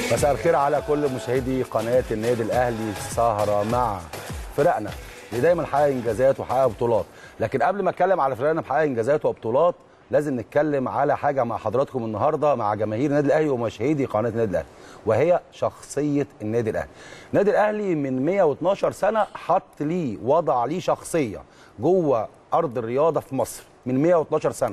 مساء الخير على كل مشاهدي قناه النادي الاهلي سهره مع فرقنا اللي دايما حقق انجازات وحقق بطولات لكن قبل ما اتكلم على فرقنا بحقق انجازات وبطولات لازم نتكلم على حاجه مع حضراتكم النهارده مع جماهير النادي الاهلي ومشاهدي قناه النادي الاهلي وهي شخصيه النادي الاهلي النادي الاهلي من 112 سنه حط ليه وضع ليه شخصيه جوه ارض الرياضه في مصر من 112 سنه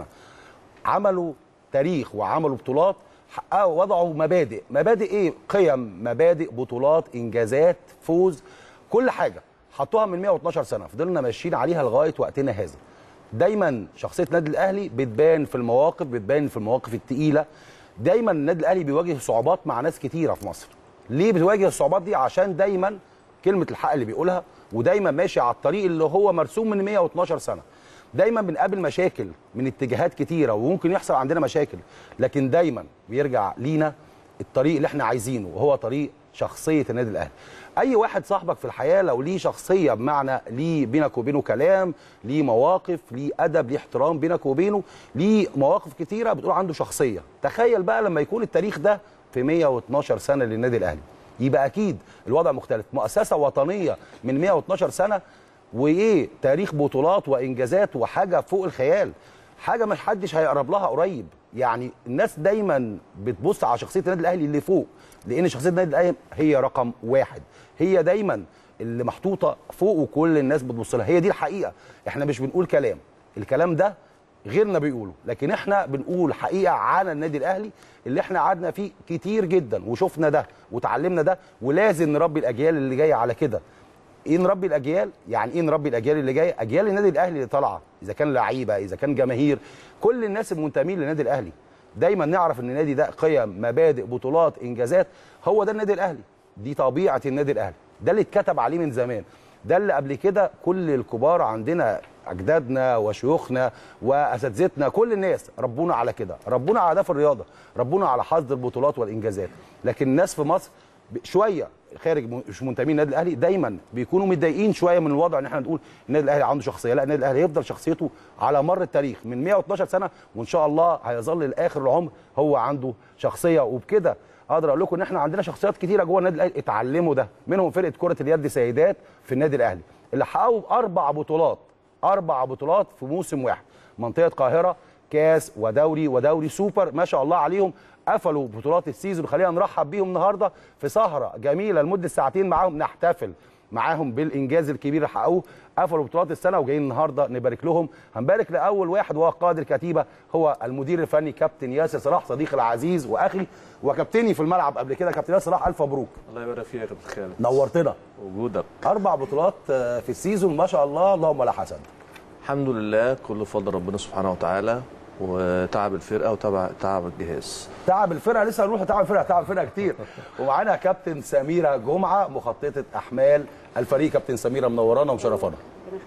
عملوا تاريخ وعملوا بطولات حققوا وضعوا مبادئ مبادئ ايه قيم مبادئ بطولات انجازات فوز كل حاجه حطوها من 112 سنه فضلنا ماشيين عليها لغايه وقتنا هذا دايما شخصيه النادي الاهلي بتبان في المواقف بتبان في المواقف الثقيله دايما النادي الاهلي بيواجه صعوبات مع ناس كتيره في مصر ليه بتواجه الصعوبات دي عشان دايما كلمه الحق اللي بيقولها ودايما ماشي على الطريق اللي هو مرسوم من 112 سنه دايما بنقابل مشاكل من اتجاهات كتيره وممكن يحصل عندنا مشاكل لكن دايما بيرجع لينا الطريق اللي احنا عايزينه وهو طريق شخصيه النادي الاهلي اي واحد صاحبك في الحياه لو ليه شخصيه بمعنى ليه بينك وبينه كلام ليه مواقف ليه ادب ليه احترام بينك وبينه ليه مواقف كتيره بتقول عنده شخصيه تخيل بقى لما يكون التاريخ ده في 112 سنه للنادي الاهلي يبقى اكيد الوضع مختلف مؤسسه وطنيه من 112 سنه وايه تاريخ بطولات وانجازات وحاجه فوق الخيال حاجه ما حدش هيقرب لها قريب يعني الناس دايما بتبص على شخصيه النادي الاهلي اللي فوق لان شخصيه النادي الاهلي هي رقم واحد هي دايما اللي محطوطه فوق وكل الناس بتبص لها هي دي الحقيقه احنا مش بنقول كلام الكلام ده غيرنا بيقوله لكن احنا بنقول حقيقه على النادي الاهلي اللي احنا قعدنا فيه كتير جدا وشفنا ده وتعلمنا ده ولازم نربي الاجيال اللي جايه على كده ايه نربي الاجيال يعني ايه نربي الاجيال اللي جايه اجيال النادي الاهلي اللي طالعه اذا كان لعيبه اذا كان جماهير كل الناس المنتمين للنادي الاهلي دايما نعرف ان النادي ده قيم مبادئ بطولات انجازات هو ده النادي الاهلي دي طبيعه النادي الاهلي ده اللي اتكتب عليه من زمان ده اللي قبل كده كل الكبار عندنا اجدادنا وشيوخنا واساتذتنا كل الناس ربونا على كده ربونا على ده في الرياضه ربونا على حصد البطولات والانجازات لكن الناس في مصر شويه خارج مش منتمين النادي الاهلي دايما بيكونوا متضايقين شويه من الوضع ان احنا نقول النادي الاهلي عنده شخصيه لا النادي الاهلي هيفضل شخصيته على مر التاريخ من 112 سنه وان شاء الله هيظل لاخر العمر هو عنده شخصيه وبكده اقدر اقول لكم ان احنا عندنا شخصيات كتيره جوه النادي الاهلي اتعلموا ده منهم فرقه كره اليد سيدات في النادي الاهلي اللي حققوا اربع بطولات اربع بطولات في موسم واحد منطقه القاهره كاس ودوري ودوري سوبر ما شاء الله عليهم قفلوا بطولات السيزون خلينا نرحب بيهم النهارده في سهره جميله لمده ساعتين معاهم نحتفل معاهم بالانجاز الكبير اللي حققوه قفلوا بطولات السنه وجايين النهارده نبارك لهم هنبارك لاول واحد وهو قائد الكتيبه هو المدير الفني كابتن ياسر صلاح صديقي العزيز واخي وكابتني في الملعب قبل كده كابتن ياسر صلاح الف مبروك الله يبارك فيك يا كابتن خالد نورتنا وجودك اربع بطولات في السيزون ما شاء الله اللهم لا حسد الحمد لله كل فضل ربنا سبحانه وتعالى وتعب الفرقه وتعب تعب الجهاز تعب الفرقه لسه هنروح تعب الفرقه تعب الفرقه كتير ومعانا كابتن سميره جمعه مخططه احمال الفريق كابتن سميره منورانا ومشرفانا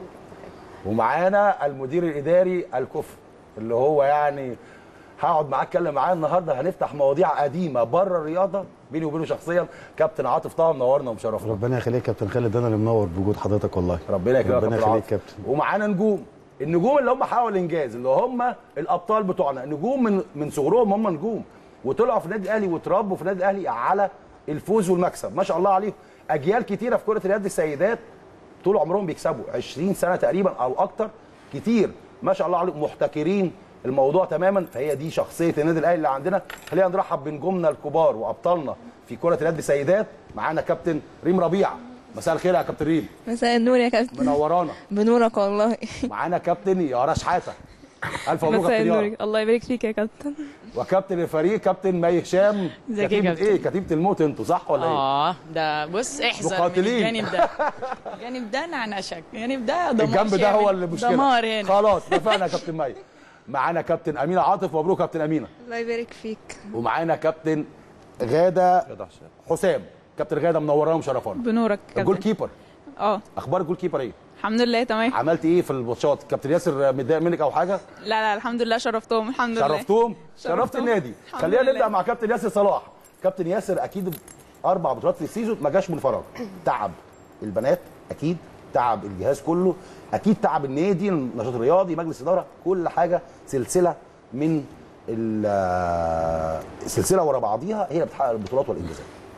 ومعانا المدير الاداري الكفر اللي هو يعني هقعد معاه اتكلم معاه النهارده هنفتح مواضيع قديمه بره الرياضه بيني وبينه شخصيا كابتن عاطف طه منورنا ومشرفنا ربنا يخليك كابتن خالد انا اللي منور بوجود حضرتك والله ربنا يكرمك ربنا يخليك كابتن ومعانا نجوم النجوم اللي هم حققوا الانجاز اللي هم الابطال بتوعنا نجوم من من صغرهم هم نجوم وطلعوا في النادي الاهلي وتربوا في النادي الاهلي على الفوز والمكسب ما شاء الله عليهم اجيال كتيره في كره اليد السيدات طول عمرهم بيكسبوا 20 سنه تقريبا او اكتر كتير ما شاء الله عليهم محتكرين الموضوع تماما فهي دي شخصيه النادي الاهلي اللي عندنا خلينا نرحب بنجومنا الكبار وابطالنا في كره اليد سيدات معانا كابتن ريم ربيع مساء الخير يا كابتن ريم مساء النور يا كابتن منورانا بنورك والله معانا كابتن يارا شحاته الف مبروك مساء كابتن النور يارا الله يبارك فيك يا كابتن وكابتن الفريق كابتن مي هشام ازيك يا كتيبة كابتن؟ ايه كتيبه الموت انتوا صح ولا ايه اه ده بص احذر من مقاتلين. الجانب ده الجانب ده نعنشك الجانب ده دمار الجنب ده هو اللي مشكله دمار هنا خلاص اتفقنا يا كابتن مي معانا كابتن امينه عاطف مبروك كابتن امينه الله يبارك فيك ومعانا كابتن غاده جدع حسام حسام كابتن غاده منورانا ومشرفانا بنورك الجول كابتن كيبر اه اخبار الجول كيبر ايه الحمد لله تمام عملت ايه في الماتشات كابتن ياسر متضايق منك او حاجه لا لا الحمد لله شرفتهم الحمد لله شرفتهم شرفت شرفتهم. النادي الحمد خلينا لله. نبدا مع كابتن ياسر صلاح كابتن ياسر اكيد اربع بطولات في السيزون ما جاش من فراغ تعب البنات اكيد تعب الجهاز كله اكيد تعب النادي النشاط الرياضي مجلس الاداره كل حاجه سلسله من ال- السلسله ورا بعضيها هي اللي بتحقق البطولات والانجازات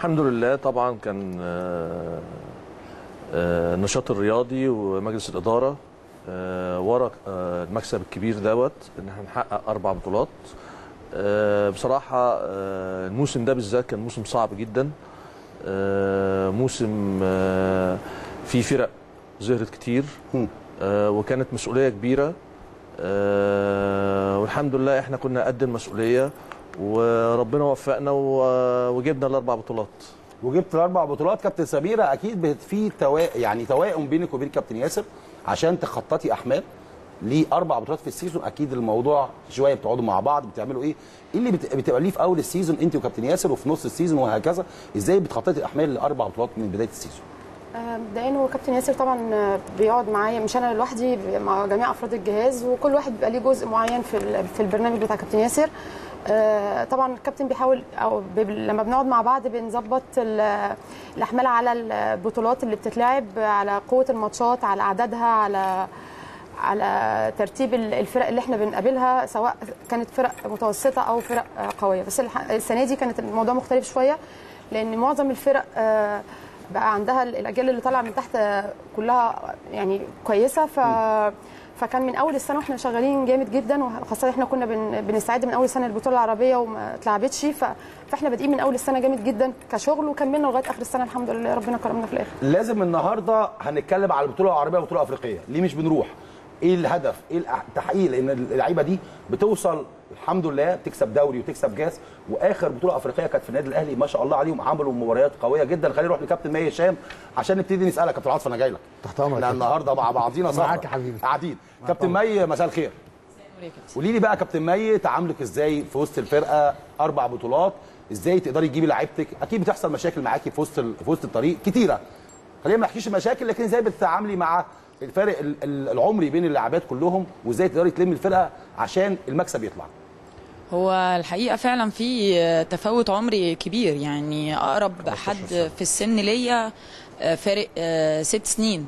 الحمد لله طبعا كان آه، آه، النشاط الرياضي ومجلس الاداره آه، ورا آه، المكسب الكبير دوت ان احنا نحقق اربع بطولات آه، بصراحه آه، الموسم ده بالذات كان موسم صعب جدا آه، موسم آه، فيه فرق ظهرت كتير مم. آه، وكانت مسؤوليه كبيره آه، والحمد لله احنا كنا قد المسؤوليه وربنا وفقنا و- وجبنا الاربع بطولات وجبت الاربع بطولات كابتن سميره اكيد بت- في توا... يعني توائم بينك وبين كابتن ياسر عشان تخططي احمال لاربع بطولات في السيزون اكيد الموضوع شويه بتقعدوا مع بعض بتعملوا ايه ايه اللي بت... بتبقى ليه في اول السيزون انت وكابتن ياسر وفي نص السيزون وهكذا ازاي بتخططي الاحمال لاربع بطولات من بدايه السيزون آه، مبدئيا هو كابتن ياسر طبعا آه، بيقعد معايا مش انا لوحدي ب- مع جميع افراد الجهاز وكل واحد بيبقى ليه جزء معين في ال- في البرنامج بتاع كابتن ياسر آه، طبعا الكابتن بيحاول او ب- لما بنقعد مع بعض بنظبط ال- الاحمال على البطولات اللي بتتلعب على قوه الماتشات على عددها على على ترتيب ال- الفرق اللي احنا بنقابلها سواء كانت فرق متوسطه او فرق آه، قويه بس الح- السنه دي كانت الموضوع مختلف شويه لان معظم الفرق آه، بقى عندها ال- الاجيال اللي طالعه من تحت آه، كلها يعني كويسه ف فكان من اول السنه واحنا شغالين جامد جدا وخاصه احنا كنا بن... بنستعد من اول سنه للبطوله العربيه وما اتلعبتش ف... فاحنا بادئين من اول السنه جامد جدا كشغل وكملنا لغايه اخر السنه الحمد لله ربنا كرمنا في الاخر لازم النهارده هنتكلم على البطوله العربيه والبطوله الافريقيه ليه مش بنروح ايه الهدف ايه التحقيق لان اللعيبه دي بتوصل الحمد لله تكسب دوري وتكسب كاس واخر بطوله افريقيه كانت في النادي الاهلي ما شاء الله عليهم عملوا مباريات قويه جدا خلينا نروح لكابتن مي هشام عشان نبتدي نسالك كابتن عاطف انا جاي لك تحت أمرك احنا يا النهارده مع بعضينا سهرة. معاك يا حبيبي. قاعدين كابتن مي مساء الخير قولي لي بقى كابتن مي تعاملك ازاي في وسط الفرقه اربع بطولات ازاي تقدري تجيبي لعيبتك اكيد بتحصل مشاكل معاكي في وسط ال- في وسط الطريق كتيره خلينا ما نحكيش المشاكل لكن ازاي بتتعاملي مع الفارق ال- ال- العمري بين اللاعبات كلهم وازاي تقدري تلمي الفرقه عشان المكسب يطلع هو الحقيقه فعلا في تفاوت عمري كبير يعني اقرب حد في السن ليا فارق آه، ست سنين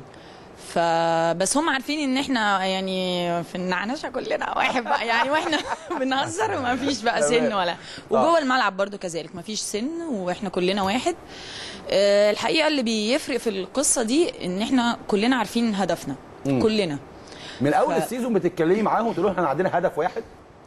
فبس هم عارفين ان احنا يعني في النعنشه كلنا واحد بقى يعني واحنا بنهزر وما فيش بقى سن ولا وجوه الملعب برضو كذلك ما فيش سن واحنا كلنا واحد آه، الحقيقه اللي بيفرق في القصه دي ان احنا كلنا عارفين هدفنا كلنا من اول ف- السيزون بتتكلمي معاهم تقولوا احنا عندنا هدف واحد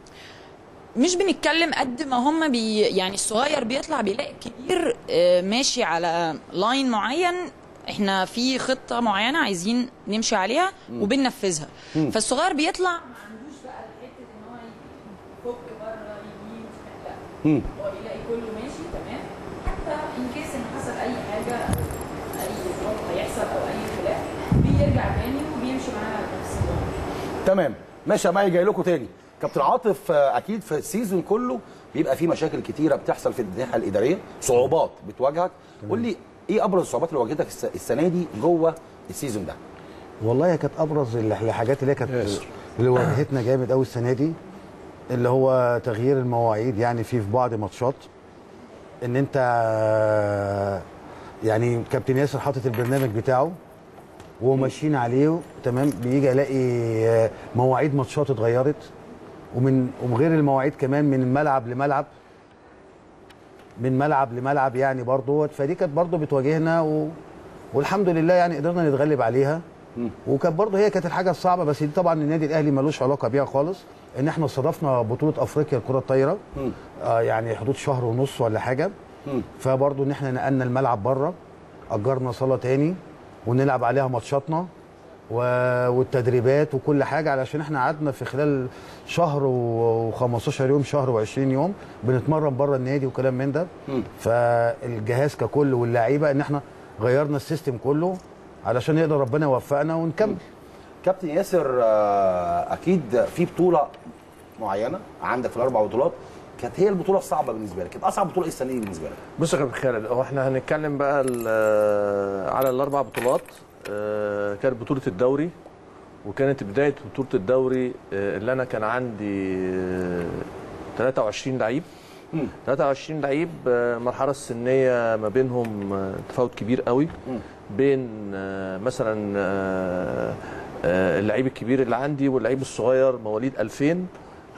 مش بنتكلم قد ما هم بي يعني الصغير بيطلع بيلاقي الكبير آه، ماشي على لاين معين احنا في خطه معينه عايزين نمشي عليها وبننفذها فالصغير بيطلع ما عندوش بقى حته ان هو يفك بره يمين لا هو بيلاقي كله ماشي تمام حتى ان كيس ان حصل اي حاجه اي ضغط هيحصل او اي خلاف بيرجع تاني وبيمشي معانا على نفس الوضع تمام ماشي يا مي جاي لكم تاني كابتن عاطف آه، اكيد في السيزون كله بيبقى فيه مشاكل كتيره بتحصل في الناحيه الاداريه صعوبات بتواجهك قول لي ايه ابرز الصعوبات اللي واجهتك الس- السنه دي جوه السيزون ده والله هي كانت ابرز ال- الحاجات اللي هي كانت اللي واجهتنا جامد قوي السنه دي اللي هو تغيير المواعيد يعني في في بعض ماتشات ان انت يعني كابتن ياسر حاطط البرنامج بتاعه وماشيين عليه تمام بيجي الاقي مواعيد ماتشات اتغيرت ومن وغير المواعيد كمان من ملعب لملعب من ملعب لملعب يعني برضه فدي كانت برضه بتواجهنا و... والحمد لله يعني قدرنا نتغلب عليها وكانت برضه هي كانت الحاجه الصعبه بس دي طبعا النادي الاهلي ملوش علاقه بيها خالص ان احنا استضفنا بطوله افريقيا الكره الطايره آه يعني حدود شهر ونص ولا حاجه فبرضه ان احنا نقلنا الملعب بره اجرنا صاله تاني ونلعب عليها ماتشاتنا و- والتدريبات وكل حاجه علشان احنا قعدنا في خلال شهر و15 يوم شهر و20 يوم بنتمرن بره النادي وكلام من ده فالجهاز ككل واللعيبه ان احنا غيرنا السيستم كله علشان يقدر ربنا يوفقنا ونكمل كابتن ياسر آه، اكيد في بطوله معينه عندك في الاربع بطولات كانت هي البطوله الصعبه بالنسبه لك كانت اصعب بطوله ايه السنه دي بالنسبه لك بص يا كابتن خالد هو احنا هنتكلم بقى ال- على الاربع بطولات آه، كانت بطوله الدوري وكانت بدايه بطوله الدوري آه، اللي انا كان عندي آه، 23 لعيب 23 لعيب آه، المرحله السنيه ما بينهم آه، تفاوت كبير قوي بين آه، مثلا آه، آه، اللعيب الكبير اللي عندي واللعيب الصغير مواليد 2000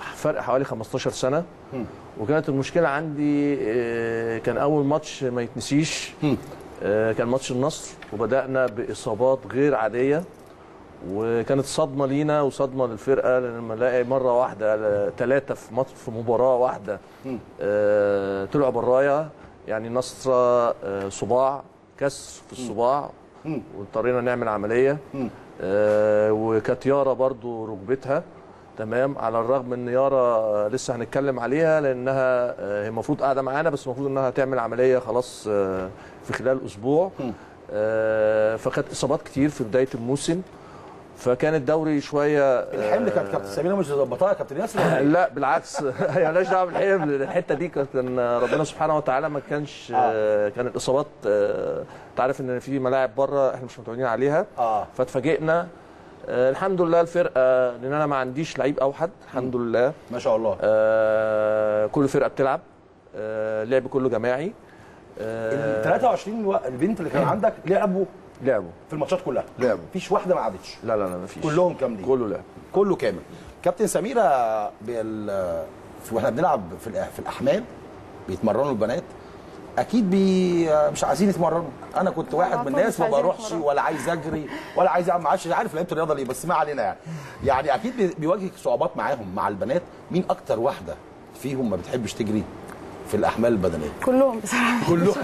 فرق حوالي 15 سنه وكانت المشكله عندي آه، كان اول ماتش ما يتنسيش آه، كان ماتش النصر وبدانا باصابات غير عاديه وكانت صدمه لينا وصدمه للفرقه لما نلاقي مره واحده ثلاثه في ماتش في مباراه واحده آه، طلعوا برايا يعني نصر آه، صباع كسر في الصباع واضطرينا نعمل عمليه آه، وكانت يارا برضو ركبتها تمام على الرغم ان يارا آه، لسه هنتكلم عليها لانها آه، هي المفروض قاعده معانا بس المفروض انها تعمل عمليه خلاص آه، في خلال اسبوع آه، فكانت اصابات كتير في بدايه الموسم فكان الدوري شويه الحمل كانت كابتن سميره مش مظبطاها يا كابتن ياسر ولا إيه؟ لا بالعكس هي مالهاش دعوه بالحمل الحته دي كان ربنا سبحانه وتعالى ما كانش آه. كان الاصابات آه، انت عارف ان في ملاعب بره احنا مش متعودين عليها اه فاتفاجئنا آه، الحمد لله الفرقه لان انا ما عنديش لعيب اوحد الحمد لله ما شاء الله آه، كل فرقه بتلعب آه، لعب كله جماعي آه، ال 23 و- البنت اللي كان عندك لعبوا لعبوا في الماتشات كلها لعبوا. مفيش واحده ما عادتش لا لا لا مفيش كلهم كاملين كله لعب كله كامل كابتن سميره بال... في- واحنا بنلعب في, الأ- في الاحمال بيتمرنوا البنات اكيد بي مش عايزين يتمرنوا انا كنت واحد طبعاً من الناس مش ما عايزين بروحش يتمرنوا. ولا عايز اجري ولا عايز اعمل معرفش عارف لعيبه الرياضه ليه بس ما علينا يعني يعني اكيد بي- بيواجهك صعوبات معاهم مع البنات مين اكتر واحده فيهم ما بتحبش تجري في الاحمال البدنيه كلهم بصراحه كله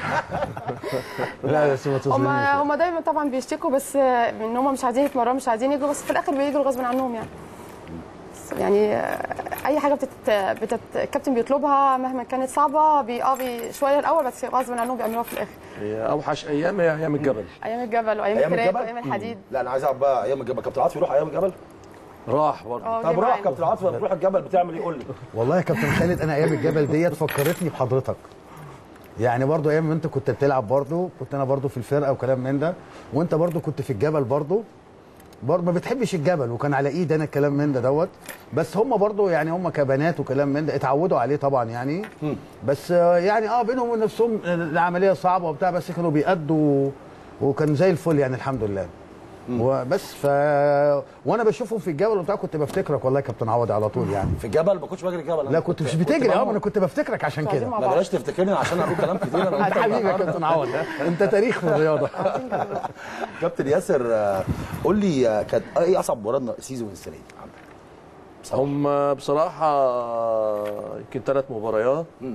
لا بس ما هم تظلمنيش هم دايما طبعا بيشتكوا بس ان هم مش عايزين يتمرنوا مش عايزين يجروا بس في الاخر بيجروا غصب عنهم يعني بس يعني اي حاجه بتت... بتت... الكابتن بيطلبها مهما كانت صعبه بي... اه بي... شويه الاول بس غصب عنهم بيعملوها في الاخر هي اوحش ايام هي ايام الجبل ايام الجبل وايام ايام الكراك الجبل وايام الحديد لا انا عايز اعرف بقى ايام الجبل كابتن عاطف يروح ايام الجبل راح برضه اه طب جه روح معانا. كابتن عاطف لما تروح الجبل بتعمل ايه قول لي والله يا كابتن خالد انا ايام الجبل ديت فكرتني بحضرتك يعني برضو ايام ما انت كنت بتلعب برضو كنت انا برضو في الفرقه وكلام من ده وانت برضو كنت في الجبل برضو برضو ما بتحبش الجبل وكان على ايد انا الكلام من ده دوت بس هم برضو يعني هم كبنات وكلام من ده اتعودوا عليه طبعا يعني بس آه، يعني اه بينهم وبين نفسهم العمليه صعبه وبتاع بس كانوا بيأدوا وكان زي الفل يعني الحمد لله وبس ف وانا بشوفهم في الجبل وبتاع كنت بفتكرك والله يا كابتن عوض على طول يعني في الجبل ما كنتش بجري الجبل أنا لا كنت مش كنت بتجري اه بموت. ما انا كنت بفتكرك عشان عايزين كده مع لا بعض بلاش تفتكرني عشان اقول كلام كتير انا وأنت حبيبي يا كابتن عوض انت تاريخ في الرياضه كابتن ياسر آه، قول لي آه، كانت ايه اصعب مباراه سيزون السنه دي عندك؟ بصراحة. هم بصراحة يمكن ثلاث مباريات مم.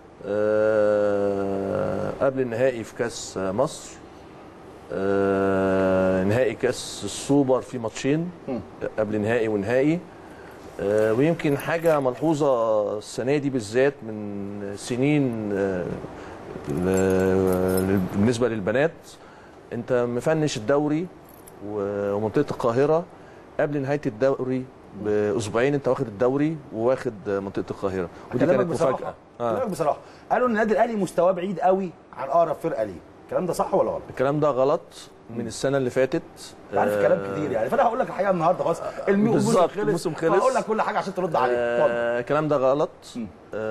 آه، قبل النهائي في كأس مصر آه، نهائي كأس السوبر في ماتشين مم. قبل نهائي ونهائي آه، ويمكن حاجة ملحوظة السنة دي بالذات من سنين آه، ل- بالنسبة للبنات انت مفنش الدوري و- ومنطقة القاهرة قبل نهاية الدوري بأسبوعين انت واخد الدوري وواخد منطقة القاهرة ودي أكلمك كانت بصراحة. مفاجأة أكلمك بصراحه قالوا ان النادي الاهلي مستواه بعيد قوي عن اقرب فرقه ليه الكلام ده صح ولا غلط؟ الكلام ده غلط من السنة اللي فاتت انت عارف كلام كتير يعني فانا هقول لك الحقيقه النهارده خلاص المو- بالظبط، الموسم خلص. هقول لك كل حاجه عشان ترد عليه اتفضل. آه الكلام ده غلط مم.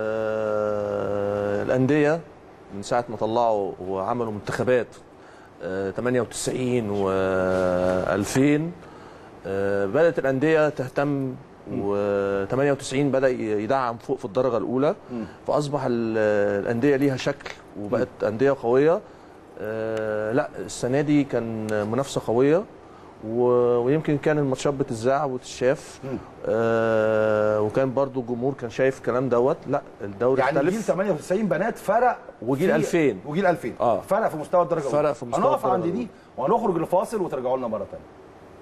آه الأندية من ساعة ما طلعوا وعملوا منتخبات آه 98 و 2000 آه بدأت الأندية تهتم و98 بدأ يدعم فوق في الدرجة الأولى فأصبح ال- الأندية ليها شكل وبقت أندية قوية آه لا السنة دي كان منافسة قوية و- ويمكن كان الماتشات بتذاع وتتشاف آه وكان برضو الجمهور كان شايف الكلام دوت لا الدوري يعني جيل اختلف 98 بنات فرق وجيل في- 2000. وجيل 2000 آه. فرق في مستوى الدرجه فرق الأولى. في مستوى هنقف الدرجة عند دي الأولى. وهنخرج لفاصل وترجعوا لنا مره ثانيه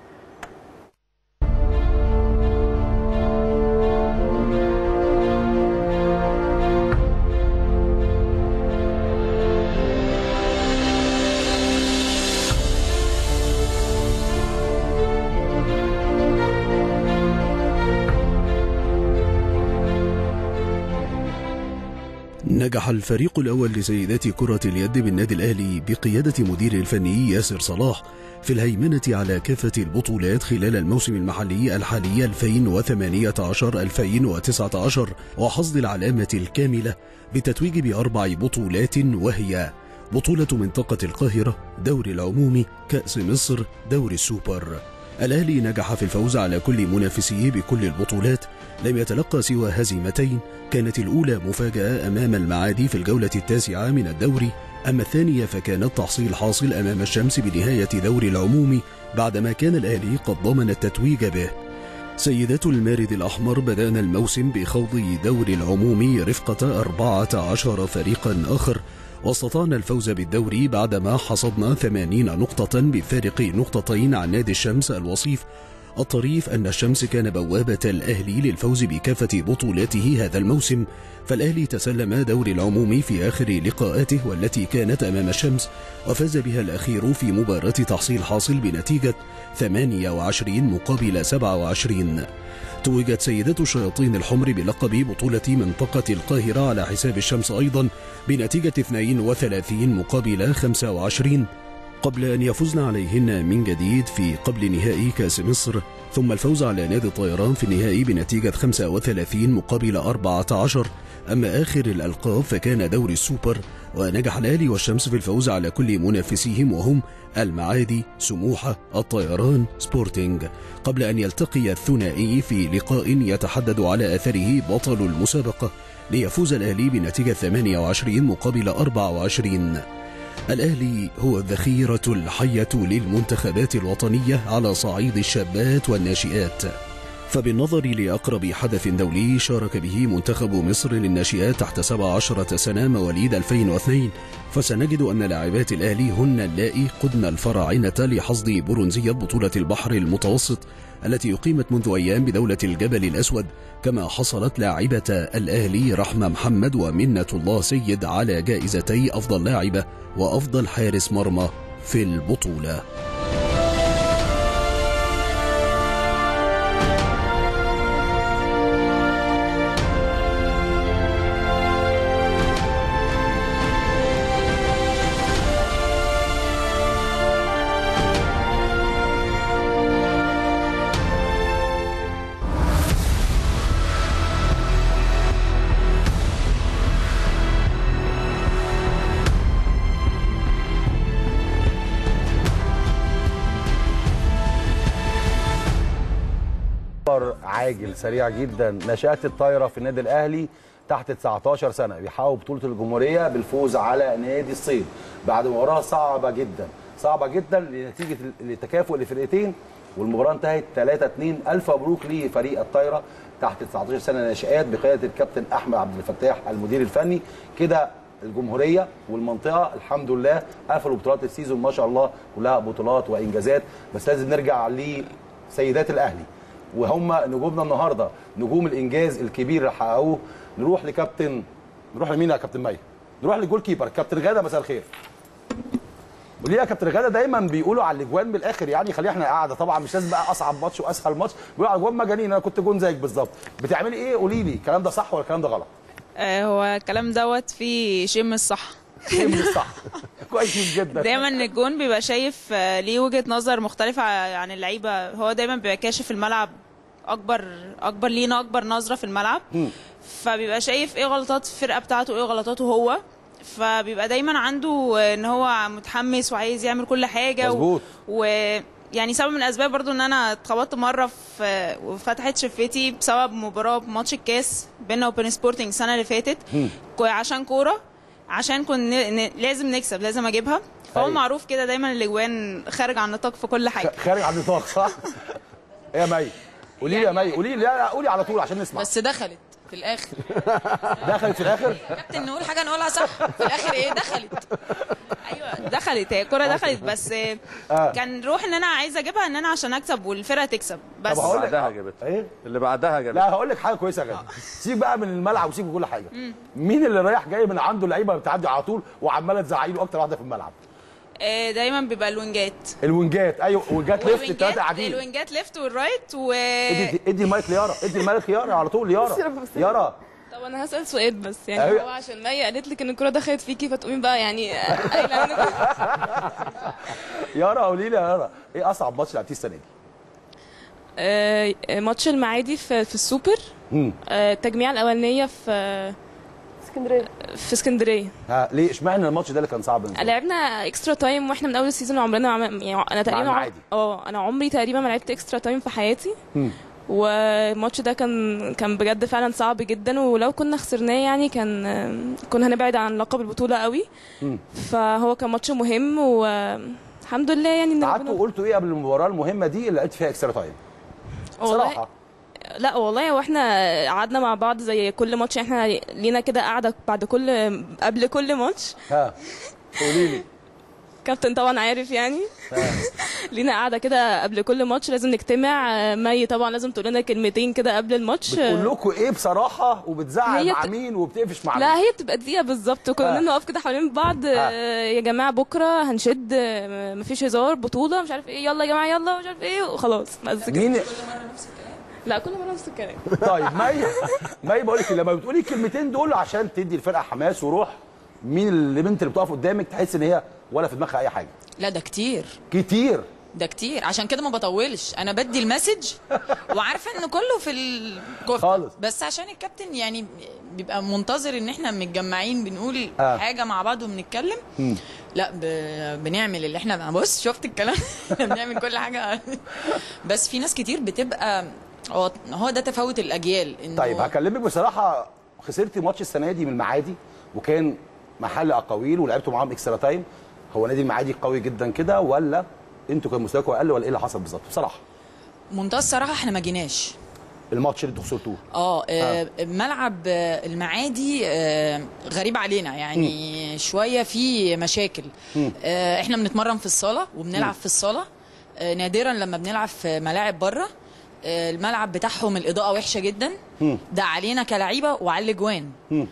نجح الفريق الأول لسيدات كرة اليد بالنادي الأهلي بقيادة مدير الفني ياسر صلاح في الهيمنة على كافة البطولات خلال الموسم المحلي الحالي 2018-2019 وحصد العلامة الكاملة بالتتويج بأربع بطولات وهي بطولة منطقة القاهرة دوري العمومي كأس مصر دوري السوبر الأهلي نجح في الفوز على كل منافسيه بكل البطولات لم يتلقى سوى هزيمتين كانت الأولى مفاجأة أمام المعادي في الجولة التاسعة من الدوري أما الثانية فكانت تحصيل حاصل أمام الشمس بنهاية دوري العمومي بعدما كان الأهلي قد ضمن التتويج به سيدات المارد الأحمر بدأنا الموسم بخوض دوري العمومي رفقة 14 فريقا آخر واستطعنا الفوز بالدوري بعدما حصدنا 80 نقطة بفارق نقطتين عن نادي الشمس الوصيف الطريف أن الشمس كان بوابة الأهلي للفوز بكافة بطولاته هذا الموسم فالأهلي تسلم دوري العمومي في آخر لقاءاته والتي كانت أمام الشمس وفاز بها الأخير في مباراة تحصيل حاصل بنتيجة 28 مقابل 27 توجت سيدات الشياطين الحمر بلقب بطولة منطقة القاهرة على حساب الشمس أيضا بنتيجة 32 مقابل 25 قبل أن يفوزن عليهن من جديد في قبل نهائي كأس مصر ثم الفوز على نادي الطيران في النهائي بنتيجة 35 مقابل 14 أما آخر الألقاب فكان دوري السوبر ونجح الأهلي والشمس في الفوز على كل منافسيهم وهم المعادي سموحة الطيران سبورتينج قبل أن يلتقي الثنائي في لقاء يتحدد على أثره بطل المسابقة ليفوز الأهلي بنتيجة 28 مقابل 24 الأهلي هو الذخيرة الحية للمنتخبات الوطنية على صعيد الشابات والناشئات فبالنظر لأقرب حدث دولي شارك به منتخب مصر للناشئات تحت 17 سنة مواليد 2002 فسنجد أن لاعبات الأهلي هن اللائي قدن الفراعنة لحصد برونزية بطولة البحر المتوسط التي أقيمت منذ أيام بدولة الجبل الأسود كما حصلت لاعبة الأهلي رحمة محمد ومنة الله سيد على جائزتي أفضل لاعبة وأفضل حارس مرمى في البطولة خبر عاجل سريع جدا نشأت الطايرة في النادي الأهلي تحت 19 سنة بيحققوا بطولة الجمهورية بالفوز على نادي الصيد بعد مباراة صعبة جدا صعبة جدا لنتيجة التكافؤ لفرقتين والمباراة انتهت 3 2 ألف مبروك لفريق الطايرة تحت 19 سنة ناشئات بقيادة الكابتن أحمد عبد الفتاح المدير الفني كده الجمهوريه والمنطقه الحمد لله قفلوا بطولات السيزون ما شاء الله كلها بطولات وانجازات بس لازم نرجع لسيدات الاهلي وهم نجومنا النهارده نجوم الانجاز الكبير اللي حققوه نروح لكابتن نروح لمين يا كابتن مي نروح للجول كيبر كابتن غاده مساء الخير وليه يا كابتن غاده دايما بيقولوا على الاجوان من الاخر يعني خلينا احنا قاعده طبعا مش لازم بقى اصعب ماتش واسهل ماتش بيقولوا على الاجوان مجانين انا كنت جون زيك بالظبط بتعملي ايه قولي لي الكلام ده صح ولا الكلام ده غلط آه، هو الكلام دوت فيه شيء مش صح ايه مش صح كويس جدا دايما الجون بيبقى شايف آه، ليه وجهة نظر مختلفة عن اللعيبة هو دايما بيبقى كاشف الملعب اكبر اكبر لينا اكبر نظرة في الملعب فبيبقى شايف ايه غلطات الفرقة بتاعته وايه غلطاته هو فبيبقى دايما عنده آه، ان هو متحمس وعايز يعمل كل حاجة مظبوط. و... يعني سبب من الاسباب برضو ان انا اتخبطت مره في وفتحت شفتي بسبب مباراه ماتش الكاس بيننا وبين سبورتنج السنه اللي فاتت كو- عشان كوره عشان كنا ن... لازم نكسب لازم اجيبها فهو أيوة. معروف كده دايما الاجوان خارج عن النطاق في كل حاجه خ- خارج عن النطاق صح ايه يا مي قولي لي يا مي قولي لي لا لا قولي على طول عشان نسمع بس دخلت في الاخر دخلت في الاخر كابتن نقول حاجه نقولها صح في الاخر ايه دخلت ايوه دخلت هي الكوره دخلت بس كان روح ان انا عايزه اجيبها ان انا عشان اكسب والفرقه تكسب بس طب هقول لك بعدها جابتها ايه اللي بعدها جابتها لا هقول لك حاجه كويسه يا غالي سيب بقى من الملعب وسيب من كل حاجه مين اللي رايح جاي من عنده لعيبه بتعدي على طول وعماله تزعق له اكتر واحده في الملعب آه، دايما بيبقى الوينجات الوينجات ايوه وينجات ليفت والوينجات- الثلاثه قاعدين الوينجات ليفت والرايت و ادي ادي المايك ليارا ادي المايك ليارا على طول يارا يارا طب انا هسأل سؤال بس يعني أيوة. هو عشان مي قالت لك ان الكرة دخلت فيكي فتقومي بقى يعني قايله إنك- يارا قولي لي يا يارا ايه اصعب ماتش لعبتيه السنه دي؟ آه، ماتش المعادي في, في السوبر مم. آه، التجميعة الأولانية في اسكندريه في اسكندريه ها ليه اشمعنى الماتش ده اللي كان صعب بالنسبة لك؟ لعبنا اكسترا تايم واحنا من اول السيزون عمرنا ما عم- يعني انا تقريبا عم- المعادي. اه انا عمري تقريبا ما لعبت اكسترا تايم في حياتي مم. والماتش ده كان كان بجد فعلا صعب جدا ولو كنا خسرناه يعني كان كنا هنبعد عن لقب البطوله قوي مم. فهو كان ماتش مهم والحمد لله يعني ان قعدتوا ربنا وقلتوا ايه قبل المباراه المهمه دي اللي لعبت فيها اكسترا تايم والله صراحه لا والله واحنا قعدنا مع بعض زي كل ماتش احنا لينا كده قاعده بعد كل قبل كل ماتش ها قولي لي كابتن طبعا عارف يعني لينا قاعده كده قبل كل ماتش لازم نجتمع آه، مي طبعا لازم تقول لنا كلمتين كده قبل الماتش بتقول لكم ايه بصراحه وبتزعق هي مع بت- مين وبتقفش مع لا مين هي بتبقى دقيقه بالظبط وكنا آه. نقف كده حوالين بعض آه، يا جماعه بكره هنشد آه، مفيش هزار بطوله مش عارف ايه يلا يا جماعه يلا مش عارف ايه وخلاص بس كده مين لا كل مره نفس الكلام طيب مي مي بقول لك لما بتقولي الكلمتين دول عشان تدي الفرقه حماس وروح مين اللي بنت اللي بتقف قدامك تحس ان هي ولا في دماغها اي حاجه لا ده كتير كتير ده كتير عشان كده ما بطولش انا بدي المسج وعارفه ان كله في الكفته خالص. بس عشان الكابتن يعني بيبقى منتظر ان احنا متجمعين بنقول آه. آه. حاجه مع بعض وبنتكلم لا ب... بنعمل اللي احنا بص شفت الكلام بنعمل كل حاجه بس في ناس كتير بتبقى هو هو ده تفاوت الاجيال انه طيب هكلمك بصراحه خسرتي ماتش السنه دي من المعادي وكان محل اقاويل ولعبتوا معاهم اكسترا تايم هو نادي المعادي قوي جدا كده ولا انتوا كان مستواكم اقل ولا ايه اللي حصل بالظبط بصراحه منتهى الصراحه احنا ما جيناش الماتش اللي انتوا خسرتوه اه آه، ملعب آه، المعادي آه، غريب علينا يعني شويه في مشاكل آه، احنا بنتمرن في الصاله وبنلعب في الصاله آه، نادرا لما بنلعب في ملاعب بره آه، الملعب بتاعهم الاضاءه وحشه جدا ده علينا كلعيبه وعلى الاجوان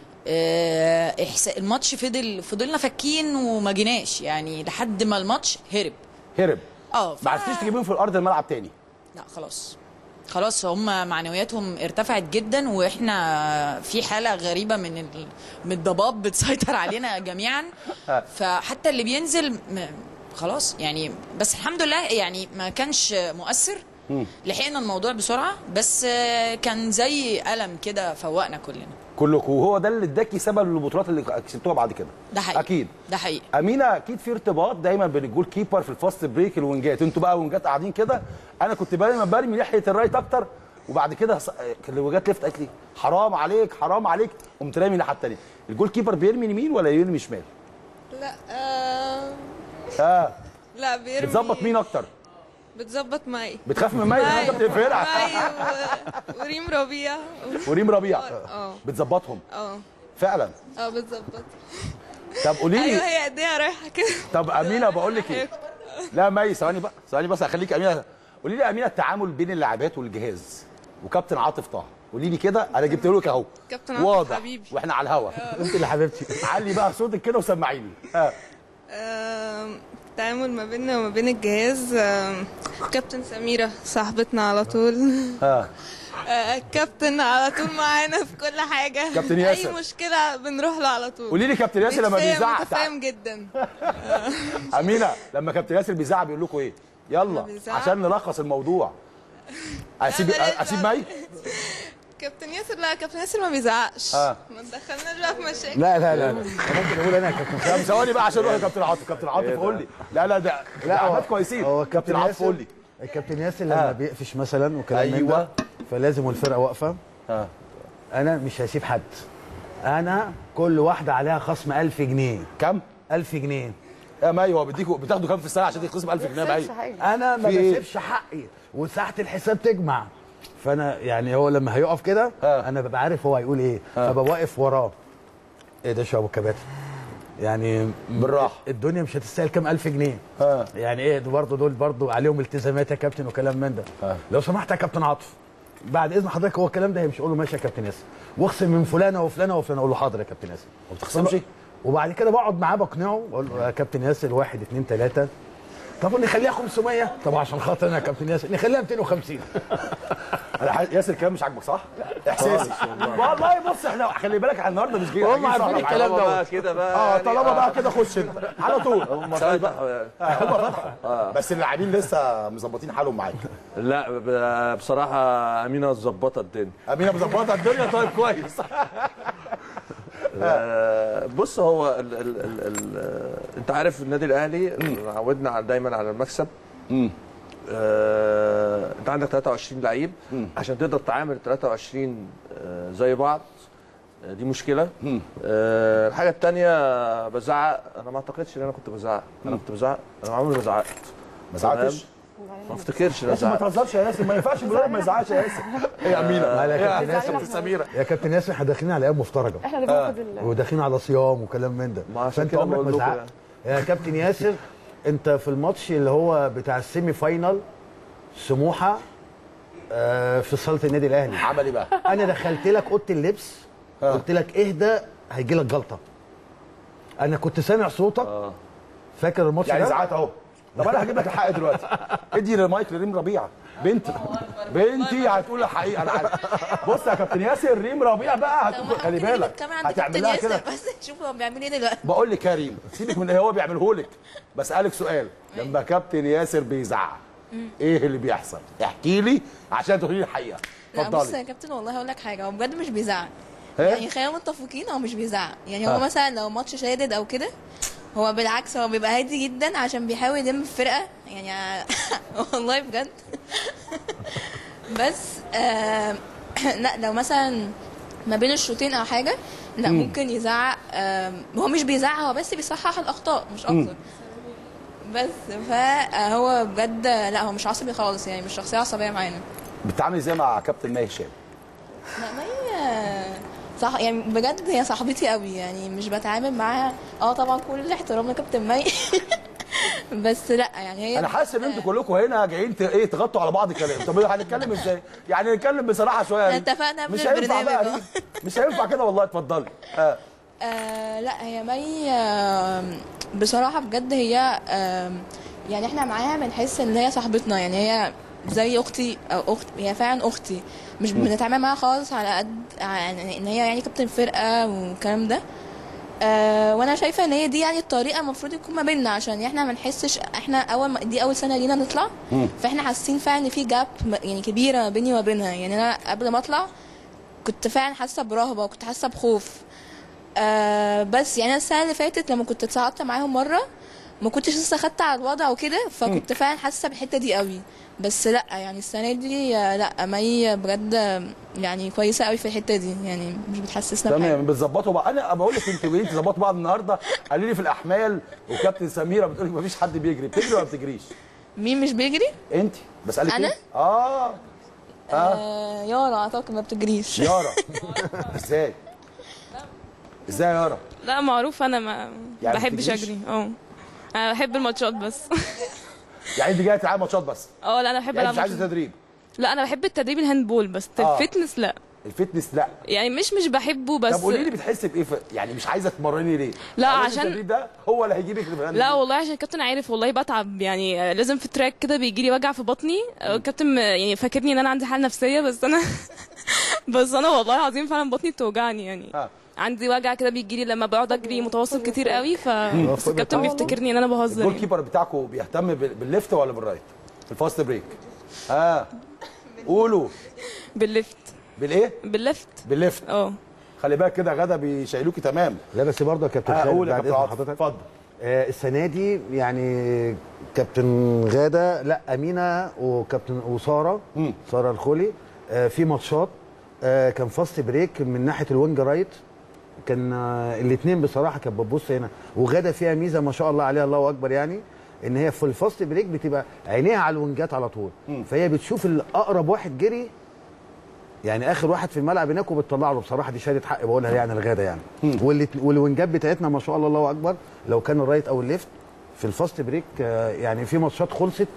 آه، إحسا- الماتش فضل فضلنا فاكين وما جيناش يعني لحد ما الماتش هرب هرب اه ف- ما عرفتيش تجيبيهم في الارض الملعب تاني لا خلاص خلاص هم معنوياتهم ارتفعت جدا واحنا في حاله غريبه من ال... من الضباب بتسيطر علينا جميعا فحتى اللي بينزل م... خلاص يعني بس الحمد لله يعني ما كانش مؤثر لحقنا الموضوع بسرعه بس آه، كان زي الم كده فوقنا كلنا كلكم وهو ده اللي اداكي سبب للبطولات اللي كسبتوها بعد كده ده حقيقي اكيد ده حقيقي امينه اكيد في ارتباط دايما بين الجول كيبر في الفاست بريك الوينجات انتوا بقى وينجات قاعدين كده انا كنت دايما برمي ناحيه الرايت اكتر وبعد كده ص- كان الوينجات ليفت قالت لي حرام عليك حرام عليك قمت رامي الناحيه الثانيه الجول كيبر بيرمي يمين ولا يرمي شمال لا آه ها لا بيرمي بتظبط مين اكتر بتظبط معي بتخاف من مي انت بتفرقع وريم ربيع وريم ربيع اه بتظبطهم اه فعلا اه بتظبط طب قولي لي ايوه هي ايديها رايحه كده طب امينه بقول لك ايه لا مي ثواني بقى ثواني بس هخليك امينه قولي لي امينه التعامل بين اللاعبات والجهاز وكابتن عاطف طه قولي لي كده انا جبت لك اهو كابتن عاطف واضح حبيبي. واحنا على الهوا انت اللي حبيبتي علي بقى صوتك كده وسمعيني ها آم، التعامل ما بيننا وما بين الجهاز آم، كابتن سميرة صاحبتنا على طول ها آه، كابتن على طول معانا في كل حاجة كابتن ياسر. أي مشكلة بنروح له على طول قولي لي كابتن ياسر لما متفاهم- بيزعق متفاهم جدا امينه لما كابتن ياسر بيزعق بيقول لكم ايه يلا بيزعق؟ عشان نلخص الموضوع اسيب بلاش اسيب بقى. مي كابتن ياسر لا كابتن ياسر ما بيزعقش آه. ما تدخلناش بقى في مشاكل لا لا لا لا. انا ممكن اقول انا يا كابتن طب خالد ثواني بقى عشان نروح لكابتن عاطف كابتن عاطف قول لي لا لا ده لا لا هو- احمد كويسين هو كابتن عاطف قول لي الكابتن ياسر لما آه. بيقفش مثلا وكلام من أيوة. ده فلازم والفرقه واقفه ها انا مش هسيب حد انا كل واحده عليها خصم 1000 جنيه كم 1000 جنيه يا مي هو بيديكوا بتاخدوا كام في السنه عشان تخصم 1000 جنيه يا مي بيحصلش حاجه انا ما في إيه؟ بسيبش حقي وساعه الحساب تجمع فانا يعني هو لما هيقف كده آه. انا ببقى عارف هو هيقول ايه فببقى واقف وراه ايه ده شو ابو كباتن يعني بالراحه الدنيا مش هتستاهل كام الف جنيه آه. يعني ايه ده برضه دول برضه عليهم التزامات يا كابتن وكلام من ده آه. لو سمحت يا كابتن عاطف بعد اذن حضرتك هو الكلام ده هيمشي اقول له ماشي يا كابتن ياسر واخصم من فلانه وفلانه وفلانه اقول له حاضر يا كابتن ياسر ما بتخصمش وبعد كده بقعد معاه بقنعه بقول له يا كابتن ياسر واحد اثنين ثلاثه طب نخليها 500 طب عشان خاطر انا يا كابتن ياسر نخليها 250 انا ح- ياسر الكلام مش عاجبك صح؟ احساسي والله بص احنا خلي بالك احنا النهارده مش جايين هم عارفين الكلام طالما ده بقى كده بقى اه يعني طالما بقى كده خش انت على طول هم فتحوا يعني. آه، هم فتحوا بس اللاعبين لسه مظبطين حالهم معاك لا ب- بصراحه امينه ظبطت الدنيا امينه مظبطه الدنيا طيب كويس آه، بص هو ال ال ال ال انت عارف النادي الاهلي عودنا على دايما على المكسب مم. آه، انت عندك 23 لعيب عشان تقدر تعامل 23 آه، زي بعض آه، دي مشكله مم. آه، الحاجه الثانيه بزعق انا ما اعتقدش ان انا كنت بزعق انا كنت بزعق انا عمري ما زعقت ما زعقتش ما افتكرش ان انا ياسر ما زعقت تهزرش يا ياسر ما ينفعش المدرب ما يزعقش يا ياسر ايه يا امينه لا، لا، إيه يا كابتن ياسر. كابتن سميره يا كابتن ياسر احنا داخلين على ايام مفترجه احنا اللي بناخد ال- وداخلين على صيام وكلام من ده ما عشان فانت كده عمرك بقول ما لكم زعقت يا كابتن ياسر انت في الماتش اللي هو بتاع السيمي فاينال سموحه آه، في صاله النادي الاهلي عمل ايه بقى؟ انا دخلت لك اوضه اللبس آه. قلت لك اهدى هيجي لك جلطه انا كنت سامع صوتك فاكر الماتش يعني ده زعقت اهو طب انا هجيب لك الحق دلوقتي ادي المايك لريم ربيعه بنت بنتي هتقول الحقيقه انا عارف بص يا كابتن ياسر ريم ربيع بقى هتقول خلي بالك هتعمل لها كده بس شوفوا هو بيعمل ايه دلوقتي بقول لك يا ريم سيبك من اللي هو بيعمله لك بسالك سؤال لما كابتن ياسر بيزعق ايه اللي بيحصل احكي لي عشان تقولي لي الحقيقه لا بص يا اتفضلي كابتن والله هقول لك حاجه هو بجد مش بيزعق ها؟ يعني خلينا متفقين هو مش بيزعق يعني هو ها. مثلا لو ماتش شادد او كده هو بالعكس هو بيبقى هادي جدا عشان بيحاول يلم الفرقه يعني والله بجد بس آه لا لو مثلا ما بين الشوطين او حاجه لا ممكن يزعق آه هو مش بيزعق هو بس بيصحح الاخطاء مش اكتر بس فهو بجد لا هو مش عصبي خالص يعني مش شخصيه عصبيه معانا بتتعاملي ازاي مع كابتن ماهي هشام لا ما هي صح يعني بجد هي صاحبتي قوي يعني مش بتعامل معاها اه طبعا كل الاحترام لكابتن مي بس لا يعني هي انا حاسس ان انتوا كلكم هنا جايين ت- ايه تغطوا على بعض كلام طب هنتكلم ازاي يعني نتكلم بصراحه شويه يا ريم. اتفقنا قبل مش هينفع بقى يا البرنامج. ريم. مش هينفع كده والله اتفضلي اه آه لا هي مي آه بصراحة بجد هي آه يعني احنا معاها بنحس ان هي صاحبتنا يعني هي زي اختي او اخت هي فعلا اختي مش بنتعامل معاها خالص على قد يعني ان هي يعني كابتن فرقة والكلام ده آه وانا شايفه ان هي دي يعني الطريقه المفروض يكون ما بيننا عشان احنا ما نحسش احنا اول ما دي اول سنه لينا نطلع فاحنا حاسين فعلا ان في جاب يعني كبيره ما بيني وما بينها يعني انا قبل ما اطلع كنت فعلا حاسه برهبه وكنت حاسه بخوف آه بس يعني أنا السنه اللي فاتت لما كنت اتصعدت معاهم مره ما كنتش لسه خدت على الوضع وكده فكنت فعلا حاسه بالحته دي قوي بس لا يعني السنه دي آه، لا مي بجد آه، يعني كويسه قوي في الحته دي يعني مش بتحسسنا بحاجه تمام بتظبطوا بقى انا بقول لك انتوا جايين تظبطوا بعض النهارده قالوا لي في الاحمال وكابتن سميره بتقول لك مفيش حد بيجري بتجري ولا ما بتجريش مين مش بيجري انت بسالك أنا؟ إيه؟ اه آه يارا اعتقد ما بتجريش يارا ازاي ازاي يا يارا لا معروف انا ما يعني بحبش بتجريش؟ اجري اه انا بحب الماتشات بس يعني انت جايه تلعب ماتشات بس اه لا انا بحب يعني العب مش عايزه ماتشات. تدريب لا انا بحب التدريب الهاندبول بس آه. الفتنس لا الفتنس لا يعني مش مش بحبه بس طب قولي لي بتحسي بايه في... يعني مش عايزه تمرني ليه لا، أولا عشان- التدريب ده هو اللي هيجيبك للفن لا والله عشان الكابتن عارف والله بتعب يعني آه، لازم في تراك كده بيجي لي وجع في بطني آه، الكابتن آه، يعني فاكرني ان انا عندي حاله نفسيه بس انا بس انا والله العظيم فعلا بطني بتوجعني يعني ها. عندي وجع كده بيجي لي لما بقعد اجري متواصل كتير قوي ف بس الكابتن بيفتكرني ان انا بهزر الجول يعني. كيبر بتاعكم بيهتم بال- بالليفت ولا بالرايت في الفاست بريك ها قولوا بالليفت بالايه بالليفت بالليفت اه خلي بالك كده غدا بيشيلوكي تمام لا بس برضه يا كابتن آه، خالد قول يا بعد كابتن إذن عاطف حضرتك اتفضل آه، السنه دي يعني كابتن غاده لا امينه وكابتن وساره مم. ساره الخولي آه، في ماتشات آه، كان فاست بريك من ناحيه الوينج رايت كان الاثنين بصراحه كانت بتبص هنا وغاده فيها ميزه ما شاء الله عليها الله اكبر يعني ان هي في الفاست بريك بتبقى عينيها على الوينجات على طول فهي بتشوف الاقرب واحد جري يعني اخر واحد في الملعب هناك وبتطلع له بصراحه دي شهاده حق بقولها يعني الغاده يعني واللي- والوينجات بتاعتنا ما شاء الله الله اكبر لو كان الرايت او الليفت في الفاست بريك آه، يعني في ماتشات خلصت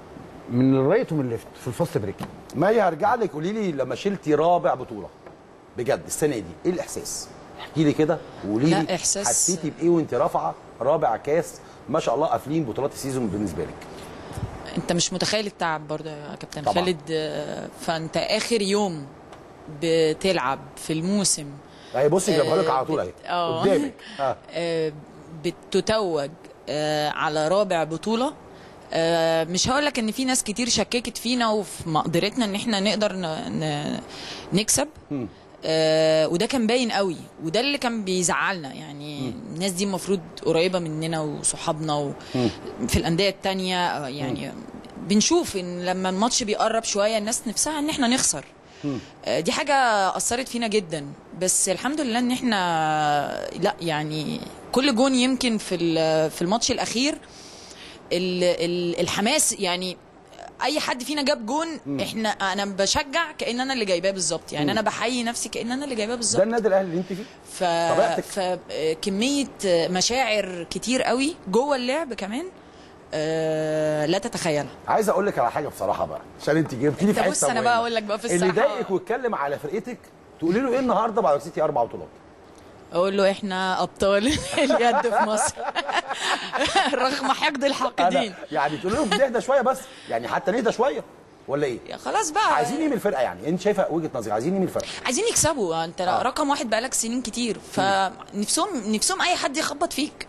من الرايت ومن الليفت في الفاست بريك مي هرجع لك قولي لي لما شلتي رابع بطوله بجد السنه دي ايه الاحساس احكي لي كده وقولي لي لا، إحساس- حسيتي بايه وانت رافعه رابع كاس ما شاء الله قافلين بطولات السيزون بالنسبه لك انت مش متخيل التعب برضه يا كابتن طبعا. خالد آه، فانت اخر يوم بتلعب في الموسم اهي بصي جايبها لك آه، على طول اهي بت- آه. قدامك اه آه، بتتوج آه، على رابع بطولة آه، مش هقول لك ان في ناس كتير شككت فينا وفي مقدرتنا ان احنا نقدر ن- ن- نكسب آه وده كان باين قوي وده اللي كان بيزعلنا يعني الناس دي المفروض قريبه مننا وصحابنا وفي الانديه التانية آه، يعني بنشوف ان لما الماتش بيقرب شويه الناس نفسها ان احنا نخسر آه، دي حاجه اثرت فينا جدا بس الحمد لله ان احنا لا يعني كل جون يمكن في ال- في الماتش الاخير ال- ال- الحماس يعني اي حد فينا جاب جون احنا انا بشجع كان انا اللي جايباه بالظبط يعني انا بحيي نفسي كان انا اللي جايباه ده بالظبط النادي الاهلي اللي انت فيه ف... طبيعتك. فكميه مشاعر كتير قوي جوه اللعب كمان آه، لا تتخيلها عايز اقول لك على حاجه بصراحه بقى عشان انت جبتيني في طب حته بص انا مهمة. بقى اقول لك بقى في اللي الصحه ضايقك واتكلم على فرقتك تقولي له ايه النهارده بعد ما كسبتي اربع بطولات اقول له احنا ابطال اليد في مصر رغم حقد الحاقدين انا يعني تقولي له نهدى شويه بس يعني حتى نهدى شويه ولا ايه يا خلاص بقى عايزين ايه من الفرقه يعني انت شايفه وجهه نظرك عايزين ايه من الفرقه عايزين يكسبوا انت آه. رقم واحد بقالك سنين كتير فنفسهم نفسهم اي حد يخبط فيك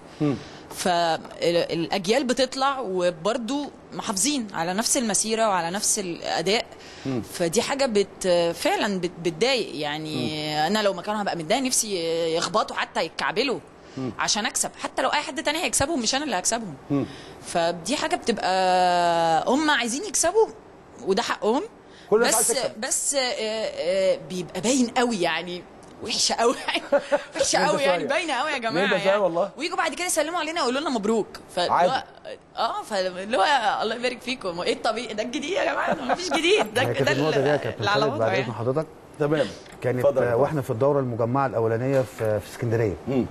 فالاجيال بتطلع وبرضو محافظين على نفس المسيره وعلى نفس الاداء فدي حاجه بت فعلا بت بتضايق يعني انا لو مكانهم هبقى متضايق نفسي يخبطوا حتى يتكعبلوا عشان اكسب حتى لو اي حد تاني هيكسبهم مش انا اللي هكسبهم فدي حاجه بتبقى هم عايزين يكسبوا وده حقهم كل الناس بس عايزة تكسب. بس آه، آه، بيبقى باين قوي يعني وحشه قوي وحشه نهدى قوي يعني شوية. باينه قوي يا جماعه نهدى شوية يعني والله. ويجوا بعد كده يسلموا علينا يقولوا لنا مبروك فاللي عادي. هو اه فاللي هو الله يبارك فيكم ايه الطبيعي ده الجديد يا جماعه ده مفيش جديد ده هي كانت ده النقطه دي يا كابتن اللي على خالد وضعه بعد اذن يعني حضرتك تمام كانت اتفضل يا آه، فندم. واحنا في الدوره المجمعه الاولانيه في في اسكندريه مم.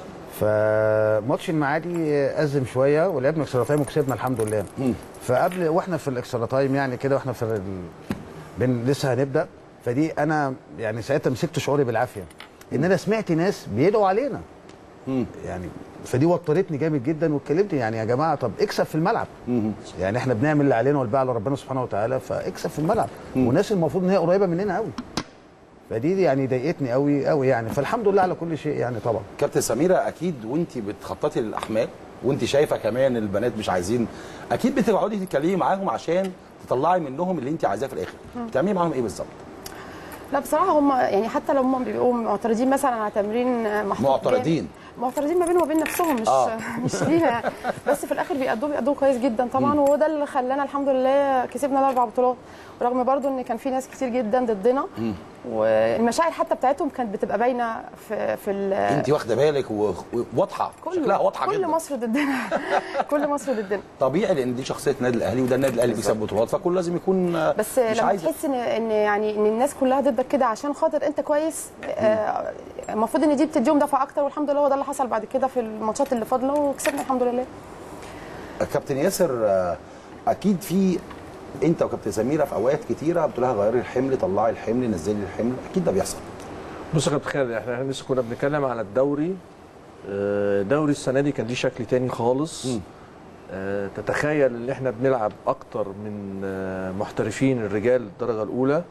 فماتش المعادي ازم شويه ولعبنا اكسترا تايم وكسبنا الحمد لله مم. فقبل واحنا في الاكسترا تايم يعني كده واحنا في ال... بن لسه هنبدا فدي انا يعني ساعتها مسكت شعوري بالعافيه ان انا سمعت ناس بيدعوا علينا مم. يعني فدي وترتني جامد جدا واتكلمت يعني يا جماعه طب اكسب في الملعب مم. يعني احنا بنعمل اللي علينا والباقي على ربنا سبحانه وتعالى فاكسب في الملعب وناس المفروض ان هي قريبه مننا قوي فدي يعني ضايقتني قوي قوي يعني فالحمد لله على كل شيء يعني طبعا كابتن سميره اكيد وانت بتخططي للاحمال وانت شايفه كمان البنات مش عايزين اكيد بتقعدي تتكلمي معاهم عشان تطلعي منهم اللي انت عايزاه في الاخر بتعملي معاهم ايه بالظبط لا بصراحه هم يعني حتى لو هم بيبقوا معترضين مثلا على تمرين محطوط معترضين. جامد- معترضين ما بينهم وبين نفسهم مش آه. مش لينا بس في الاخر بيأدوا بيأدوا كويس جدا طبعا وهو ده اللي خلانا الحمد لله كسبنا الاربع بطولات ورغم برضو ان كان في ناس كتير جدا ضدنا والمشاعر حتى بتاعتهم كانت بتبقى باينه في في ال- انت واخده بالك و- وواضحه شكلها واضحه كل جدا مصر ضدنا كل مصر ضدنا طبيعي لان دي شخصيه النادي الاهلي وده النادي الاهلي بيكسب بطولات فكل لازم يكون آه، بس مش لما عايز تحس ان ان يعني ان الناس كلها ضدك كده عشان خاطر انت كويس آه، المفروض ان دي بتديهم دفعه اكتر والحمد لله هو ده اللي حصل بعد كده في الماتشات اللي فاضله وكسبنا الحمد لله كابتن ياسر آه، اكيد في انت وكابتن سميره في اوقات كتيره بتقول لها غيري الحمل طلعي الحمل نزلي الحمل اكيد ده بيحصل بص يا كابتن خالد احنا لسه كنا بنتكلم على الدوري آه، دوري السنه دي كان ليه شكل تاني خالص آه، تتخيل ان احنا بنلعب اكتر من آه، محترفين الرجال الدرجه الاولى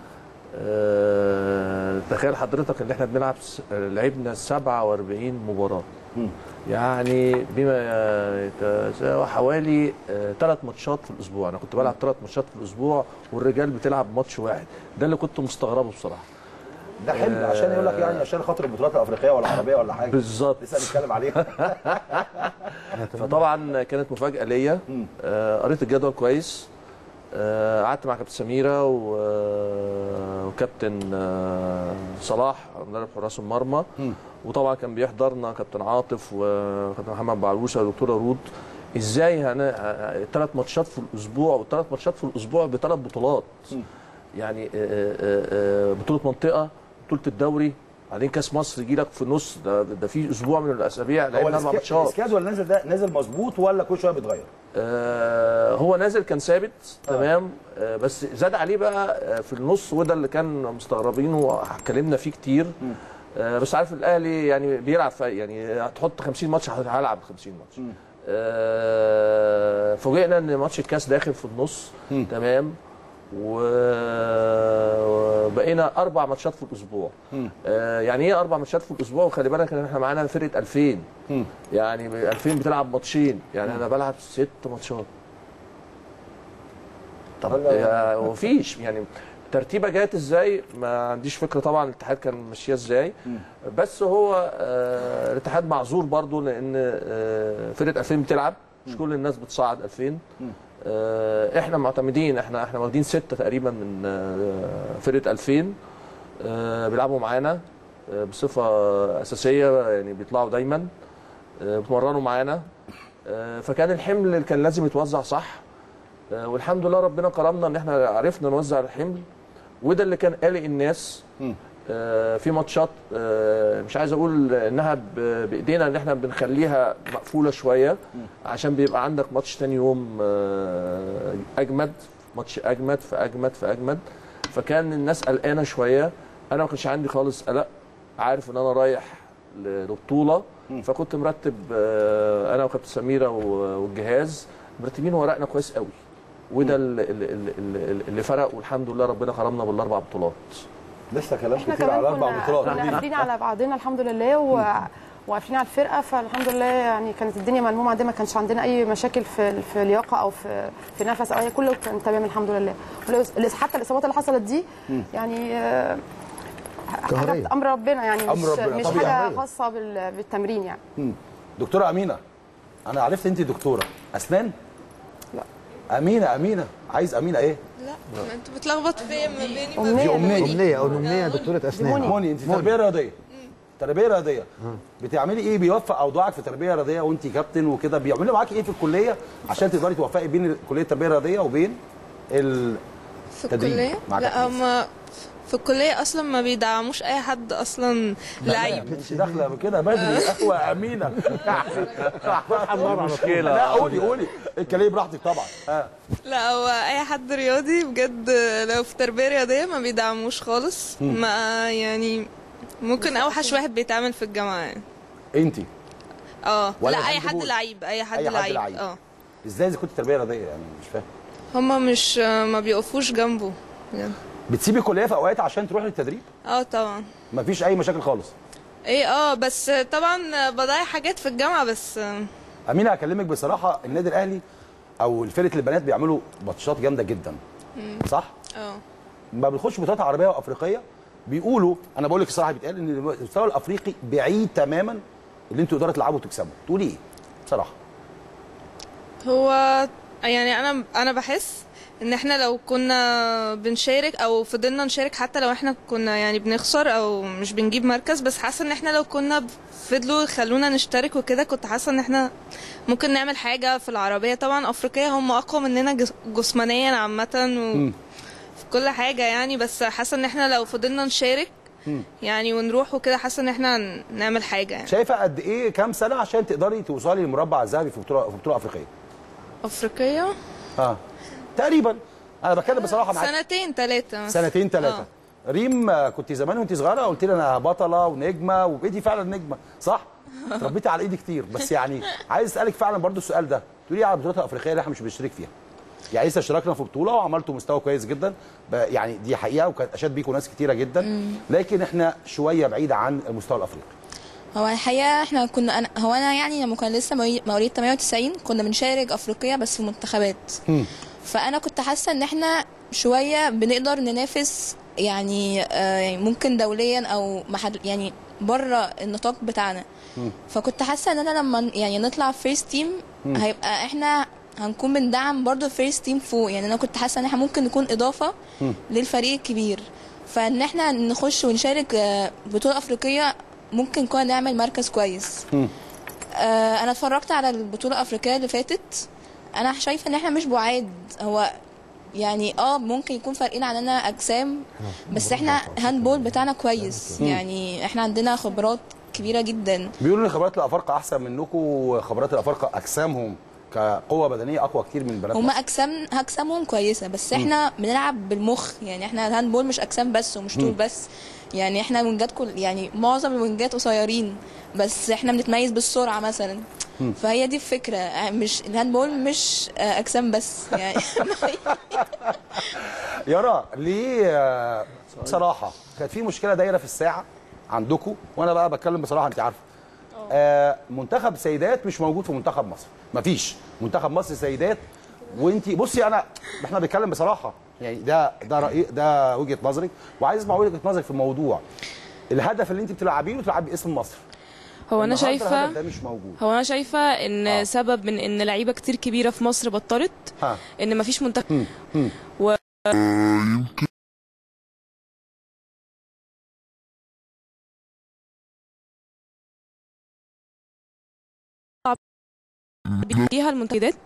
آه، تخيل حضرتك ان احنا بنلعب س- آه، لعبنا 47 مباراه يعني بما يتساوى حوالي ثلاث ماتشات في الاسبوع انا كنت بلعب ثلاث ماتشات في الاسبوع والرجال بتلعب ماتش واحد ده اللي كنت مستغربه بصراحه ده حمل عشان يقول لك يعني عشان خاطر البطولات الافريقيه ولا العربيه ولا حاجه بالظبط لسه هنتكلم عليها فطبعا كانت مفاجاه ليا آه، قريت الجدول كويس آه، قعدت مع كابتن سميره و- آه، وكابتن آه، صلاح مدرب حراس المرمى وطبعا كان بيحضرنا كابتن عاطف وكابتن محمد بعلوشه ودكتوره رود ازاي هن... ثلاث ماتشات في الاسبوع وثلاث ماتشات في الاسبوع بثلاث بطولات يعني آه، آه، آه، بطوله منطقه بطوله الدوري بعدين كاس مصر يجي لك في النص ده, ده في اسبوع من الاسابيع هو لعبنا اربع الاسكا- ماتشات السكادول نازل ده نازل مظبوط ولا كل شويه بيتغير؟ آه، هو نازل كان ثابت تمام آه، بس زاد عليه بقى آه، في النص وده اللي كان مستغربينه واتكلمنا فيه كتير آه، بس عارف الاهلي يعني بيلعب في يعني هتحط 50 ماتش هلعب 50 ماتش آه، فوجئنا ان ماتش الكاس داخل في النص تمام و- وبقينا اربع ماتشات في الاسبوع آه يعني ايه اربع ماتشات في الاسبوع وخلي بالك ان احنا معانا فرقه 2000 يعني ب 2000 بتلعب ماتشين يعني انا بلعب ست ماتشات طب يا- مفيش يعني الترتيبه جت ازاي ما عنديش فكره طبعا الاتحاد كان ماشيه ازاي بس هو آه الاتحاد معذور برضو لان آه فرقه 2000 بتلعب مش كل الناس بتصعد 2000 آه احنا معتمدين احنا احنا واخدين سته تقريبا من آه فرقه 2000 آه بيلعبوا معانا آه بصفه اساسيه يعني بيطلعوا دايما آه بيتمرنوا معانا آه فكان الحمل اللي كان لازم يتوزع صح آه والحمد لله ربنا كرمنا ان احنا عرفنا نوزع الحمل وده اللي كان قلق الناس آه في ماتشات آه مش عايز اقول انها ب- بايدينا ان احنا بنخليها مقفوله شويه عشان بيبقى عندك ماتش تاني يوم آه اجمد ماتش اجمد فاجمد فاجمد فكان الناس قلقانه شويه انا ما كانش عندي خالص قلق عارف ان انا رايح ل- لبطوله فكنت مرتب آه انا وكابتن سميره و- والجهاز مرتبين ورقنا كويس قوي وده اللي, اللي, اللي, اللي فرق والحمد لله ربنا كرمنا بالاربع بطولات لسه كلام احنا كتير على كمان اربع كنا بطولات كنا قافلين على بعضنا الحمد لله و... وقافلين على الفرقه فالحمد لله يعني كانت الدنيا ملمومه عندنا ما كانش عندنا اي مشاكل في في لياقه او في في نفس او اي كله كان تمام الحمد لله والإص- حتى الاصابات اللي حصلت دي يعني آه، قهرية. حاجه امر ربنا يعني أمر مش ربنا، مش طبيعي. حاجه خاصه بال- بالتمرين يعني مم. دكتوره امينه انا عرفت انت دكتوره اسنان لا. امينه امينه عايز امينه ايه لا ما انت بتلخبط فيا ما بيني وما أمنية. دي امنيه امنيه او امنيه دكتوره اسنان موني انت تربيه رياضيه تربيه رياضيه بتعملي ايه بيوفق اوضاعك في تربيه رياضيه وانت كابتن وكده بيعملوا معاكي ايه في الكليه عشان تقدري توفقي بين كليه التربيه الرياضيه وبين ال... في تدريب الكليه مع لا كابتن هما في الكليه اصلا ما بيدعموش اي حد اصلا لعيب انت داخله كده بدري قهوه امينه مشكله لا قولي قولي اتكلمي براحتك طبعا اه لا هو اي حد رياضي بجد لو في تربيه رياضيه ما بيدعموش خالص ما يعني ممكن اوحش واحد بيتعامل في الجامعه يعني انت اه ولا لا اي الهاند حد بول؟ لعيب اي حد أي حد لعيب لعيب. اه ازاي اذا كنت تربيه رياضيه يعني مش فاهم هما مش ما بيقفوش جنبه بجد. بتسيبي الكليه في اوقات عشان تروحي للتدريب اه طبعا مفيش اي مشاكل خالص ايه اه بس طبعا بضيع حاجات في الجامعه بس امينه هكلمك بصراحه النادي الاهلي او فرقه البنات بيعملوا ماتشات جامده جدا صح اه لما بنخش بطولات عربيه وافريقيه بيقولوا انا بقول لك الصراحه بيتقال ان المستوى الافريقي بعيد تماما اللي انتوا تقدروا تلعبوا وتكسبوا تقولي ايه بصراحه هو يعني انا انا بحس ان احنا لو كنا بنشارك او فضلنا نشارك حتى لو احنا كنا يعني بنخسر او مش بنجيب مركز بس حاسه ان احنا لو كنا فضلوا خلونا نشترك وكده كنت حاسه ان احنا ممكن نعمل حاجه في العربيه طبعا افريقيا هم اقوى مننا جس- جسمانيا عامه وفي كل حاجه يعني بس حاسه ان احنا لو فضلنا نشارك يعني ونروح وكده حاسه ان احنا نعمل حاجه يعني شايفه قد ايه كام سنه عشان تقدري توصلي للمربع الذهبي في بطوله في بطوله افريقيه افريقيا اه تقريبا انا بتكلم بصراحه معاك سنتين ثلاثه سنتين ثلاثه ريم آه، كنت زمان وانت صغيره قلت لي انا بطله ونجمه وبقيتي فعلا نجمه صح ربيتي على ايدي كتير بس يعني عايز اسالك فعلا برضو السؤال ده تقولي إيه على البطولات الافريقيه اللي احنا مش بنشترك فيها يعني لسه اشتركنا في بطوله وعملتوا مستوى كويس جدا ب- يعني دي حقيقه وكانت اشاد بيكم ناس كتيره جدا لكن احنا شويه بعيد عن المستوى الافريقي هو الحقيقه احنا كنا أنا هو انا يعني لما كان لسه مواليد مواليد 98 كنا بنشارك افريقيا بس في منتخبات فانا كنت حاسه ان احنا شويه بنقدر ننافس يعني آه، يعني ممكن دوليا او محل يعني بره النطاق بتاعنا فكنت حاسه ان انا لما يعني نطلع فيرست تيم هيبقى احنا هنكون بندعم برضو الفيرست تيم فوق يعني انا كنت حاسه ان احنا ممكن نكون اضافه للفريق الكبير فان احنا نخش ونشارك آه، بطوله افريقيه ممكن كنا نعمل مركز كويس آه، انا اتفرجت على البطوله الافريقيه اللي فاتت انا شايفه ان احنا مش بعاد هو يعني اه ممكن يكون فارقين عننا اجسام بس احنا هاندبول بتاعنا كويس يعني احنا عندنا خبرات كبيره جدا بيقولوا ان خبرات الافارقه احسن منكم وخبرات الافارقه اجسامهم كقوه بدنيه اقوى كتير من البنات هما اجسام اجسامهم كويسه بس احنا بنلعب بالمخ يعني احنا الهاندبول مش اجسام بس ومش طول بس يعني احنا الوينجات كل يعني معظم الوينجات قصيرين بس احنا بنتميز بالسرعه مثلا فهي دي الفكره آه، مش الهاندبول مش آه، اجسام بس يعني يارا ليه آه، بصراحه كانت في مشكله دايره في الساعه عندكم وانا بقى بتكلم بصراحه انت عارفه آه منتخب سيدات مش موجود في منتخب مصر مفيش منتخب مصر سيدات وانت بصي انا احنا بنتكلم بصراحه يعني ده ده راي ده وجهه نظرك وعايز اسمع وجهه نظرك في الموضوع الهدف اللي انت بتلعبيه بتلعبي باسم مصر هو انا النهاردة شايفه الهدف ده مش موجود هو انا شايفه ان آه. سبب من ان لعيبه كتير كبيره في مصر بطلت ها ان مفيش منتخب مم. مم. و بيها المنتديات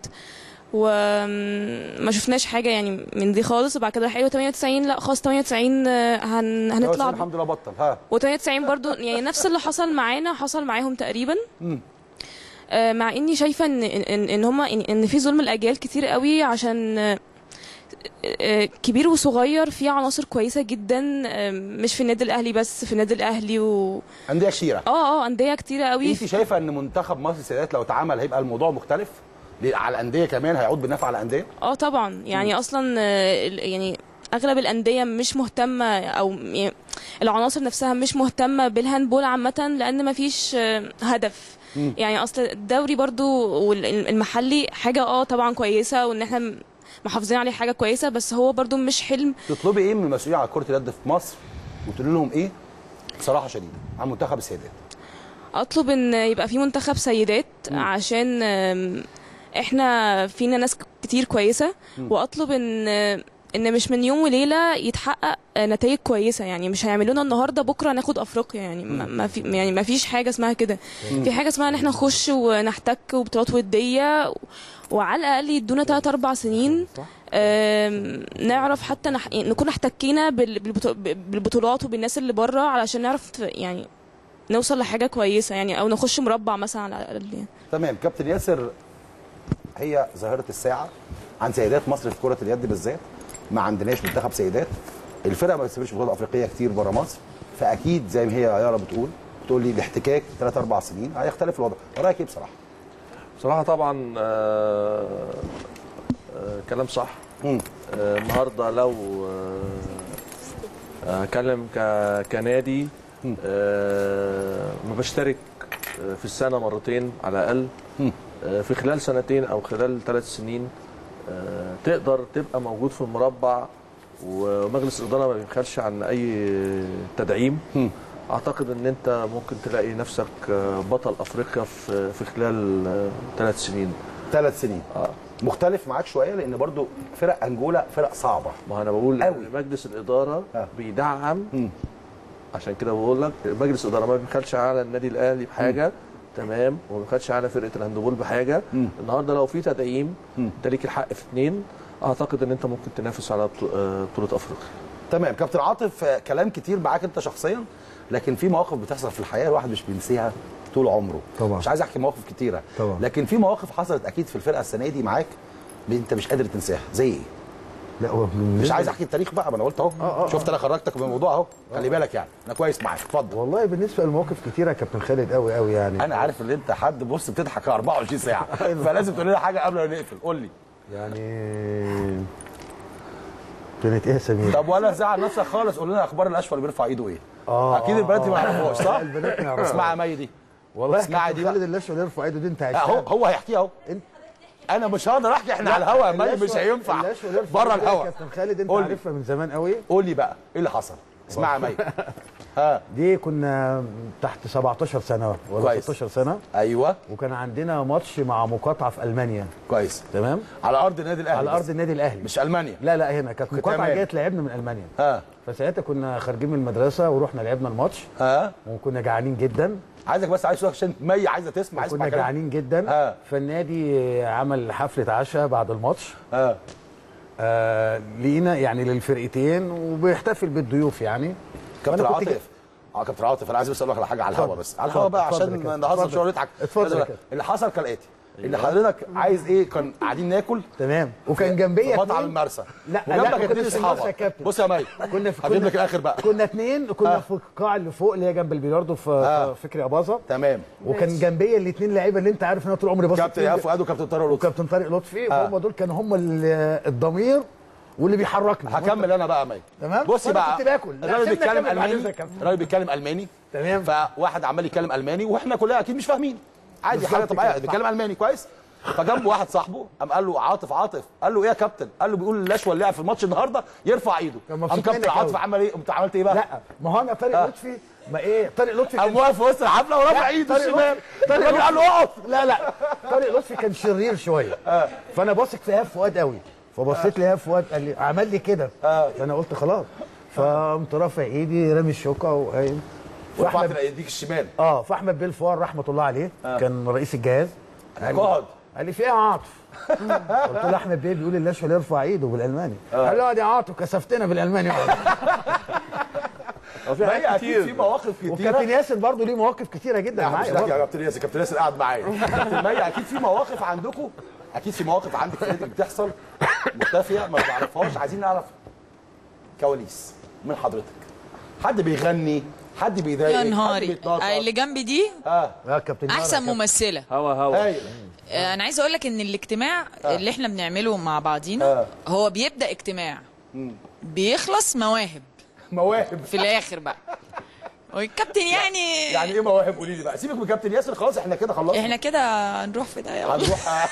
وما شفناش حاجه يعني من دي خالص وبعد كده حلو 98 لا خلاص 98 آه، هن هنطلع الحمد لله بطل ها و98 برضو يعني نفس اللي حصل معانا حصل معاهم تقريبا مم. آه، مع اني شايفه ان ان ان هما ان, إن في ظلم الاجيال كتير قوي عشان آه، آه، كبير وصغير في عناصر كويسه جدا آه، مش في النادي الاهلي بس في النادي الاهلي و انديه كتيره اه اه انديه كتيره قوي انت شايفه ان منتخب مصر السيدات لو اتعمل هيبقى الموضوع مختلف ليه؟ على الانديه كمان هيعود بالنفع على الانديه اه طبعا يعني اصلا آه، ال- يعني اغلب الانديه مش مهتمه او يعني العناصر نفسها مش مهتمه بالهاندبول عامه لان مفيش آه، هدف مم. يعني اصل الدوري برضو والمحلي حاجه اه طبعا كويسه وان احنا م- محافظين عليه حاجه كويسه بس هو برضو مش حلم تطلبي ايه من المسؤولين على كره اليد في مصر وتقولي لهم ايه بصراحه شديده عن منتخب السيدات اطلب ان يبقى في منتخب سيدات عشان آم، احنا فينا ناس كتير كويسه واطلب ان ان مش من يوم وليله يتحقق نتائج كويسه يعني مش هيعملونا النهارده بكره ناخد افريقيا يعني ما ما في يعني ما فيش حاجه اسمها كده في حاجه اسمها ان احنا نخش ونحتك وبطولات وديه وعلى الاقل يدونا 3 4 سنين آم، نعرف حتى نح... يعني نكون احتكينا بال- بالبطو- بالبطولات وبالناس اللي بره علشان نعرف يعني نوصل لحاجه كويسه يعني او نخش مربع مثلا على الاقل يعني. تمام كابتن ياسر هي ظاهره الساعه عن سيدات مصر في كره اليد بالذات ما عندناش منتخب سيدات الفرق ما بتسافرش بطولات افريقيه كتير بره مصر فاكيد زي ما هي يارا بتقول بتقول لي الاحتكاك ثلاث اربع سنين هيختلف الوضع رايك ايه بصراحه؟ بصراحه طبعا آه آه كلام صح مم. آه النهارده لو آه، هتكلم ك- كنادي مم. آه ما بشترك آه، في السنه مرتين على الاقل مم. آه، في خلال سنتين او خلال ثلاث سنين آه، تقدر تبقى موجود في المربع ومجلس الاداره ما بيبخلش عن اي تدعيم مم. اعتقد ان انت ممكن تلاقي نفسك آه، بطل افريقيا في في خلال ثلاث سنين ثلاث سنين اه مختلف معاك شويه لان برضو فرق انجولا فرق صعبه ما انا بقول أوي. إن مجلس الاداره آه. بيدعم مم. عشان كده بقول لك مجلس الاداره ما بيبخلش على النادي الاهلي بحاجه تمام وما بيبخلش على فرقه الهاندبول بحاجه مم. النهارده لو في تدعيم مم. انت ليك الحق في اثنين اعتقد ان انت ممكن تنافس على بطو- آه، بطوله افريقيا تمام كابتن عاطف آه، كلام كتير معاك انت شخصيا لكن في مواقف بتحصل في الحياه الواحد مش بينسيها طول عمره طبعا. مش عايز احكي مواقف كتيره طبعا. لكن في مواقف حصلت اكيد في الفرقه السنه دي معاك انت مش قادر تنساها زي ايه لا هو مش عايز احكي التاريخ بقى ما انا قلت اهو آه، آه، شفت انا خرجتك من الموضوع اهو خلي بالك يعني انا كويس معاك اتفضل والله بالنسبه للمواقف كتيره يا كابتن خالد قوي قوي يعني انا عارف ان انت حد بص بتضحك 24 ساعه فلازم تقول لنا حاجه قبل ما نقفل قول لي يعني كانت ايه يا سمير؟ طب ولا زعل نفسك خالص قول لنا اخبار الاشول اللي بيرفع ايده ايه آه، اكيد آه، البنات دي ما آه. يعرفوهاش صح لا، البنات ما يعرفوهاش. اسمعها مي دي والله يا اسمعي كابتن دي بقى. خالد الاشول يرفع ايده دي انت آه، هو عشتها هو هيحكيها اهو انت انا مش هقدر احكي احنا على الهوا يا مي مش هينفع الاشول يرفع بره إيده دي يا الهوا كابتن خالد انت قول لي. عارفها من زمان قوي قول لي بقى ايه اللي حصل اسمعها مي ها دي كنا تحت 17 سنه ولا كويس. 16 سنه ايوه وكان عندنا ماتش مع مقاطعه في المانيا كويس تمام على ارض النادي الاهلي على بس. ارض النادي الاهلي مش المانيا لا لا هنا كانت مقاطعه تمام. جايه تلعبنا من المانيا ها فساعتها كنا خارجين من المدرسه ورحنا لعبنا الماتش ها وكنا جعانين جدا عايزك بس عايز عشان مي عايزه تسمع عايز كنا تسمع كلام. جعانين جدا ها. فالنادي عمل حفله عشاء بعد الماتش ها آه لينا يعني للفرقتين وبيحتفل بالضيوف يعني كابتن وأنا كنت عاطف اه كابتن عاطف انا عايز بس اقول لك على حاجه على الهوا اتفضل. بس على الهوا اتفضل. بقى اتفضل يا عشان كابتن. نهزر اتفضل. شويه ونضحك اتفضل يا لازم- كابتن. اللي حصل كالاتي اللي حضرتك عايز ايه كان قاعدين ناكل تمام وكان جنبيا في مطعم اتنين- المرسى لا لا وجنبك ما اتنين كنتش في المرسى يا اصحابك كابتن بص يا مي كنا في هجيب كنا لك الاخر بقى كنا اتنين كنا آه. في القاعه اللي فوق اللي هي جنب البلياردو في آه. في فكري اباظه تمام وكان جنبيا الاثنين لعيبه اللي انت عارف ان انا طول عمري بثق كابتن فيهم ايهاب فؤاد وكابتن طارق لطفي وكابتن طارق لطفي آه. فهم دول كانوا هم ال- الضمير واللي بيحركني هكمل انا بقى يا مي تمام؟ بصي وأنا بقى كنت باكل. لا، الراجل سيبني بيتكلم أكمل بعد الماني إذنك يا كابتن. الراجل بيتكلم الماني تمام فواحد عمال يتكلم الماني واحنا كلنا اكيد مش فاهمين عادي بالظبط حاجه طبيعيه كده. بيتكلم الماني كويس فجنبه واحد صاحبه قام قال له عاطف عاطف قال له ايه يا كابتن قال له بيقول الاشول اللي لعب في الماتش النهارده يرفع ايده كان قام مبسوط كابتن منك عاطف أوي. عمل ايه قمت عملت ايه بقى لا ما هو انا طارق آه. لطفي ما ايه طارق لطفي قام كان واقف في وسط الحفله ورافع لا، ايده طارق الشمال لطفي- طارق الراجل قال له لطفي- اقف لا لا طارق لطفي كان شرير شويه فانا باثق في ايهاب فؤاد قوي فبصيت لايهاب فؤاد قال لي عمل لي كده فانا قلت خلاص فقمت رافع ايدي رامي الشوكه وقايم ورفعت فاحمد ايديك الشمال اه فاحمد بيه الفار رحمه الله عليه كان رئيس الجهاز قال لي- قعد قال لي في ايه يا عاطف؟ قلت له احمد بيه بيقول الاشول يرفع ايده بالالماني قال له يا عاطف كسفتنا بالالماني وفي ما هي حاجات اكيد في كتير مواقف وكابتن كتيره ياسر برضه ليه مواقف كتيره جدا لا مش معايا لك برضه. يا كابتن ياسر كابتن ياسر قاعد معايا كابتن مي اكيد في مواقف عندكم اكيد في مواقف عندك في النادي بتحصل مختفيه ما بنعرفهاش عايزين نعرف كواليس من حضرتك حد بيغني حد بيضايق يا حد نهاري بيتنطط اللي جنبي دي اه لا كابتن يارا احسن كابتن- ممثله هوا هوا هايل آه، انا عايزه اقول لك ان الاجتماع اللي احنا بنعمله مع بعضينا آه. هو بيبدا اجتماع بيخلص مواهب مواهب في الاخر بقى والكابتن يعني يعني ايه مواهب قولي لي بقى سيبك من كابتن ياسر خلاص احنا كده خلصنا احنا كده هنروح في ده والله هنروح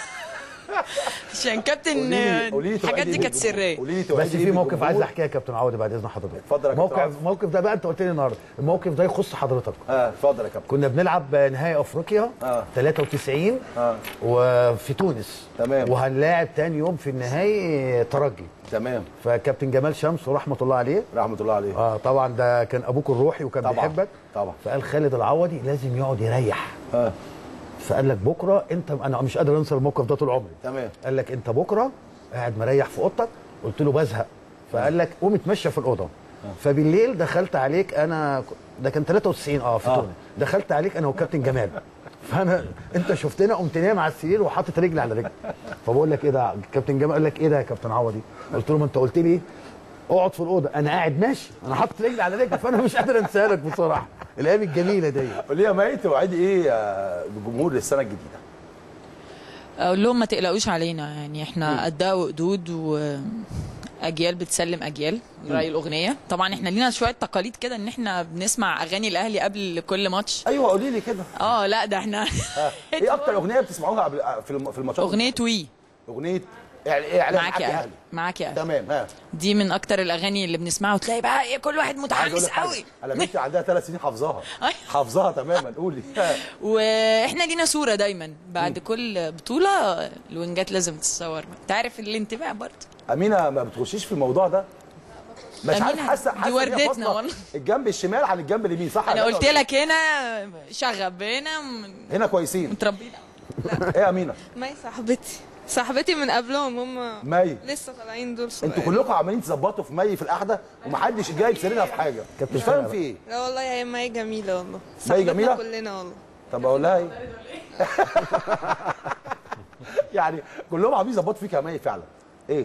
عشان كابتن قولي لي- قولي لي الحاجات دي توعدي كانت بالجمهور. سريه قولي لي بس توعدي في إيه موقف بالجمهور؟ عايز احكيه يا كابتن عوضي بعد اذن حضرتك اتفضل يا كابتن موقف عوضي. الموقف ده بقى انت قلت لي النهارده الموقف ده يخص حضرتك اه اتفضل يا كابتن كنا بنلعب نهائي افريقيا آه. 93 اه وفي تونس تمام. وهنلاعب تاني يوم في النهائي ترجي تمام فكابتن جمال شمس ورحمه الله عليه رحمه الله عليه اه طبعا ده كان ابوك الروحي وكان طبعا. بيحبك طبعا. فقال خالد العوضي لازم يقعد يريح اه فقال لك بكره انت انا مش قادر انسى الموقف ده طول عمري تمام قال لك انت بكره قاعد مريح في اوضتك قلت له بزهق فقال لك قوم اتمشى في الاوضه فبالليل دخلت عليك انا ده كان 93 اه في آه. تونس دخلت عليك انا وكابتن جمال فانا انت شفتنا قمت نايم على السرير وحاطط رجلي على رجلي فبقول لك ايه ده كابتن جمال قال لك ايه ده يا كابتن عوضي قلت له ما انت قلت لي اقعد في الاوضه انا قاعد ماشي انا حاطط رجلي على رجلي فانا مش قادر انساها لك بصراحه الايام الجميله دي قول لي يا مي توعدي ايه آه، بالجمهور للسنه الجديده اقول لهم ما تقلقوش علينا يعني احنا قدها وقدود واجيال بتسلم اجيال راي الاغنيه طبعا احنا لينا شويه تقاليد كده ان احنا بنسمع اغاني الاهلي قبل كل ماتش ايوه قولي لي كده اه لا ده احنا آه. ايه اكتر اغنيه بتسمعوها قبل آه، في الم- في الماتشات اغنيه وي اغنيه يعني ايه اعلان معاك يا اهلي اهلي معاك يا اهلي تمام ها دي من اكتر الاغاني اللي بنسمعها وتلاقي بقى ايه كل واحد عايز اقول متحمس لك حاجة. قوي انا بنتي عندها ثلاث سنين حافظاها أيوة. حافظاها تماما قولي ها. واحنا لينا صوره دايما بعد كل بطوله الوينجات لازم تتصور انت عارف الانتباه برضه امينه ما بتخشيش في الموضوع ده مش عارف أمينة حاسه دي حاسه إن هي وردتنا فاصلة والله. الجنب الشمال عن الجنب اليمين صح انا ولا قلت لا؟ لك هنا شغب هنا م- هنا كويسين متربيين ايه يا امينه مي صاحبتي صاحبتي من قبلهم هم مي لسه طالعين دول انتوا صغيرين كلكم عمالين تظبطوا في مي في القعده ومحدش جاي يسردها في حاجه كابتن مش فاهم سامر. في ايه لا والله هي مي جميلة والله مي صاحبتنا جميلة؟ كلنا والله طب اقول لها ايه يعني كلهم عاملين يظبطوا فيك يا مي فعلا ايه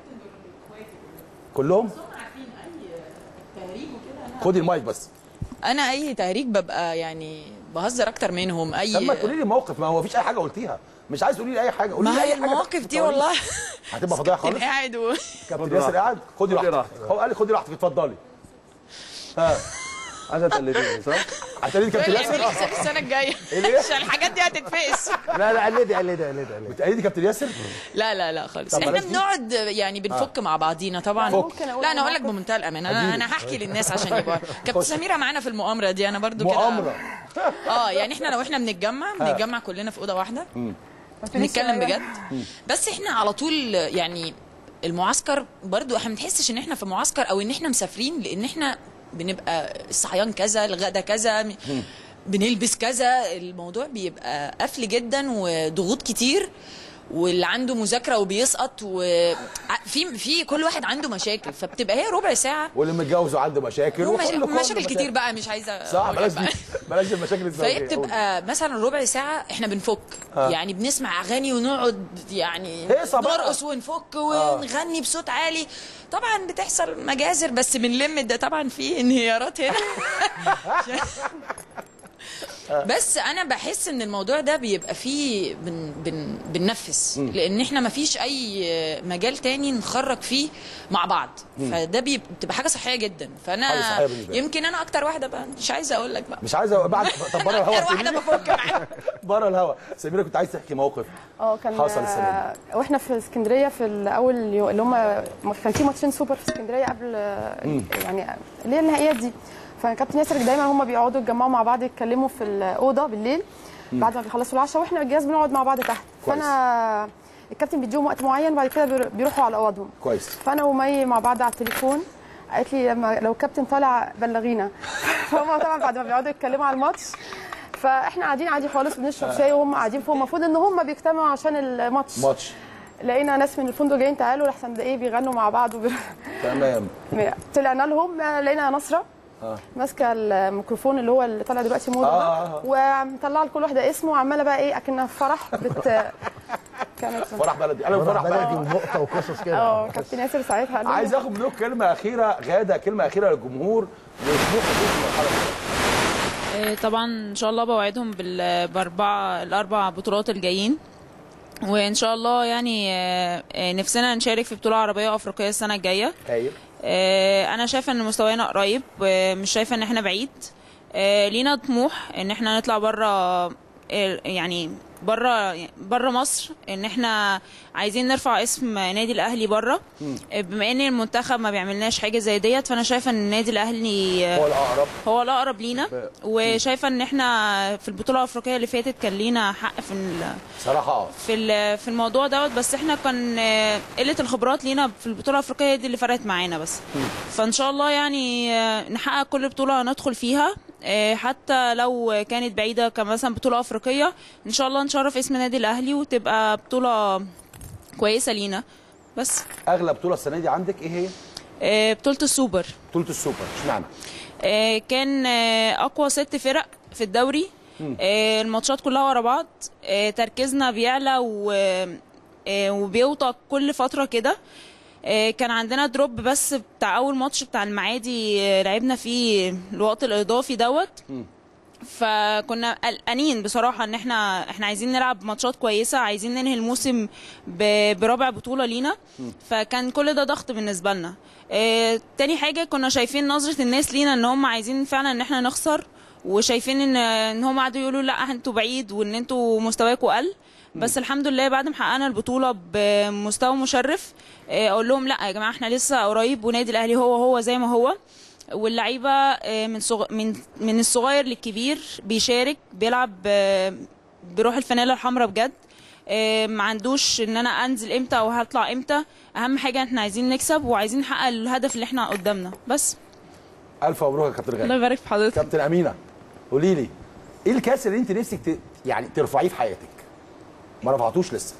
كلهم خدي المايك بس انا اي تهريج ببقى يعني بهزر اكتر منهم طب اي ما تقولي لي موقف ما هو مفيش اي حاجه قلتيها مش عايز تقولي لي اي حاجه قولي لي ما اي هي حاجه المواقف دي تقولي. والله هتبقى فضيحه خالص كان قاعد و... كابتن ياسر قاعد خدي خدي راحتك هو قال لي خدي راحتك اتفضلي ها عايزه تقلديني صح؟ هتقلدي كابتن اعمل ياسر حساب السنه الجايه ليه؟ عشان الحاجات دي هتتفقس لا لا قلدي قلدي قلدي قلدي بتقلدي كابتن ياسر لا لا لا خالص طب احنا بلاش دي. بنقعد يعني بنفك مع بعضينا طبعا ممكن أقول لا انا اقول لك موقف؟ بمنتهى الامانه انا انا هحكي للناس عشان يبقى كابتن سميره معانا في المؤامره دي انا برضو كده مؤامره اه يعني احنا لو احنا بنتجمع بنتجمع كلنا في اوضه واحده نتكلم بجد بس احنا على طول يعني المعسكر برضو احنا ما بنحسش ان احنا في معسكر او ان احنا مسافرين لان احنا بنبقى الصحيان كذا الغدا كذا بنلبس كذا الموضوع بيبقى قفل جدا وضغوط كتير واللي عنده مذاكره وبيسقط وفي في كل واحد عنده مشاكل فبتبقى هي ربع ساعه واللي متجوز وعنده مشاكل ومش- وكل- كل مشاكل كتير بقى مش عايزه صح أقول بلاش بقى. دي بلاش المشاكل الزوجيه فهي بتبقى مثلا ربع ساعة احنا بنفك آه. يعني بنسمع اغاني ونقعد يعني هيصة بقى. نرقص ونفك ونغني بصوت عالي طبعا بتحصل مجازر بس بنلم ده طبعا في انهيارات هنا بس انا بحس ان الموضوع ده بيبقى فيه بن بن بننفس لان احنا ما فيش اي مجال تاني نخرج فيه مع بعض فده بيب- بتبقى حاجه صحيه جدا حاجة فانا صحية بالنسبة لك. يمكن انا اكتر واحده بقى مش عايزه اقول لك بقى مش عايزه بعد طب بره الهوا اكتر واحده بفك معاها بره الهوا سميره كنت عايز تحكي موقف اه كان حصل السنة دي واحنا في اسكندريه في الاول يو- اللي هم كان في ماتشين سوبر في اسكندريه قبل يعني اللي هي النهائيات دي فكابتن ياسر دايما هم بيقعدوا يتجمعوا مع بعض يتكلموا في الاوضه بالليل بعد ما بيخلصوا العشاء واحنا الجهاز بنقعد مع بعض تحت كويس. فانا الكابتن بيديهم وقت معين وبعد كده بيرو- بيروحوا على اوضهم كويس فانا ومي مع بعض على التليفون قالت لي لما لو الكابتن طالع بلغينا فهم طبعا بعد ما بيقعدوا يتكلموا على الماتش فاحنا قاعدين عادي خالص بنشرب شاي وهم قاعدين فوق المفروض ان هم بيجتمعوا عشان الماتش ماتش لقينا ناس من الفندق جايين تعالوا لحسن ده ايه بيغنوا مع بعض وبي... تمام طلعنا لهم لقينا نصره اه ماسكه الميكروفون اللي هو اللي طالع دلوقتي موضه آه، ده آه، آه. ومطلعه لكل واحده اسمه وعماله بقى ايه اكنها في فرح بت كانت فرح بلدي انا فرح فرح بلدي بلدي ونقطه وقصص كده اه كابتن ياسر ساعتها قال لهم- عايز اخد منك كلمه اخيره غاده كلمه اخيره للجمهور وطموح في المرحله الجايه آه، طبعا ان شاء الله بوعدهم بال- باربعه الاربع بطولات الجايين وان شاء الله يعني آه، آه، نفسنا نشارك في بطوله عربيه وافريقيه السنه الجايه هايل آه، انا شايفه ان مستوانا قريب ومش شايفه ان احنا بعيد آه، لينا طموح ان احنا نطلع بره يعني بره بره مصر ان احنا عايزين نرفع اسم نادي الاهلي بره آه، بما ان المنتخب ما بيعملناش حاجه زي ديت فانا شايفه ان النادي الاهلي آه، هو الاقرب هو الاقرب لينا وشايفه ان احنا في البطوله الافريقيه اللي فاتت كان لينا حق في ال- صراحه اه في ال- في الموضوع دوت بس احنا كان آه، قله الخبرات لينا في البطوله الافريقيه دي اللي فرقت معانا بس فان شاء الله يعني آه، نحقق كل بطوله ندخل فيها آه، حتى لو كانت بعيده كمثلا بطوله افريقيه ان شاء الله نشرف اسم النادي الاهلي وتبقى بطوله كويسه لينا بس اغلى بطوله السنه دي عندك ايه هي آه، بطوله السوبر بطوله السوبر اشمعنى آه، كان آه، اقوى ست فرق في الدوري آه، الماتشات كلها ورا بعض آه، تركيزنا بيعلى و آه، وبيوطى كل فتره كده آه، كان عندنا دروب بس بتاع اول ماتش بتاع المعادي آه، لعبنا فيه الوقت الاضافي دوت فكنا قلقانين بصراحه ان احنا احنا عايزين نلعب ماتشات كويسه عايزين ننهي الموسم ب- برابع بطوله لينا فكان كل ده ضغط بالنسبه لنا آه، تاني حاجه كنا شايفين نظره الناس لينا ان هم عايزين فعلا ان احنا نخسر وشايفين ان ان هم قعدوا يقولوا لا انتوا بعيد وان انتوا مستواكم قل بس الحمد لله بعد ما حققنا البطوله بمستوى مشرف آه، اقول لهم لا يا جماعه احنا لسه قريب ونادي الاهلي هو هو زي ما هو واللعيبه آه، من صغ... من من الصغير للكبير بيشارك بيلعب آه، بروح الفانيلا الحمراء بجد آه، ما عندوش ان انا انزل امتى او هطلع امتى اهم حاجه احنا عايزين نكسب وعايزين نحقق الهدف اللي احنا قدامنا بس الف مبروك يا كابتن الله غالي يبارك في حضرتك كابتن امينه قولي لي ايه الكاس اللي انت نفسك ت... يعني ترفعيه في حياتك ما رفعتوش لسه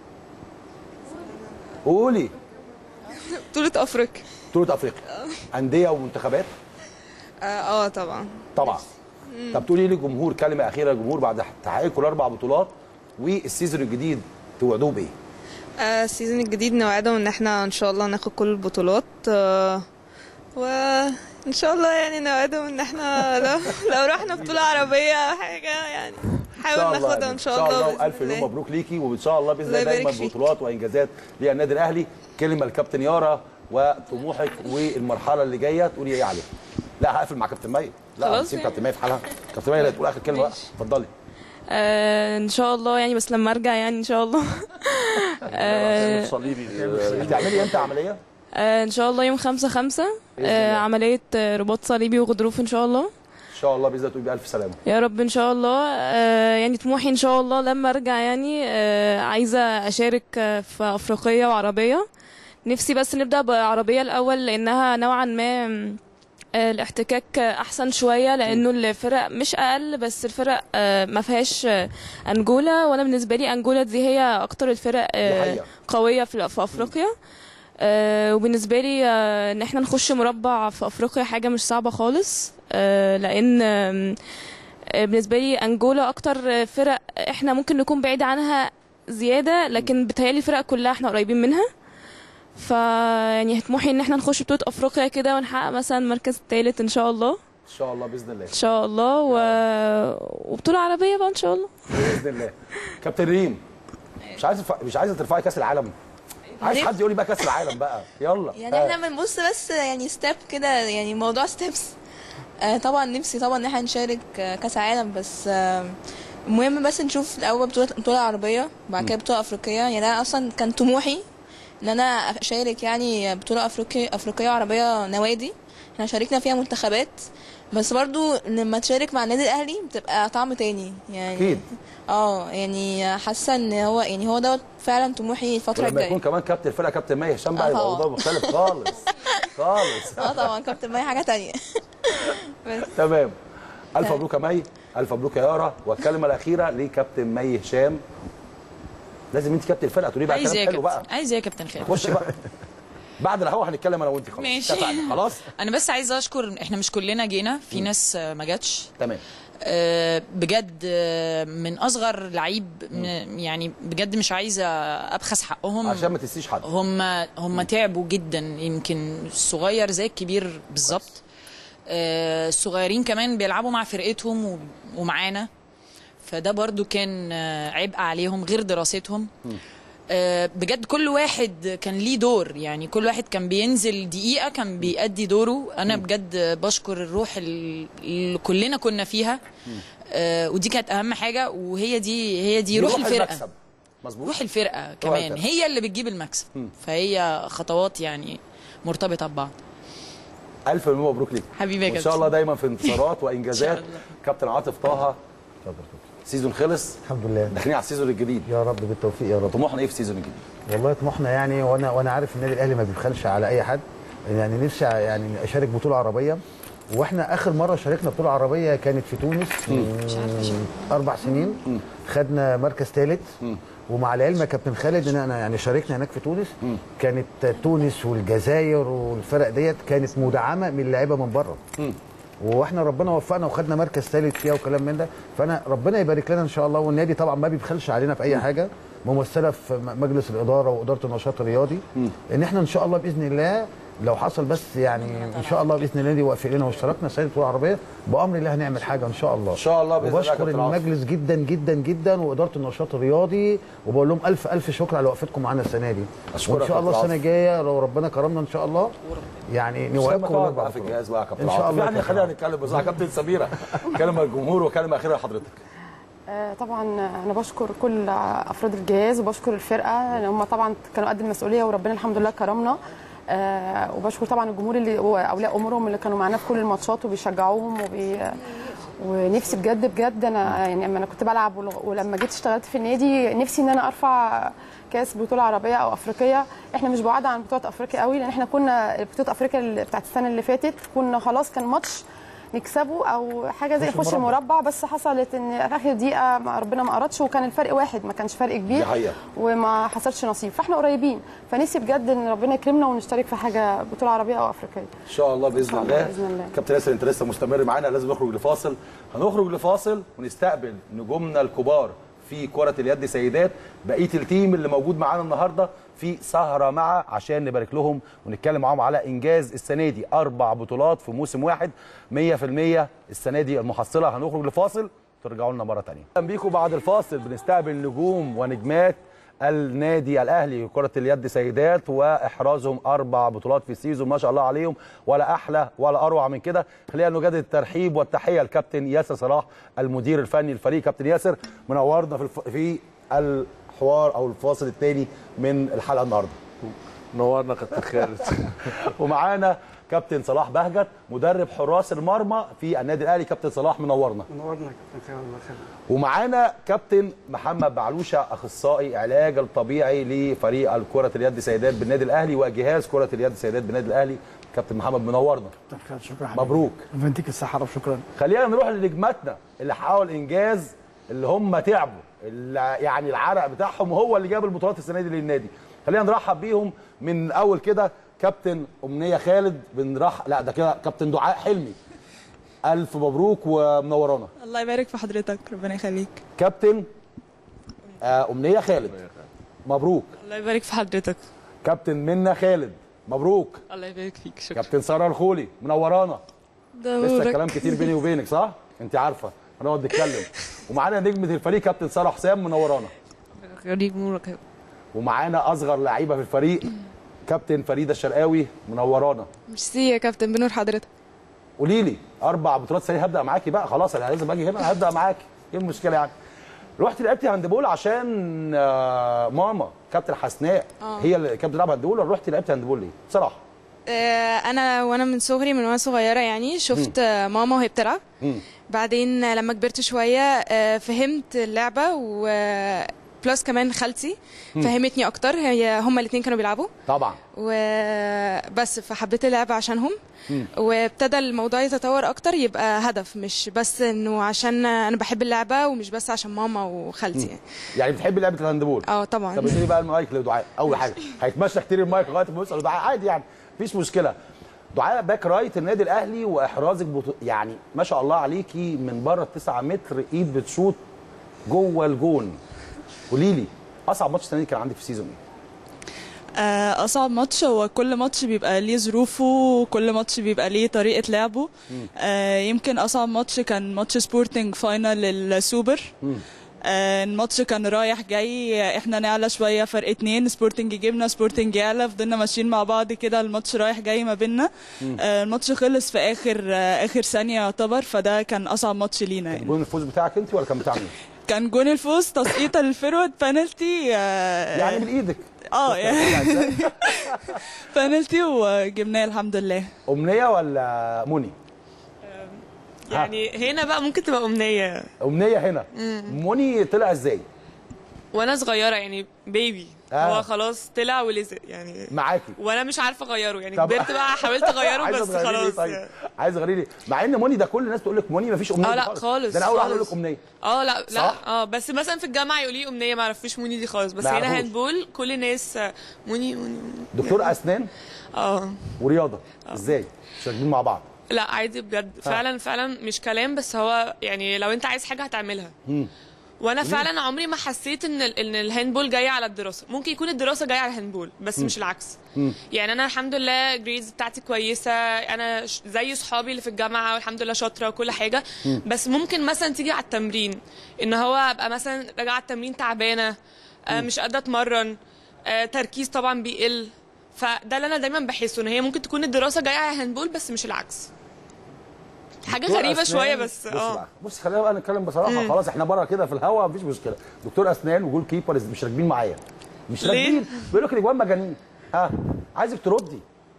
قولي بطولة افريقيا بطوله افريقيا انديه ومنتخبات اه آه، طبعا طبعا طب تقولي لي جمهور كلمه اخيره للجمهور بعد تحقيقكم الاربع بطولات والسيزون الجديد توعدوه بايه؟ آه، السيزون الجديد نوعدهم ان احنا ان شاء الله ناخد كل البطولات آه، وان شاء الله يعني نوعدهم ان احنا لو, لو رحنا بطولة عربية أو حاجة يعني نحاول ناخدها ان شاء الله بإذن والف الله. مليون مبروك ليكي وان شاء الله باذن الله الله دايما يبارك فيك. بطولات وانجازات للنادي الاهلي كلمه لكابتن يارا وطموحك والمرحله اللي جايه تقولي ايه عليها لا هقفل مع كابتن مي لا خلاص هسيب يعني. كابتن مي في حالها كابتن مي اللي هتقول اخر كلمه بقى اتفضلي آه ان شاء الله يعني بس لما ارجع يعني ان شاء الله آه صليبي هتعملي امتى عمليه؟ آه ان شاء الله يوم خمسة خمسة بإذن آه الله. عملية آه، رباط صليبي وغضروف ان شاء الله ان شاء الله باذن الله تقولي بالف سلامه يا رب ان شاء الله آه يعني طموحي ان شاء الله لما ارجع يعني آه عايزه اشارك آه، في افريقيه وعربيه نفسي بس نبدا بعربيه الاول لانها نوعا ما م، آه، الاحتكاك آه، احسن شويه لانه الفرق مش اقل بس الفرق آه، ما فيهاش آه، انجولا وانا بالنسبه لي انجولا دي هي اكتر الفرق دي آه، حقيقة. قويه في في افريقيا آه، وبالنسبه لي آه، ان احنا نخش مربع في افريقيا حاجه مش صعبه خالص آه، لان آم، آه، بالنسبه لي انجولا اكتر فرق احنا ممكن نكون بعيد عنها زياده لكن بتهيالي الفرق كلها احنا قريبين منها ف يعني طموحي ان احنا نخش بطوله افريقيا كده ونحقق مثلا مركز ثالث ان شاء الله ان شاء الله باذن الله ان شاء الله و... وبطوله عربيه بقى ان شاء الله باذن الله كابتن ريم مش عايز مش عايزه ترفعي كاس العالم عايز حد يقول لي بقى كاس العالم بقى يلا يعني ها. احنا بنبص بس يعني ستيب كده يعني موضوع ستيبس آه طبعا نفسي طبعا ان احنا نشارك آه كاس عالم بس آه المهم بس نشوف الاول بطوله بطوله عربيه بعد كده بطوله افريقيه يعني انا اصلا كان طموحي ان انا اشارك يعني بطوله افريقيه افريقيه عربيه نوادي احنا شاركنا فيها منتخبات بس برضو لما تشارك مع النادي الاهلي بتبقى طعم تاني يعني اكيد اه يعني حاسه ان هو يعني هو دوت فعلا طموحي الفتره لما الجايه يكون كمان كابتن الفرقه كابتن ماهر هشام بقى آه يبقى طبعا. الموضوع مختلف خالص خالص اه طبعا كابتن ماي حاجه تانية بس تمام الف مبروك يا مي الف مبروك يا يارا والكلمه الاخيره لكابتن مي هشام لازم انت كابتن الفرقه تقولي بقى عايز ايه كلام يا حلو بقى كابتن عايز ايه يا كابتن خالد خش بقى بعد الهوا هنتكلم انا وانت خلاص ماشي. اتفقنا خلاص انا بس عايزه اشكر احنا مش كلنا جينا في ناس آه، ما جاتش تمام آه، بجد آه، من اصغر لعيب م- يعني بجد مش عايزه ابخس حقهم عشان ما تنسيش حد هم هم تعبوا جدا يمكن الصغير زي الكبير بالظبط آه، الصغيرين كمان بيلعبوا مع فرقتهم و- ومعانا فده برضو كان آه، عبء عليهم غير دراستهم آه، بجد كل واحد كان ليه دور يعني كل واحد كان بينزل دقيقة كان بيأدي دوره أنا بجد بشكر الروح ال- اللي كلنا كنا فيها آه، ودي كانت أهم حاجة وهي دي هي دي روح الفرقة المكسب مظبوط روح الفرقة كمان الفرقة. هي اللي بتجيب المكسب فهي خطوات يعني مرتبطة ببعض الف مبروك ليك حبيبي يا وان شاء كابتن. الله دايما في انتصارات وانجازات كابتن عاطف طه سيزون خلص الحمد لله داخلين على السيزون الجديد يا رب بالتوفيق يا رب طموحنا ايه في السيزون الجديد والله طموحنا يعني وانا وانا عارف النادي الاهلي ما بيبخلش على اي حد يعني نفسي يعني اشارك بطوله عربيه واحنا اخر مره شاركنا بطوله عربيه كانت في تونس من اربع سنين خدنا مركز ثالث ومع العلم يا كابتن خالد ان انا يعني شاركنا هناك في تونس كانت تونس والجزائر والفرق ديت كانت مدعمه من اللعيبه من بره واحنا ربنا وفقنا وخدنا مركز ثالث فيها وكلام من ده فانا ربنا يبارك لنا ان شاء الله والنادي طبعا ما بيبخلش علينا في اي حاجه ممثله في م- مجلس الاداره واداره النشاط الرياضي ان احنا ان شاء الله باذن الله لو حصل بس يعني ان شاء الله باذن الله النادي وافق لنا واشتركنا سيد الكره العربيه بامر الله هنعمل حاجه ان شاء الله ان شاء الله بإذن الله يا وبشكر كابتن عاطف. المجلس جدا جدا جدا واداره النشاط الرياضي وبقول لهم الف الف شكر على وقفتكم معانا السنه دي أشكرك وان شاء يا الله كابتن السنه الجايه لو ربنا كرمنا ان شاء الله يعني مش لما نوعدكم تقعد بالأربع بقى في بطولات. الجهاز بقى يا كابتن ان شاء عاطف. الله يعني يا خلينا نتكلم بصراحه كابتن سميره كلمه الجمهور وكلمه اخيره لحضرتك آه، طبعا انا بشكر كل افراد الجهاز وبشكر الفرقه لان هم طبعا كانوا قد المسؤوليه وربنا الحمد لله كرمنا آه، وبشكر طبعا الجمهور اللي واولياء امورهم اللي كانوا معانا في كل الماتشات وبيشجعوهم وبي ونفسي بجد بجد انا يعني لما انا كنت بلعب ول- ولما جيت اشتغلت في النادي نفسي ان انا ارفع كاس بطوله عربيه او افريقيه احنا مش بعاد عن بطوله افريقيا قوي لان احنا كنا بطوله افريقيا اللي بتاعت السنه اللي فاتت كنا خلاص كان ماتش نكسبه او حاجه زي نخش يخش المربع. المربع بس حصلت ان في اخر دقيقه ما- ربنا ما اردش وكان الفرق واحد ما كانش فرق كبير دي حقيقة. وما حصلش نصيب فاحنا قريبين فنفسي بجد ان ربنا يكرمنا ونشترك في حاجه بطوله عربيه او افريقيه ان شاء الله باذن شاء الله الله بإذن الله. كابتن ياسر انت لسه مستمر معانا لازم نخرج لفاصل هنخرج لفاصل ونستقبل نجومنا الكبار في كرة اليد سيدات بقية التيم اللي موجود معانا النهاردة في سهرة مع عشان نبارك لهم ونتكلم معاهم على إنجاز السنة دي أربع بطولات في موسم واحد 100% السنة دي المحصلة هنخرج لفاصل ترجعوا لنا مرة تانية أهلا بيكم بعد الفاصل بنستقبل نجوم ونجمات النادي الاهلي كره اليد سيدات واحرازهم اربع بطولات في السيزون ما شاء الله عليهم ولا احلى ولا اروع من كده خلينا نجدد الترحيب والتحيه لكابتن ياسر صلاح المدير الفني للفريق كابتن ياسر منورنا في الف... في الحوار او الفاصل الثاني من الحلقه النهارده نورنا كابتن خالد ومعانا كابتن صلاح بهجت مدرب حراس المرمى في النادي الاهلي كابتن صلاح منورنا منورنا يا كابتن خالد الله يخليك ومعانا كابتن محمد بعلوشه اخصائي علاج الطبيعي لفريق الكره اليد سيدات بالنادي الاهلي وجهاز كره اليد سيدات بالنادي الاهلي كابتن محمد منورنا كابتن خالد شكرا حبيبي مبروك ربنا يديك الصحه رب شكرا خلينا نروح لنجماتنا اللي حققوا الانجاز اللي هم تعبوا اللي يعني العرق بتاعهم هو اللي جاب البطولات السنه دي للنادي خلينا نرحب بيهم من اول كده كابتن امنيه خالد بنرح لا ده كده كابتن دعاء حلمي الف مبروك ومنورانا الله يبارك في حضرتك ربنا يخليك كابتن آه، امنيه خالد مبروك الله يبارك في حضرتك كابتن منى خالد مبروك الله يبارك فيك شكرا كابتن ساره الخولي منورانا ده لسه نورك. الكلام كتير بيني وبينك صح انت عارفه هنقعد نتكلم ومعانا نجمه الفريق كابتن ساره حسام منورانا خليك نورك ومعانا اصغر لعيبه في الفريق كابتن فريده الشرقاوي منورانا ميرسي يا كابتن بنور حضرتك قولي لي اربع بطولات سريع هبدا معاكي بقى خلاص انا لازم اجي هنا هبدا معاكي ايه المشكله يعني رحت لعبتي هاندبول عشان آه، ماما كابتن حسناء آه. هي اللي كانت بتلعب هاندبول ولا رحتي لعبتي هاندبول ليه بصراحه آه، انا وانا من صغري من وانا صغيره يعني شفت آه، ماما وهي بتلعب مم. بعدين آه، لما كبرت شويه آه، فهمت اللعبه و بلس كمان خالتي مم. فهمتني اكتر هي هما الاثنين كانوا بيلعبوا طبعا وبس فحبيت اللعبه عشانهم مم. وابتدى الموضوع يتطور اكتر يبقى هدف مش بس انه عشان انا بحب اللعبه ومش بس عشان ماما وخالتي يعني. يعني بتحبي لعبه الهاندبول اه طبعا طب اديني بقى المايك لدعاء اول حاجه هيتمشى كتير المايك لغايه ما يوصل لدعاء عادي يعني مفيش مشكله دعاء باك رايت النادي الاهلي واحرازك بطو... يعني ما شاء الله عليكي من بره 9 متر ايد بتشوط جوه الجون قولي لي اصعب ماتش السنه دي كان عندك في السيزون ايه؟ آه، اصعب ماتش هو كل ماتش بيبقى ليه ظروفه وكل ماتش بيبقى ليه طريقه لعبه آه، يمكن اصعب ماتش كان ماتش سبورتنج فاينل السوبر آه، الماتش كان رايح جاي احنا نعلى شويه فرق اتنين سبورتنج يجيبنا سبورتنج يعلى فضلنا ماشيين مع بعض كده الماتش رايح جاي ما بيننا مم. آه، الماتش خلص في اخر آه، اخر ثانيه يعتبر فده كان اصعب ماتش لينا يعني جون الفوز بتاعك انت ولا كان بتاع مين؟ كان جون الفوز تسقيطه للفيرود بانالتي يعني من ايدك اه يعني بانالتي وجبناه الحمد لله امنيه ولا مني؟ يعني هنا بقى ممكن تبقى امنيه امنيه هنا مم. مني طلع ازاي؟ وانا صغيره يعني بيبي آه. هو خلاص طلع ولزق يعني معاكي وانا مش عارفه اغيره يعني طب- كبرت بقى حاولت اغيره عايزة بس تغيري ليه خلاص طيب؟ يعني. عايز اغيري ليه؟ مع ان مني ده كل الناس تقول لك مني مفيش امنيه اه دي لا خالص ده انا اول واحد اقول خالص. لك امنيه اه لا لا صح؟ اه بس مثلا في الجامعه يقولوا لي امنيه ما يعرفوش موني دي خالص بس ما هنا يعرفوش. هاندبول كل الناس آه، موني موني موني. دكتور اسنان اه ورياضه ازاي؟ شغالين مع بعض لا عادي بجد آه. فعلا فعلا مش كلام بس هو يعني لو انت عايز حاجه هتعملها مم. وانا ليه؟ فعلا عمري ما حسيت ان ال- ان الهاندبول جايه على الدراسه ممكن يكون الدراسه جايه على الهاندبول بس مم. مش العكس مم. يعني انا الحمد لله جريدز بتاعتي كويسه انا ش- زي صحابي اللي في الجامعه والحمد لله شاطره وكل حاجه مم. بس ممكن مثلا تيجي على التمرين ان هو ابقى مثلا راجعه التمرين تعبانه آه مم. مش قادره اتمرن آه تركيز طبعا بيقل فده اللي انا دايما بحسه ان هي ممكن تكون الدراسه جايه على الهاندبول بس مش العكس حاجه دكتور غريبه أسنان- شويه بس بص اه بقى بص خلينا بقى نتكلم بصراحه مم. خلاص احنا بره كده في الهوا مفيش مشكله دكتور اسنان وجول كيبر مش راكبين معايا مش ليه؟ راكبين بيقول لك الاجوان مجانين ها عايزك تردي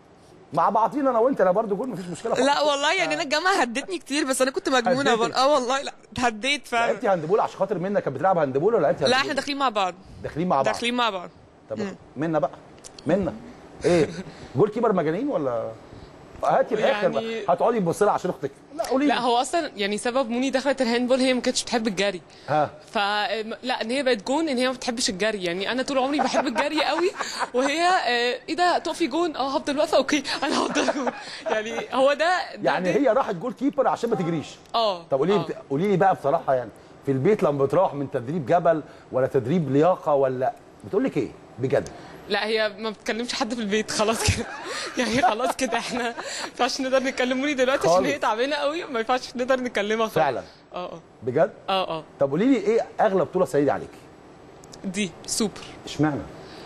مع بعضينا انا وانت انا برضو جول مفيش مشكله خالص. لا والله يعني انا الجامعه هدتني كتير بس انا كنت مجنونه هدتك؟ برضه اه والله لا هديت فعلا لعبتي هاندبول عشان خاطر منى كانت بتلعب هاندبول ولا لعبتي لا هاندبول؟ احنا داخلين مع بعض داخلين مع بعض داخلين مع بعض طب منى بقى منى ايه جول كيبر مجانين ولا هاتي الاخر بقى يعني- هتقعدي تبصي لها عشان اختك لا قولي لا لي هو اصلا يعني سبب موني دخلت الهاندبول هي ما كانتش بتحب الجري ها ف لا ان هي بقت جون ان هي ما بتحبش الجري يعني انا طول عمري بحب الجري قوي وهي آه، ايه ده تقفي جون اه هفضل واقفه اوكي انا هفضل جون يعني هو ده, ده يعني هي راحت جول كيبر عشان ما تجريش اه طب قولي لي آه. بت... قولي لي بقى بصراحه يعني في البيت لما بتروح من تدريب جبل ولا تدريب لياقه ولا بتقول لك ايه بجد لا هي ما بتكلمش حد في البيت خلاص كده يعني خلاص كده احنا ما ينفعش نقدر نكلم موني دلوقتي عشان خالص. هي تعبانه قوي ما ينفعش نقدر نكلمها خالص فعلا اه اه بجد اه اه طب قولي لي ايه اغلى بطوله سعيده عليكي دي سوبر اشمعنى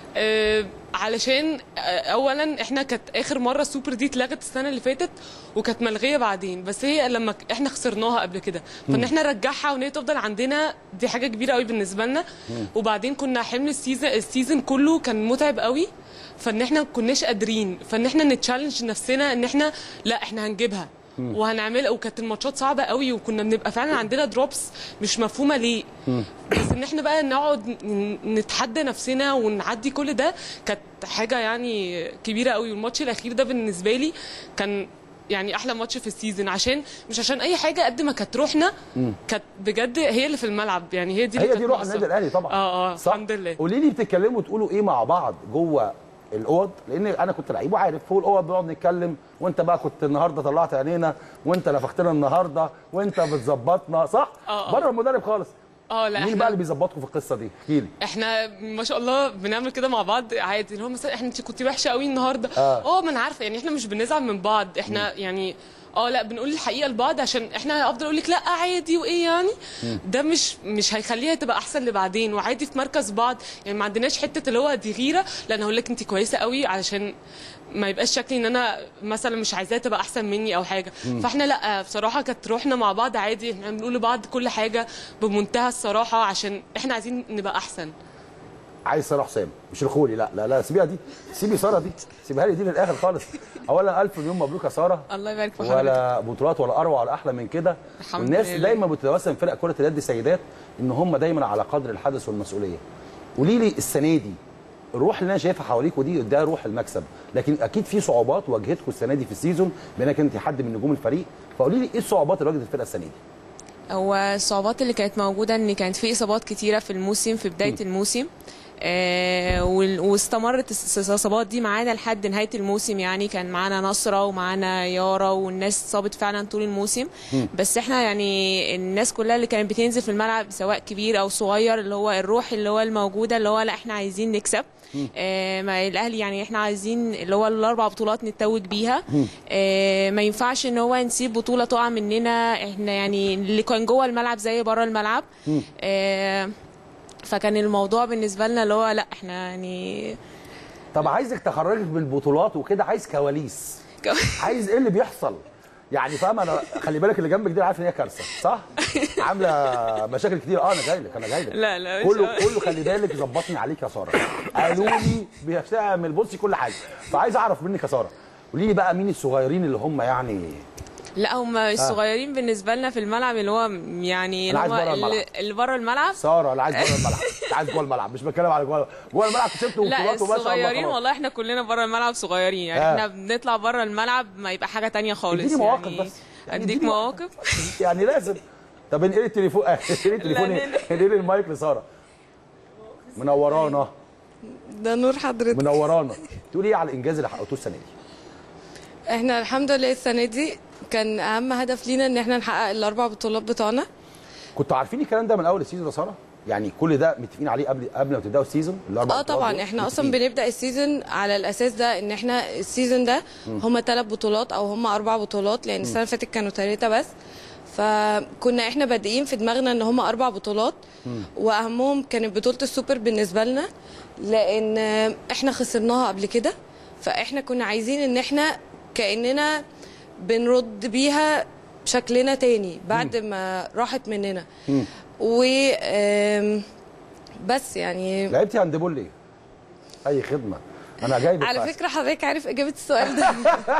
آه، علشان آه، اولا احنا كانت اخر مره السوبر دي اتلغت السنه اللي فاتت وكانت ملغيه بعدين بس هي لما ك- احنا خسرناها قبل كده فان مم. احنا نرجعها وان هي تفضل عندنا دي حاجه كبيره قوي بالنسبه لنا مم. وبعدين كنا حمل السيزون السيزون كله كان متعب قوي فان احنا ما كناش قادرين فان احنا نتشالنج نفسنا ان احنا لا احنا هنجيبها مم. وهنعمل وكانت الماتشات صعبه قوي وكنا بنبقى فعلا عندنا دروبس مش مفهومه ليه بس ان احنا بقى نقعد ن- نتحدى نفسنا ونعدي كل ده كانت حاجه يعني كبيره قوي والماتش الاخير ده بالنسبه لي كان يعني احلى ماتش في السيزون عشان مش عشان اي حاجه قد ما كانت روحنا مم. كانت بجد هي اللي في الملعب يعني هي دي اللي هي دي كانت روح ناقصة. النادي الاهلي طبعا اه اه صح؟ الحمد لله قولي لي بتتكلموا تقولوا ايه مع بعض جوه الاوض لان انا كنت لعيب وعارف فوق الاوض بنقعد نتكلم وانت بقى كنت النهارده طلعت عينينا وانت نفختنا النهارده وانت بتظبطنا صح؟ آه، آه. بره المدرب خالص اه لا مين احنا بقى اللي بيظبطكم في القصه دي؟ احكي لي احنا ما شاء الله بنعمل كده مع بعض عادي اللي هو مثلا احنا انت كنت وحشه قوي النهارده آه. اه ما انا عارفه يعني احنا مش بنزعل من بعض احنا يعني اه لا بنقول الحقيقه لبعض عشان احنا افضل اقول لك لا عادي وايه يعني ده مش مش هيخليها تبقى احسن لبعدين وعادي في مركز بعض يعني ما عندناش حته اللي هو دي غيره لا انا هقول لك انت كويسه قوي علشان ما يبقاش شكلي ان انا مثلا مش عايزاها تبقى احسن مني او حاجه مم. فاحنا لا بصراحه كانت روحنا مع بعض عادي احنا بنقول لبعض كل حاجه بمنتهى الصراحه عشان احنا عايزين نبقى احسن عايز ساره حسام مش الخولي لا لا لا سيبيها دي سيبي ساره دي سيبها لي دي للاخر خالص اولا الف مليون مبروك يا ساره الله يبارك في حضرتك ولا بطولات ولا اروع ولا احلى من كده الحمد والناس لله. دايما بتتوسم فرق كره اليد سيدات ان هم دايما على قدر الحدث والمسؤوليه قولي لي السنه دي الروح اللي انا شايفها حواليك ودي ده روح المكسب لكن اكيد في صعوبات واجهتكم السنه دي في السيزون بانك انت حد من نجوم الفريق فقولي لي ايه الصعوبات اللي واجهت الفرقه السنه دي هو الصعوبات اللي كانت موجودة ان كانت في اصابات كتيرة في الموسم في بداية الموسم آه وال- واستمرت الس- الاصابات دي معانا لحد نهاية الموسم يعني كان معانا نصرة ومعانا يارا والناس اتصابت فعلا طول الموسم مم. بس احنا يعني الناس كلها اللي كانت بتنزل في الملعب سواء كبير او صغير اللي هو الروح اللي هو الموجودة اللي هو لا احنا عايزين نكسب آه ما الاهلي يعني احنا عايزين اللي هو الاربع بطولات نتوج بيها آه ما ينفعش ان هو نسيب بطوله تقع مننا احنا يعني اللي كان جوه الملعب زي بره الملعب آه فكان الموضوع بالنسبه لنا اللي هو لا احنا يعني طب عايزك تخرجك من البطولات وكده عايز كواليس عايز ايه اللي بيحصل يعني فاهم انا خلي بالك اللي جنبك دي أنا عارف ان هي كارثه صح عامله مشاكل كتير اه انا جاي لك انا جاي لك لا لا مش كله قوي. كله خلي بالك ظبطني عليك يا ساره قالوا لي بتعمل بصي كل حاجه فعايز اعرف منك يا ساره قولي لي بقى مين الصغيرين اللي هم يعني لا هم الصغيرين بالنسبه لنا في الملعب اللي هو يعني أنا اللي عايز هو بره الملعب. اللي- اللي بره الملعب ساره انا عايز بره الملعب أنا عايز جوه الملعب مش بتكلم على جوه جوه الملعب كسبت لا وبطولات وما شاء الله الصغيرين خلاص. والله احنا كلنا بره الملعب صغيرين يعني آه. احنا بنطلع بره الملعب ما يبقى حاجه تانية خالص اديني مواقف يعني بس. يعني اديك اديني مواقف يعني لازم طب انقلي التليفون انقلي التليفون لا، انقلي المايك لساره منورانا ده نور حضرتك منورانا تقولي ايه على الانجاز اللي حققتوه السنه دي احنا الحمد لله السنه دي كان اهم هدف لينا ان احنا نحقق الاربع بطولات بتوعنا كنتوا عارفين الكلام ده من اول السيزون يا ساره يعني كل ده متفقين عليه قبل قبل ما تبداوا السيزون الاربع اه بطولات طبعا دول؟ احنا اصلا متفقين. بنبدا السيزون على الاساس ده ان احنا السيزون ده مم. هما ثلاث بطولات او هما اربع بطولات لان مم. السنه اللي فاتت كانوا ثلاثه بس فكنا احنا بادئين في دماغنا ان هما اربع بطولات واهمهم كانت بطوله السوبر بالنسبه لنا لان احنا خسرناها قبل كده فاحنا كنا عايزين ان احنا كاننا بنرد بيها شكلنا تاني بعد ما راحت مننا مم. و آم، بس يعني لعبتي هاندبول ليه؟ اي خدمه انا جايبك على بس. فكره حضرتك عارف اجابه السؤال ده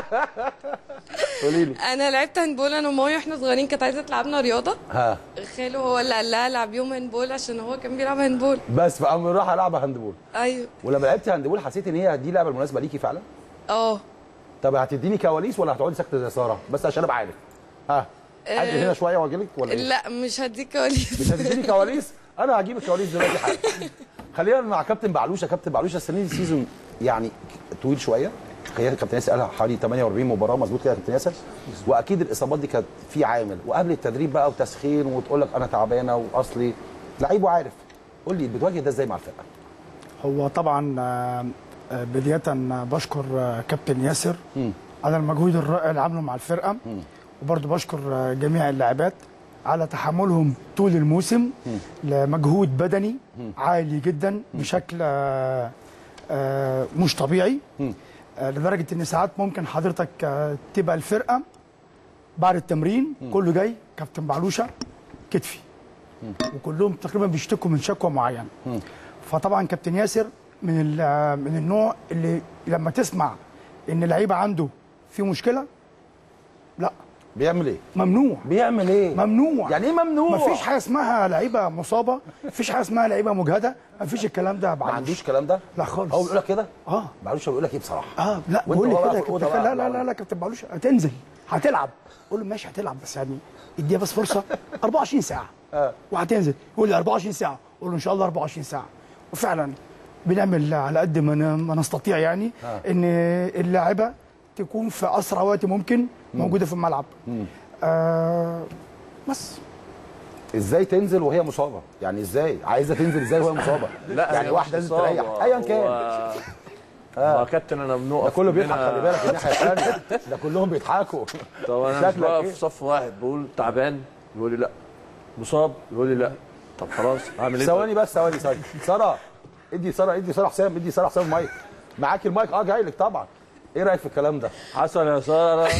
قولي لي انا لعبت هاندبول انا ومامي واحنا صغيرين كانت عايزه تلعبنا رياضه ها خاله هو اللي قال لها العب يوم هاندبول عشان هو كان بيلعب هاندبول بس فقام راح العب هاندبول ايوه ولما لعبتي هاندبول حسيت ان هي دي اللعبه المناسبه ليكي فعلا اه طب هتديني كواليس ولا هتقعدي ساكته زي ساره بس عشان ابقى عارف ها آه، اجي هنا شويه واجي لك ولا ايه لا مش هديك كواليس مش هتديني كواليس انا هجيب الكواليس دلوقتي حالا خلينا مع كابتن بعلوشه كابتن بعلوشه السنه دي سيزون يعني طويل شويه خلينا كابتن ياسر قالها حوالي 48 مباراه مظبوط كده يا كابتن ياسر واكيد الاصابات دي كانت في عامل وقبل التدريب بقى وتسخين وتقول لك انا تعبانه واصلي لعيب وعارف قول لي بتواجه ده ازاي مع الفرقه هو طبعا آه، آه، بداية بشكر آه، كابتن ياسر على المجهود الرائع اللي عمله مع الفرقة وبرضه بشكر آه، جميع اللاعبات على تحملهم طول الموسم لمجهود بدني عالي جدا بشكل آه، آه، مش طبيعي آه، لدرجة ان ساعات ممكن حضرتك آه، تبقى الفرقة بعد التمرين كله جاي كابتن بعلوشة كتفي وكلهم تقريبا بيشتكوا من شكوى معينه فطبعا كابتن ياسر من ال- من النوع اللي لما تسمع ان لعيبه عنده في مشكله لا بيعمل ايه ممنوع بيعمل ايه ممنوع يعني ايه ممنوع مفيش حاجه اسمها لعيبه مصابه مفيش حاجه اسمها لعيبه مجهده مفيش الكلام ده ما عندوش الكلام ده لا خالص هو بيقول لك كده اه بعلوشه بيقول لك ايه بصراحه اه لا وانت بقول لي هو بقى كده في يا الأوضة كابتن بقى لا لا لا لا كابتن بعلوش هتنزل هتلعب قول له ماشي هتلعب بس يعني اديها بس فرصه 24 ساعه آه. وهتنزل يقول لي 24 ساعه قول له ان شاء الله 24 ساعه وفعلا بنعمل على قد ما ن- ما نستطيع يعني آه. ان اللاعبه تكون في اسرع وقت ممكن موجوده في الملعب مم. آه بس ازاي تنزل وهي مصابه يعني ازاي عايزه تنزل ازاي وهي مصابه لا يعني هي واحده مش لازم تريح إصابة. ايا هو كان اه كابتن انا بنقف ده كله بيضحك هنا- خلي بالك الناحيه الثانيه ده كلهم بيضحكوا طب انا مش شكلك بقف إيه؟ في صف واحد بقول تعبان يقول لي لا مصاب يقول لي لا طب خلاص اعمل ايه ثواني بس ثواني ثواني ساره ادي ساره ادي ساره حسام ادي ساره حسام المايك معاك المايك اه جاي لك طبعا ايه رايك في الكلام ده حصل يا ساره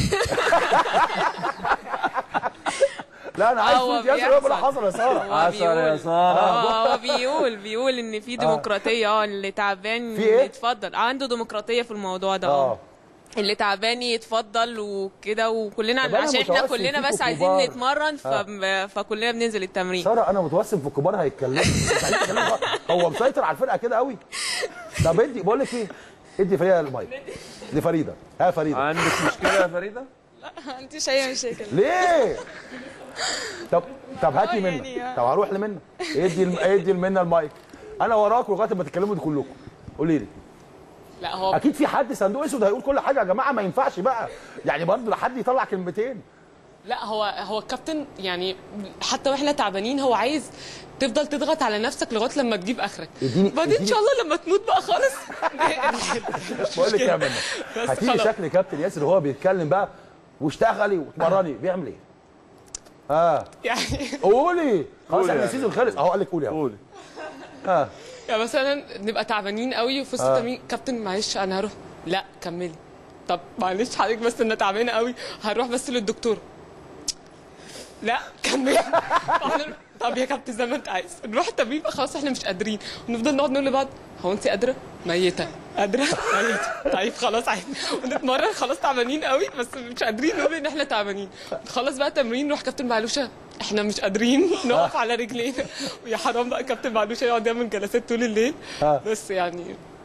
لا انا عايز هو صوت ياسر يقول بيحصل. حصل يا ساره هو حصل يا بيقول. ساره اه هو بيقول بيقول ان في ديمقراطيه اه اللي تعبان في إيه؟ يتفضل عنده ديمقراطيه في الموضوع ده اه اه اللي تعبان يتفضل وكده وكلنا طب أنا عشان احنا متوسم كلنا فيكم بس عايزين كبار. نتمرن ف... فكلنا بننزل التمرين ساره انا متوسم في الكبار هيتكلموا مش عايز يتكلموا بقى. هو مسيطر على الفرقه كده قوي طب ادي بقول لك ايه ادي فريده المايك لفريده ها فريده عندك مشكله يا فريده ما عنديش اي مشاكل ليه طب طب هاتي آه، منى يعني آه. طب هروح لمنى ادي الم- ادي لمنى المايك انا وراك لغايه ما تتكلموا دي كلكم قولي لي لا هو اكيد في حد صندوق اسود هيقول كل حاجه يا جماعه ما ينفعش بقى يعني برضه حد يطلع كلمتين لا هو هو الكابتن يعني حتى واحنا تعبانين هو عايز تفضل تضغط على نفسك لغايه لما تجيب اخرك اديني بعدين ان اديني- شاء الله لما تموت بقى خالص بقول لك يا منى بس هتيجي خلاص. شكل كابتن ياسر وهو بيتكلم بقى واشتغلي واتمرني بيعمل ايه؟ اه يعني قولي خلاص قولي احنا يعني. السيزون خلص اهو قال لك قولي اهو قولي اه يعني مثلا نبقى تعبانين قوي وفي وسط آه. التمرين كابتن معلش انا هروح لا كملي طب معلش حضرتك بس انا تعبانه قوي هروح بس للدكتور لا كملي طب يا كابتن زي ما انت عايز نروح التمرين بقى خلاص احنا مش قادرين ونفضل نقعد نقول لبعض هو انت قادره ميته قادره ميته طيب خلاص عادي ونتمرن خلاص تعبانين قوي بس مش قادرين نقول ان احنا تعبانين خلاص بقى تمرين نروح كابتن معلوشه احنا مش قادرين نقف على رجلينا ويا حرام بقى كابتن معلوشه يقعد يعمل جلسات طول الليل آه. بس يعني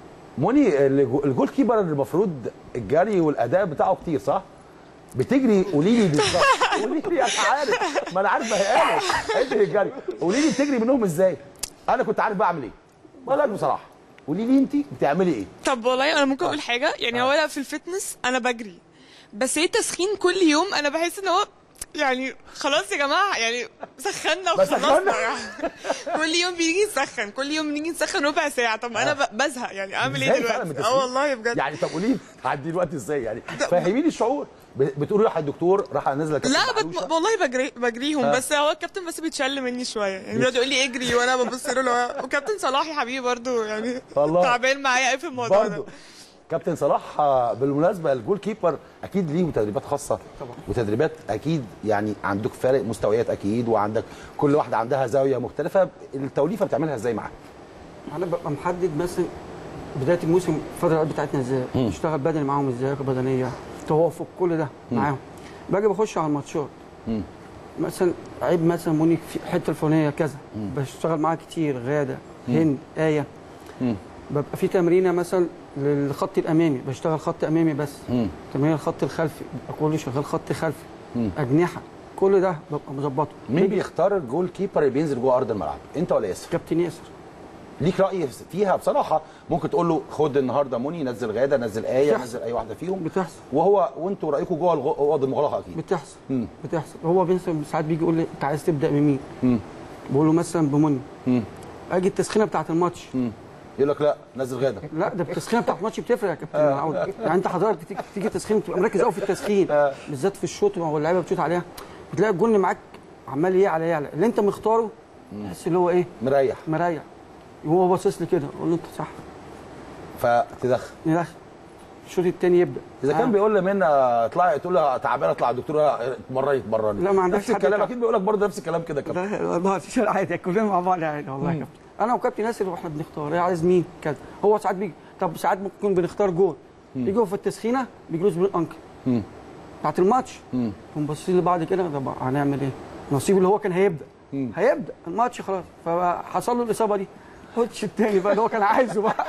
موني الجو- الجول كيبر المفروض الجري والاداء بتاعه كتير صح؟ بتجري قولي لي بالظبط قولي لي انا عارف ما انا عارف ما هي قالت ادري الجري قولي لي بتجري منهم ازاي؟ انا كنت عارف بعمل ايه بقول لك بصراحه قولي لي انت بتعملي ايه؟ طب والله انا ممكن اقول حاجه يعني هو انا في الفتنس انا بجري بس ايه تسخين كل يوم انا بحس ان هو يعني خلاص يا جماعه يعني سخنا بس وخلصنا سخنا. كل يوم بيجي نسخن كل يوم بنيجي نسخن ربع ساعه طب انا ب- بزهق يعني اعمل ايه إزاي فعلا دلوقتي بتسخين؟ اه والله بجد يعني طب قولي لي تعدي الوقت ازاي يعني فهميني الشعور ب- بتقولي راح الدكتور راح نازله كابتن لا بت... معلوشة؟ والله بجري بجريهم آه. بس هو الكابتن بس بيتشل مني شويه يعني بيقعد يقول لي اجري وانا ببص له اللي هو- وكابتن صلاح يا حبيبي برضو يعني والله. تعبان معايا قوي في الموضوع ده برضه كابتن صلاح آه، بالمناسبه الجول كيبر اكيد ليه تدريبات خاصه طبعا وتدريبات اكيد يعني عندك فارق مستويات اكيد وعندك كل واحده عندها زاويه مختلفه التوليفه بتعملها ازاي معاها؟ انا ببقى محدد مثلا بدايه الموسم الفترات بتاعتنا ازاي مم. اشتغل بدني معاهم ازاي لياقه بدنيه توافق كل ده مم. معاهم باجي بخش على الماتشات مم. مثلا عيب مثلا مونيك في الحته الفلانيه كذا بشتغل معاه كتير غاده مم. هند ايه مم. ببقى في تمرينه مثلا للخط الامامي بشتغل خط امامي بس مم. تمرين الخط الخلفي ببقى كله شغال خط خلفي مم. اجنحه كل ده ببقى مظبطه مين بيختار الجول كيبر اللي بينزل جوه ارض الملعب؟ انت ولا ياسر؟ كابتن ياسر ليك راي فيها بصراحه ممكن تقول له خد النهارده موني نزل غاده نزل ايه بتحصل. نزل اي واحده فيهم بتحصل وهو وانتوا رايكم جوه الغ- الاوض المغلقه اكيد بتحصل مم. بتحصل هو بينسى ساعات بيجي يقول لي انت عايز تبدا بمين؟ مم. بقول له مثلا بمني مم. اجي التسخينه بتاعت الماتش مم. يقول لك لا نزل غاده لا ده التسخينه بتاعت الماتش بتفرق يا كابتن معود يعني انت حضرتك بتيجي, تيجي تسخين بتبقى مركز قوي في التسخين بالذات في الشوط واللعيبه بتشوط عليها بتلاقي الجون اللي معاك عمال يعلى يعلى اللي انت مختاره تحس اللي هو ايه مريح مريح وهو باصص لي كده اقول له انت صح فتدخل ندخل الشوط الثاني يبدا اذا كان آه. بيقول لمنى اطلعي تقول لها تعبانه اطلع الدكتور اتمرني اتمرني لا ما عندكش نفس حد الكلام يتع- اكيد بيقول لك برضه نفس الكلام كده كابتن لا والله مفيش عادي كلنا مع بعض عادي والله يا مم. كابتن انا وكابتن ياسر واحنا بنختار ايه عايز مين كذا هو ساعات بيجي طب ساعات ممكن نكون بنختار جول يجي هو في التسخينه بيجلس بالانكل مم. بتاعت الماتش مم. نقوم باصين لبعض كده طب هنعمل ايه؟ نصيب اللي هو كان هيبدا هيبدا الماتش خلاص فحصل له الاصابه دي خدش التاني بقى اللي هو كان عايزه بقى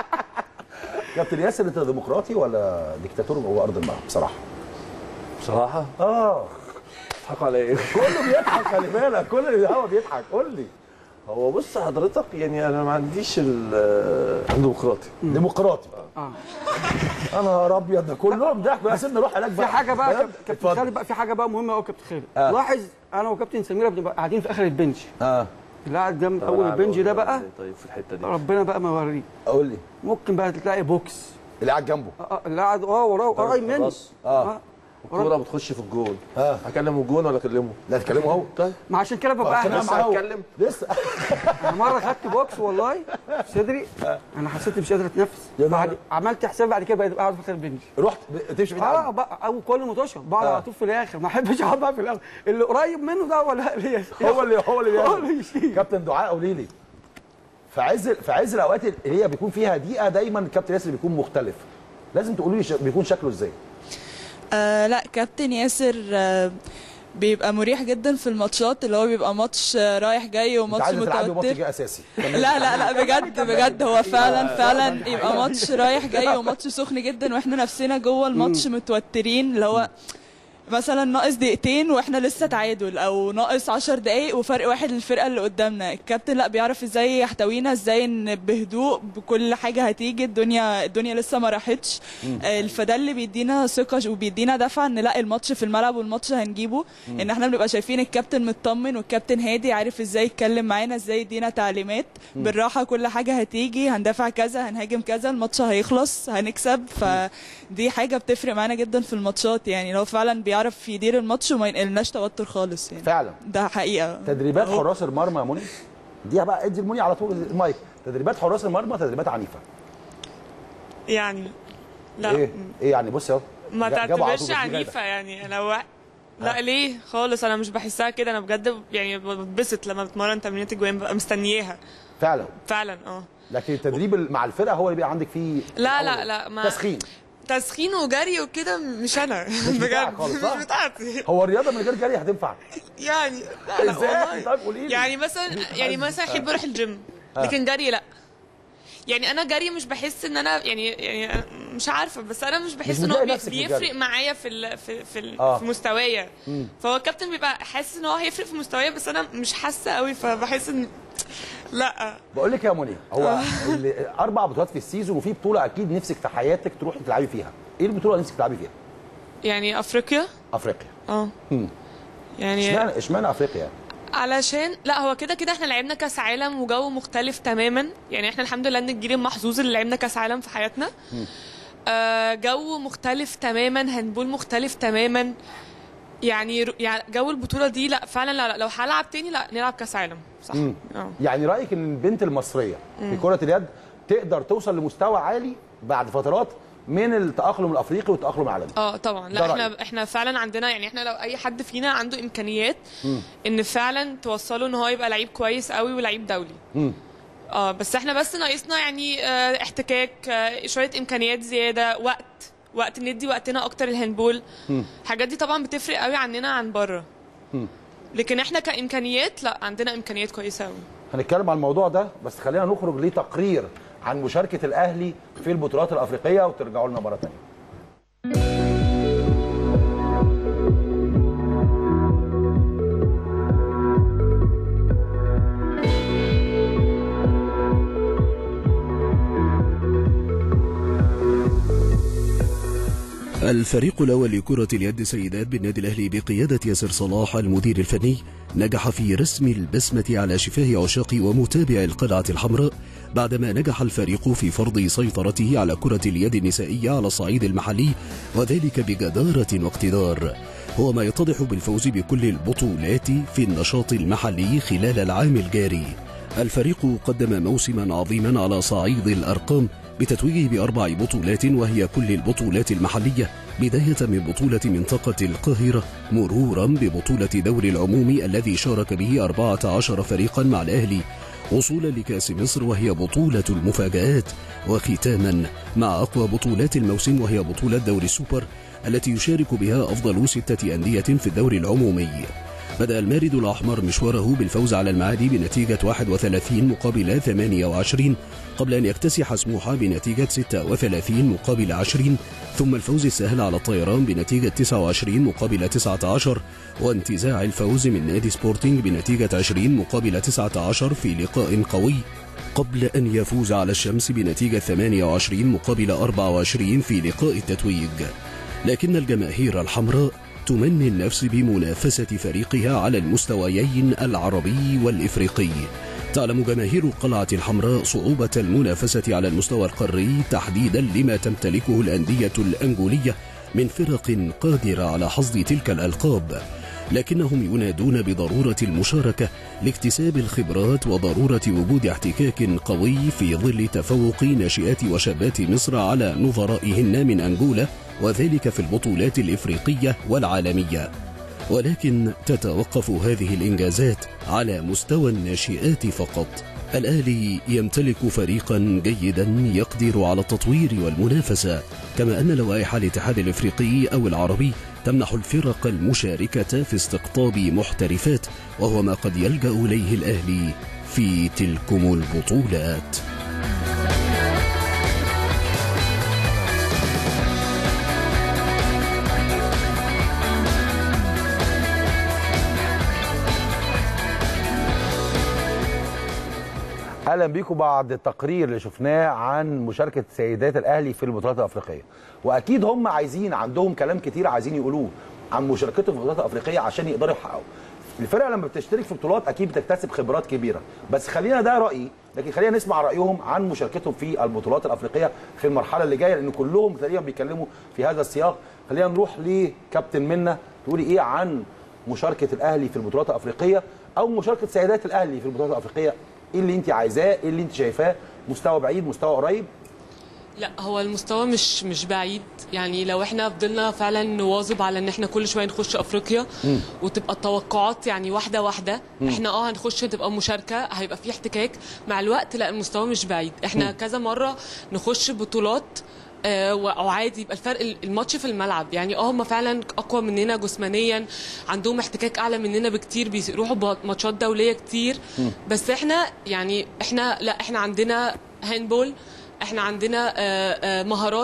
كابتن ياسر انت ديمقراطي ولا ديكتاتور جوه ارض الملعب بصراحه بصراحه اه بتضحكوا على ايه؟ كله بيضحك خلي بالك كل اللي هوا بيضحك قول لي هو بص حضرتك يعني انا ما عنديش ال- الديمقراطي ديمقراطي اه انا نهار ابيض ده كلهم ضحكوا يا سيدنا نروح هناك في بقى حاجه بقى بجد؟ كاب- كابتن اتفضل. خالد بقى في حاجه بقى مهمه قوي كابتن خالد آه. لاحظ انا وكابتن سميره بنبقى قاعدين في اخر البنش اه اللي قاعد جنب طب اول أنا البنج ده أقول بقى طيب في الحته دي ربنا بقى ما يوريه قول لي ممكن بقى تلاقي بوكس اللي قاعد جنبه اه اللي قاعد اه وراه قريب مني خلاص. اه الكوره بتخش في الجول اه هكلم الجون ولا اكلمه؟ لا تكلمه هو طيب ما عشان كده ببقى عشان قاعد لسه هتكلم لسه انا مره خدت بوكس والله في صدري انا حسيت مش قادر اتنفس بعد عملت حساب بعد كده بقيت قاعد في اخر البنج رحت تمشي بعيد اه عنه. بقى او كل مطوشه بقعد آه. على طول في الاخر ما احبش اقعد بقى في الاول اللي قريب منه ده ولا هو اللي هو اللي هو بيعمل كابتن دعاء قولي لي في عز في عز الاوقات اللي هي بيكون فيها دقيقه دايما الكابتن ياسر بيكون مختلف لازم تقولي لي ش- بيكون شكله ازاي آه لا كابتن ياسر آه بيبقى مريح جدا في الماتشات اللي هو بيبقى ماتش آه، رايح جاي انت وماتش عايزه تلعبي ماتش متوتر جاي اساسي لا لا لا بجد بجد هو فعلا فعلا يبقى ماتش رايح جاي وماتش سخن جدا واحنا نفسنا جوه الماتش متوترين اللي هو مثلا ناقص دقيقتين واحنا لسه تعادل او ناقص عشر دقايق وفرق واحد للفرقه اللي قدامنا الكابتن لا بيعرف ازاي يحتوينا ازاي ان بهدوء بكل حاجه هتيجي الدنيا الدنيا لسه ما راحتش آه، فده اللي بيدينا ثقه وبيدينا دفعه ان لا الماتش في الملعب والماتش هنجيبه مم. ان احنا بنبقى شايفين الكابتن مطمن والكابتن هادي عارف ازاي يتكلم معانا ازاي يدينا تعليمات مم. بالراحه كل حاجه هتيجي هندافع كذا هنهاجم كذا الماتش هيخلص هنكسب فدي حاجه بتفرق معانا جدا في الماتشات يعني لو فعلا بيعرف يدير الماتش وما ينقلناش توتر خالص يعني فعلا ده حقيقه تدريبات حراس المرمى يا منى دي بقى ادي المني على طول المايك تدريبات حراس المرمى تدريبات عنيفه يعني لا ايه ايه يعني بص اهو ما جا- جابوا على تعتبرش طول بس دي عنيفة يعني انا و... لا ليه خالص انا مش بحسها كده انا بجد يعني بتبسط لما بتمرن تمرينات الجوان ببقى مستنياها فعلا فعلا اه لكن التدريب ال- مع الفرقه هو اللي بيبقى عندك فيه لا أول لا لا ما تسخين تسخين وجري وكده مش انا مش بتاعك بجد خالص مش صح؟ بتاعتي هو الرياضه من غير جري هتنفع يعني لا لا ازاي والله طيب قولي لي يعني مثلا يعني مثلا احب اروح الجيم آه. لكن جري لا يعني انا جري مش بحس ان انا يعني يعني أنا مش عارفه بس انا مش بحس مش ان هو بتلاقي بي- نفسك في الجري. بيفرق معايا في ال في في, ال آه. في مستوايا مم. فهو الكابتن بيبقى حاسس ان هو هيفرق في مستوايا بس انا مش حاسه قوي فبحس ان لا بقول لك يا منى هو اللي- اربع بطولات في السيزون وفي بطوله اكيد نفسك في حياتك تروحي تلعبي فيها ايه البطوله اللي نفسك تلعبي فيها يعني افريقيا افريقيا اه مم. يعني اشمعنى اشمعنى افريقيا يعني علشان لا هو كده كده احنا لعبنا كاس عالم وجو مختلف تماما يعني احنا الحمد لله ان الجيل المحظوظ اللي لعبنا كاس عالم في حياتنا آه جو مختلف تماما هنبول مختلف تماما يعني رو- يعني جو البطوله دي لا فعلا لا لا لو هلعب تاني لا نلعب كاس عالم صح مم. اه يعني رايك ان البنت المصريه في مم. كره اليد تقدر توصل لمستوى عالي بعد فترات من التاقلم الافريقي والتاقلم العالمي اه طبعا ده لا رأيي. احنا احنا فعلا عندنا يعني احنا لو اي حد فينا عنده امكانيات مم. ان فعلا توصله ان هو يبقى لعيب كويس قوي ولعيب دولي مم. اه بس احنا بس ناقصنا يعني آه احتكاك آه شويه امكانيات زياده وقت وقت ندي وقتنا اكتر الهاندبول مم. الحاجات دي طبعا بتفرق قوي عننا عن بره مم. لكن احنا كامكانيات لا عندنا امكانيات كويسه قوي هنتكلم عن الموضوع ده بس خلينا نخرج لتقرير عن مشاركه الاهلي في البطولات الافريقيه وترجعوا لنا مره ثانيه الفريق الأول لكرة اليد سيدات بالنادي الأهلي بقيادة ياسر صلاح المدير الفني نجح في رسم البسمة على شفاه عشاق ومتابع القلعة الحمراء بعدما نجح الفريق في فرض سيطرته على كرة اليد النسائية على الصعيد المحلي وذلك بجدارة واقتدار هو ما يتضح بالفوز بكل البطولات في النشاط المحلي خلال العام الجاري الفريق قدم موسما عظيما على صعيد الأرقام بتتويجه بأربع بطولات وهي كل البطولات المحلية بداية من بطولة منطقة القاهرة مرورا ببطولة دوري العموم الذي شارك به 14 فريقا مع الأهلي وصولا لكأس مصر وهي بطولة المفاجآت وختاما مع أقوى بطولات الموسم وهي بطولة دوري السوبر التي يشارك بها أفضل ستة أندية في الدوري العمومي بدأ المارد الأحمر مشواره بالفوز على المعادي بنتيجة 31 مقابل 28 قبل أن يكتسح سموحة بنتيجة 36 مقابل 20 ثم الفوز السهل على الطيران بنتيجة 29 مقابل 19 وانتزاع الفوز من نادي سبورتينج بنتيجة 20 مقابل 19 في لقاء قوي قبل أن يفوز على الشمس بنتيجة 28 مقابل 24 في لقاء التتويج لكن الجماهير الحمراء تمني النفس بمنافسة فريقها على المستويين العربي والإفريقي تعلم جماهير القلعة الحمراء صعوبة المنافسة على المستوى القاري تحديدا لما تمتلكه الأندية الأنجولية من فرق قادرة على حصد تلك الألقاب لكنهم ينادون بضرورة المشاركة لاكتساب الخبرات وضرورة وجود احتكاك قوي في ظل تفوق ناشئات وشابات مصر على نظرائهن من أنجولا وذلك في البطولات الإفريقية والعالمية ولكن تتوقف هذه الإنجازات على مستوى الناشئات فقط الأهلي يمتلك فريقا جيدا يقدر على التطوير والمنافسة كما أن لوائح الاتحاد الإفريقي أو العربي تمنح الفرق المشاركة في استقطاب محترفات وهو ما قد يلجأ إليه الأهلي في تلكم البطولات اهلا بيكم بعد التقرير اللي شفناه عن مشاركه سيدات الاهلي في البطولات الافريقيه واكيد هم عايزين عندهم كلام كتير عايزين يقولوه عن مشاركتهم في البطولات الافريقيه عشان يقدروا يحققوا الفرق لما بتشترك في بطولات اكيد بتكتسب خبرات كبيره بس خلينا ده رايي لكن خلينا نسمع رايهم عن مشاركتهم في البطولات الافريقيه في المرحله اللي جايه لان كلهم تقريبا بيتكلموا في هذا السياق خلينا نروح لكابتن منا تقولي ايه عن مشاركه الاهلي في البطولات الافريقيه او مشاركه سيدات الاهلي في البطولات الافريقيه ايه اللي انت عايزاه ايه اللي انت شايفاه مستوى بعيد مستوى قريب لا هو المستوى مش مش بعيد يعني لو احنا فضلنا فعلا نواظب على ان احنا كل شويه نخش افريقيا مم. وتبقى التوقعات يعني واحده واحده مم. احنا اه هنخش تبقى مشاركه هيبقى في احتكاك مع الوقت لا المستوى مش بعيد احنا مم. كذا مره نخش بطولات آه، و- او عادي يبقى الفرق ال- الماتش في الملعب يعني اه هم فعلا اقوى مننا جسمانيا عندهم احتكاك اعلى مننا بكتير بيروحوا ب- ماتشات دوليه كتير مم. بس احنا يعني احنا لا احنا عندنا هاندبول احنا عندنا آه، آه، مهارات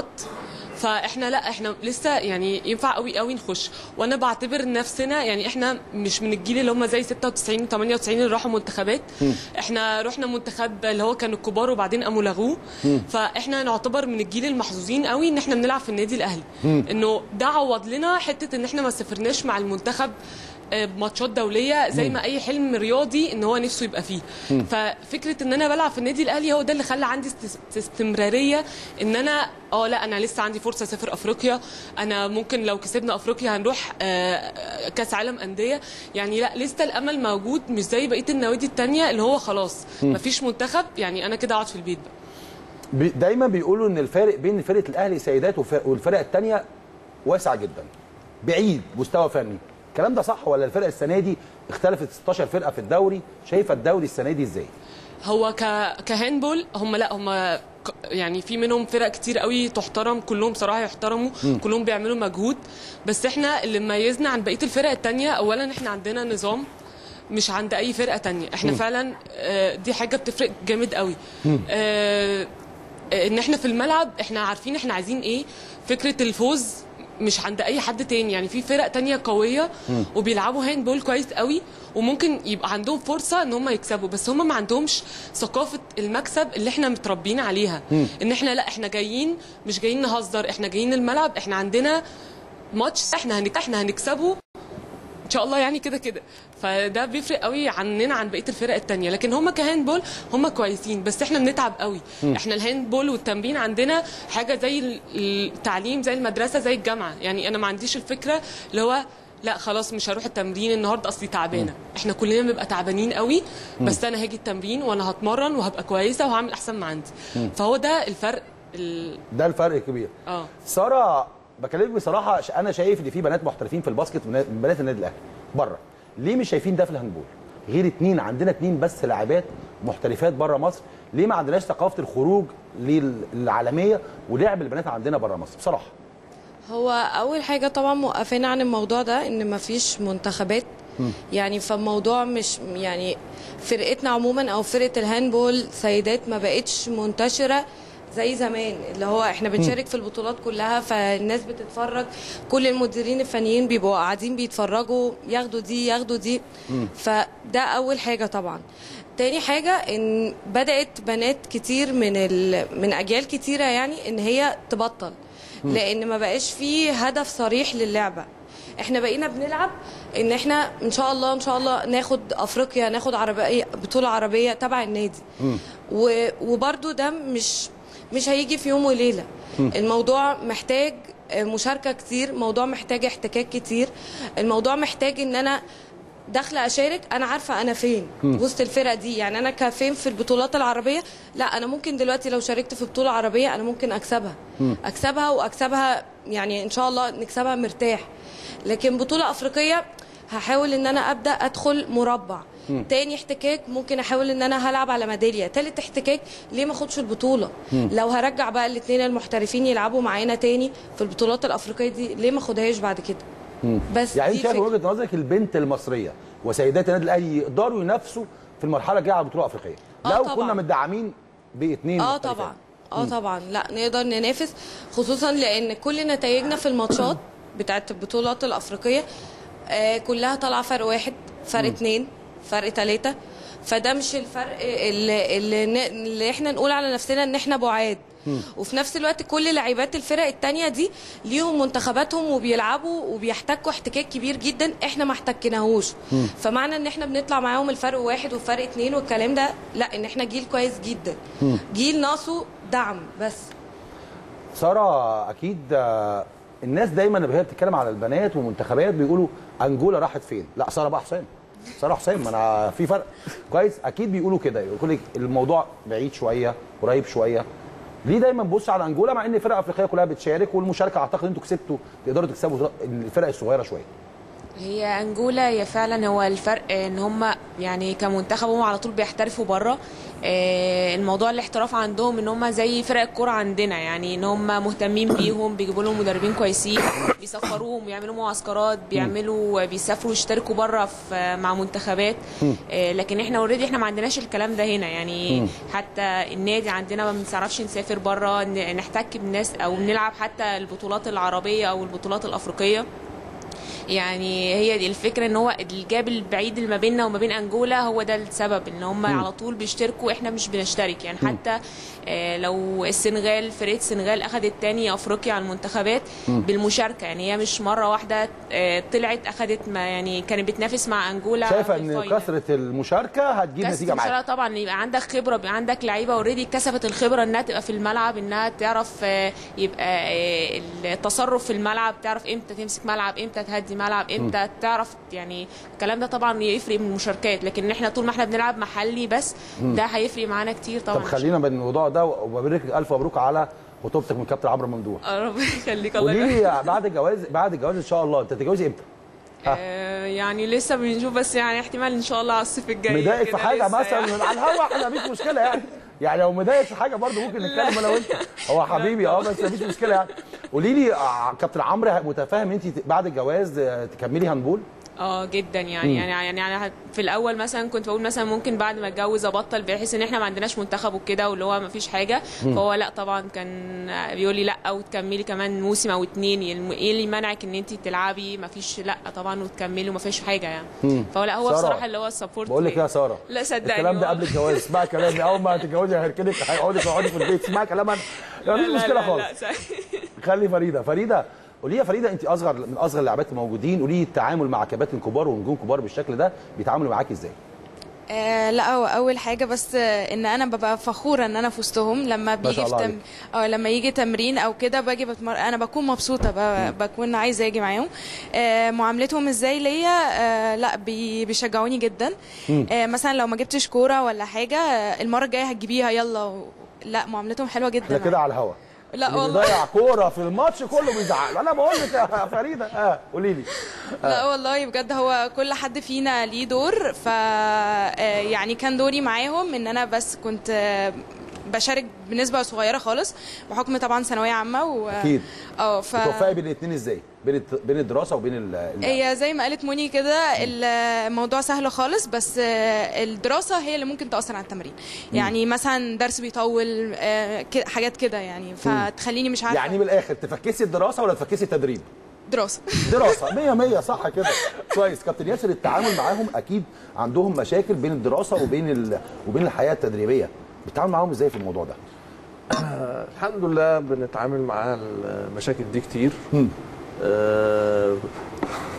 فاحنا لا احنا لسه يعني ينفع قوي قوي نخش وانا بعتبر نفسنا يعني احنا مش من الجيل اللي هم زي 96 و 98 اللي راحوا منتخبات مم. احنا رحنا منتخب اللي هو كانوا الكبار وبعدين قاموا لغوه مم. فاحنا نعتبر من الجيل المحظوظين قوي ان احنا بنلعب في النادي الاهلي مم. انه ده عوض لنا حته ان احنا ما سافرناش مع المنتخب آه، بماتشات دوليه زي مم. ما اي حلم رياضي ان هو نفسه يبقى فيه مم. ففكره ان انا بلعب في النادي الاهلي هو ده اللي خلى عندي است- استمراريه ان انا اه لا انا لسه عندي فرصه اسافر افريقيا انا ممكن لو كسبنا افريقيا هنروح آه، كاس عالم انديه يعني لا لسه الامل موجود مش زي بقيه النوادي التانية اللي هو خلاص مم. مفيش منتخب يعني انا كده اقعد في البيت بقى بي- دايما بيقولوا ان الفارق بين فرقه الاهلي سيدات وف- والفرق الثانيه واسع جدا بعيد مستوى فني الكلام ده صح ولا الفرق السنه دي اختلفت 16 فرقه في الدوري شايفه الدوري السنه دي ازاي هو ك كهاندبول هم لا هم ك- يعني في منهم فرق كتير قوي تحترم كلهم صراحه يحترموا مم. كلهم بيعملوا مجهود بس احنا اللي ميزنا عن بقيه الفرق التانية اولا احنا عندنا نظام مش عند اي فرقه تانية احنا مم. فعلا آه، دي حاجه بتفرق جامد قوي آه، آه، ان احنا في الملعب احنا عارفين احنا عايزين ايه فكره الفوز مش عند اي حد تاني يعني في فرق تانية قويه مم. وبيلعبوا هاند بول كويس قوي وممكن يبقى عندهم فرصه ان هم يكسبوا بس هم ما عندهمش ثقافه المكسب اللي احنا متربيين عليها مم. ان احنا لا احنا جايين مش جايين نهزر احنا جايين الملعب احنا عندنا ماتش احنا هنك... احنا هنكسبه ان شاء الله يعني كده كده فده بيفرق قوي عننا عن بقيه الفرق التانية لكن هم كهاندبول هم كويسين بس احنا بنتعب قوي مم. احنا الهاندبول والتمرين عندنا حاجه زي ال- التعليم زي المدرسه زي الجامعه يعني انا ما عنديش الفكره اللي هو لا خلاص مش هروح التمرين النهارده اصلي تعبانه احنا كلنا بنبقى تعبانين قوي بس انا هاجي التمرين وانا هتمرن وهبقى كويسه وهعمل احسن ما عندي مم. فهو ده الفرق ال... ده الفرق الكبير اه ساره بكلمك بصراحه ش- انا شايف ان في بنات محترفين في الباسكت من من بنات النادي الاهلي بره ليه مش شايفين ده في الهاندبول غير اتنين عندنا اتنين بس لاعبات محترفات بره مصر ليه ما عندناش ثقافه الخروج للعالميه ولعب البنات عندنا بره مصر بصراحه هو اول حاجه طبعا موقفانا عن الموضوع ده ان مفيش منتخبات يعني فالموضوع مش يعني فرقتنا عموما او فرقه الهاندبول سيدات ما بقتش منتشره زي زمان اللي هو احنا بنشارك في البطولات كلها فالناس بتتفرج كل المديرين الفنيين بيبقوا قاعدين بيتفرجوا ياخدوا دي ياخدوا دي فده اول حاجه طبعا تاني حاجة ان بدأت بنات كتير من ال... من اجيال كتيرة يعني ان هي تبطل مم. لان ما بقاش فيه هدف صريح للعبة احنا بقينا بنلعب ان احنا ان شاء الله ان شاء الله ناخد افريقيا ناخد عربيه بطوله عربيه تبع النادي و- وبرده ده مش مش هيجي في يوم وليله مم. الموضوع محتاج مشاركه كتير موضوع محتاج احتكاك كتير الموضوع محتاج ان انا داخله اشارك انا عارفه انا فين مم. وسط الفرق دي يعني انا كفين في البطولات العربيه لا انا ممكن دلوقتي لو شاركت في بطوله عربيه انا ممكن اكسبها مم. اكسبها واكسبها يعني ان شاء الله نكسبها مرتاح لكن بطوله افريقيه هحاول ان انا ابدا ادخل مربع مم. تاني احتكاك ممكن احاول ان انا هلعب على ميداليه تالت احتكاك ليه ما اخدش البطوله مم. لو هرجع بقى الاثنين المحترفين يلعبوا معانا تاني في البطولات الافريقيه دي ليه ما اخدهاش بعد كده بس يعني دي انت شايف من فكرة. وجهه نظرك البنت المصريه وسيدات النادي الاهلي يقدروا ينافسوا في المرحله الجايه على البطوله الافريقيه آه لو طبعاً. كنا مدعمين باثنين اه مختلفين. طبعا اه مم. طبعا لا نقدر ننافس خصوصا لان كل نتائجنا في الماتشات بتاعت البطولات الافريقيه آه كلها طالعه فرق واحد فرق مم. اتنين فرق تلاته فده مش الفرق اللي, اللي, ن- اللي احنا نقول على نفسنا ان احنا بعاد وفي نفس الوقت كل لعيبات الفرق التانية دي ليهم منتخباتهم وبيلعبوا وبيحتكوا احتكاك كبير جدا احنا ما احتكناهوش مم. فمعنى ان احنا بنطلع معاهم الفرق واحد والفرق اتنين والكلام ده لا ان احنا جيل كويس جدا مم. جيل ناقصه دعم بس ساره اكيد آه، الناس دايما وهي بتتكلم على البنات ومنتخبات بيقولوا انجولا راحت فين لا ساره بقى حسام ساره حسام ما انا في فرق كويس اكيد بيقولوا كده يقول لك الموضوع بعيد شويه قريب شويه ليه دايما بص على انجولا مع ان الفرق الافريقيه كلها بتشارك والمشاركه اعتقد انتوا كسبتوا تقدروا تكسبوا الفرق الصغيره شويه هي انجولا هي فعلا هو الفرق ان هم يعني كمنتخب هم على طول بيحترفوا بره آه، الموضوع الاحتراف عندهم ان هم زي فرق الكوره عندنا يعني ان هم مهتمين بيهم بيجيبوا لهم مدربين كويسين بيسفروهم ويعملوا معسكرات بيعملوا بيسافروا يشتركوا بره في مع منتخبات آه، لكن احنا اوريدي احنا ما عندناش الكلام ده هنا يعني مم. حتى النادي عندنا ما بنعرفش نسافر بره ن- نحتك بناس او نلعب حتى البطولات العربيه او البطولات الافريقيه يعني هي دي الفكره ان هو الجاب البعيد اللي ما بيننا وما بين انجولا هو ده السبب ان هم مم. على طول بيشتركوا احنا مش بنشترك يعني مم. حتى آه، لو السنغال فرقه السنغال اخذت تاني افريقيا على المنتخبات مم. بالمشاركه يعني هي مش مره واحده آه، طلعت اخذت ما يعني كانت بتنافس مع انجولا شايفه في ان الفاينل. كثره المشاركه هتجيب كاس نتيجه معاك المسابقة طبعا يبقى عندك خبره بيبقى عندك لعيبه اوريدي اكتسبت الخبره انها تبقى في الملعب انها تعرف آه، يبقى آه، التصرف في الملعب تعرف امتى تمسك ملعب امتى تهدي ملعب امتى تعرف يعني الكلام ده طبعا يفرق من المشاركات لكن احنا طول ما احنا بنلعب محلي بس مم. ده هيفرق معانا كتير طبعا طب خلينا من الموضوع ده وببارك لك الف مبروك على خطوبتك من كابتن عمرو ممدوح آه، ربنا يخليك الله قولي يبارك. لي بعد الجواز بعد الجواز ان شاء الله انت تتجوزي امتى؟ آه، يعني لسه بنشوف بس يعني احتمال ان شاء الله على الصيف الجاي مضايق في كده حاجه لسه مثلا يعني. على الهوا احنا مفيش مشكله يعني يعني لو مضايق في حاجه برضه ممكن نتكلم انا وانت هو حبيبي اه بس مفيش مشكله يعني قولي لي آه، كابتن عمرو متفاهم انت بعد الجواز آه، تكملي هاندبول اه جدا يعني مم. يعني يعني يعني في الاول مثلا كنت بقول مثلا ممكن بعد ما اتجوز ابطل بحيث ان احنا ما عندناش منتخب وكده واللي هو ما فيش حاجه مم. فهو لا طبعا كان بيقول لي لا وتكملي كمان موسم او اتنين يعني ايه اللي منعك ان انت تلعبي ما فيش لا طبعا وتكملي وما فيش حاجه يعني مم. فهو لا هو سارة، بصراحه اللي هو السبورت بقول لك يا ساره لا صدقني الكلام ده والله. قبل الجواز اسمعي كلامي اول ما هتتجوزي هيركنك هيقعدي تقعدي في البيت اسمعي كلام انا لا، مفيش لا، مشكله لا، خالص لا، صحيح. خلي فريده فريده قولي لي يا فريده انت اصغر من اصغر اللاعبات الموجودين قولي لي التعامل مع كباتن كبار ونجوم كبار بالشكل ده بيتعاملوا معاكي ازاي؟ آه لا هو اول حاجه بس آه ان انا ببقى فخوره ان انا في وسطهم لما ما بيجي شاء في الله تم... اه لما يجي تمرين او كده باجي بتمر... انا بكون مبسوطه ب... بكون عايزه اجي معاهم آه معاملتهم ازاي ليا آه لا بي... بيشجعوني جدا مم. آه مثلا لو ما جبتش كوره ولا حاجه آه المره الجايه هتجيبيها يلا و... لا معاملتهم حلوه جدا احنا كده على الهوا لا اللي والله بيضيع كوره في الماتش كله بيزعل له. انا بقول لك يا فريده اه قولي لي لا والله بجد هو كل حد فينا ليه دور ف آه، يعني كان دوري معاهم ان انا بس كنت آه، بشارك بنسبه صغيره خالص بحكم طبعا ثانويه عامه و اكيد اه ف بتوفقي بين الاثنين ازاي؟ بين الت- بين الدراسه وبين ال- اللعب هي زي ما قالت موني كده الموضوع سهل خالص بس آه، الدراسه هي اللي ممكن تاثر على التمرين يعني مثلا درس بيطول آه، كده- حاجات كده يعني فتخليني مش عارفه يعني من الاخر تفكسي الدراسه ولا تفكسي التدريب؟ دراسه دراسه 100 100 صح كده كويس كابتن ياسر التعامل معاهم اكيد عندهم مشاكل بين الدراسه وبين ال... وبين الحياه التدريبيه بتتعامل معاهم ازاي في الموضوع ده؟ آه، الحمد لله بنتعامل مع المشاكل دي كتير آه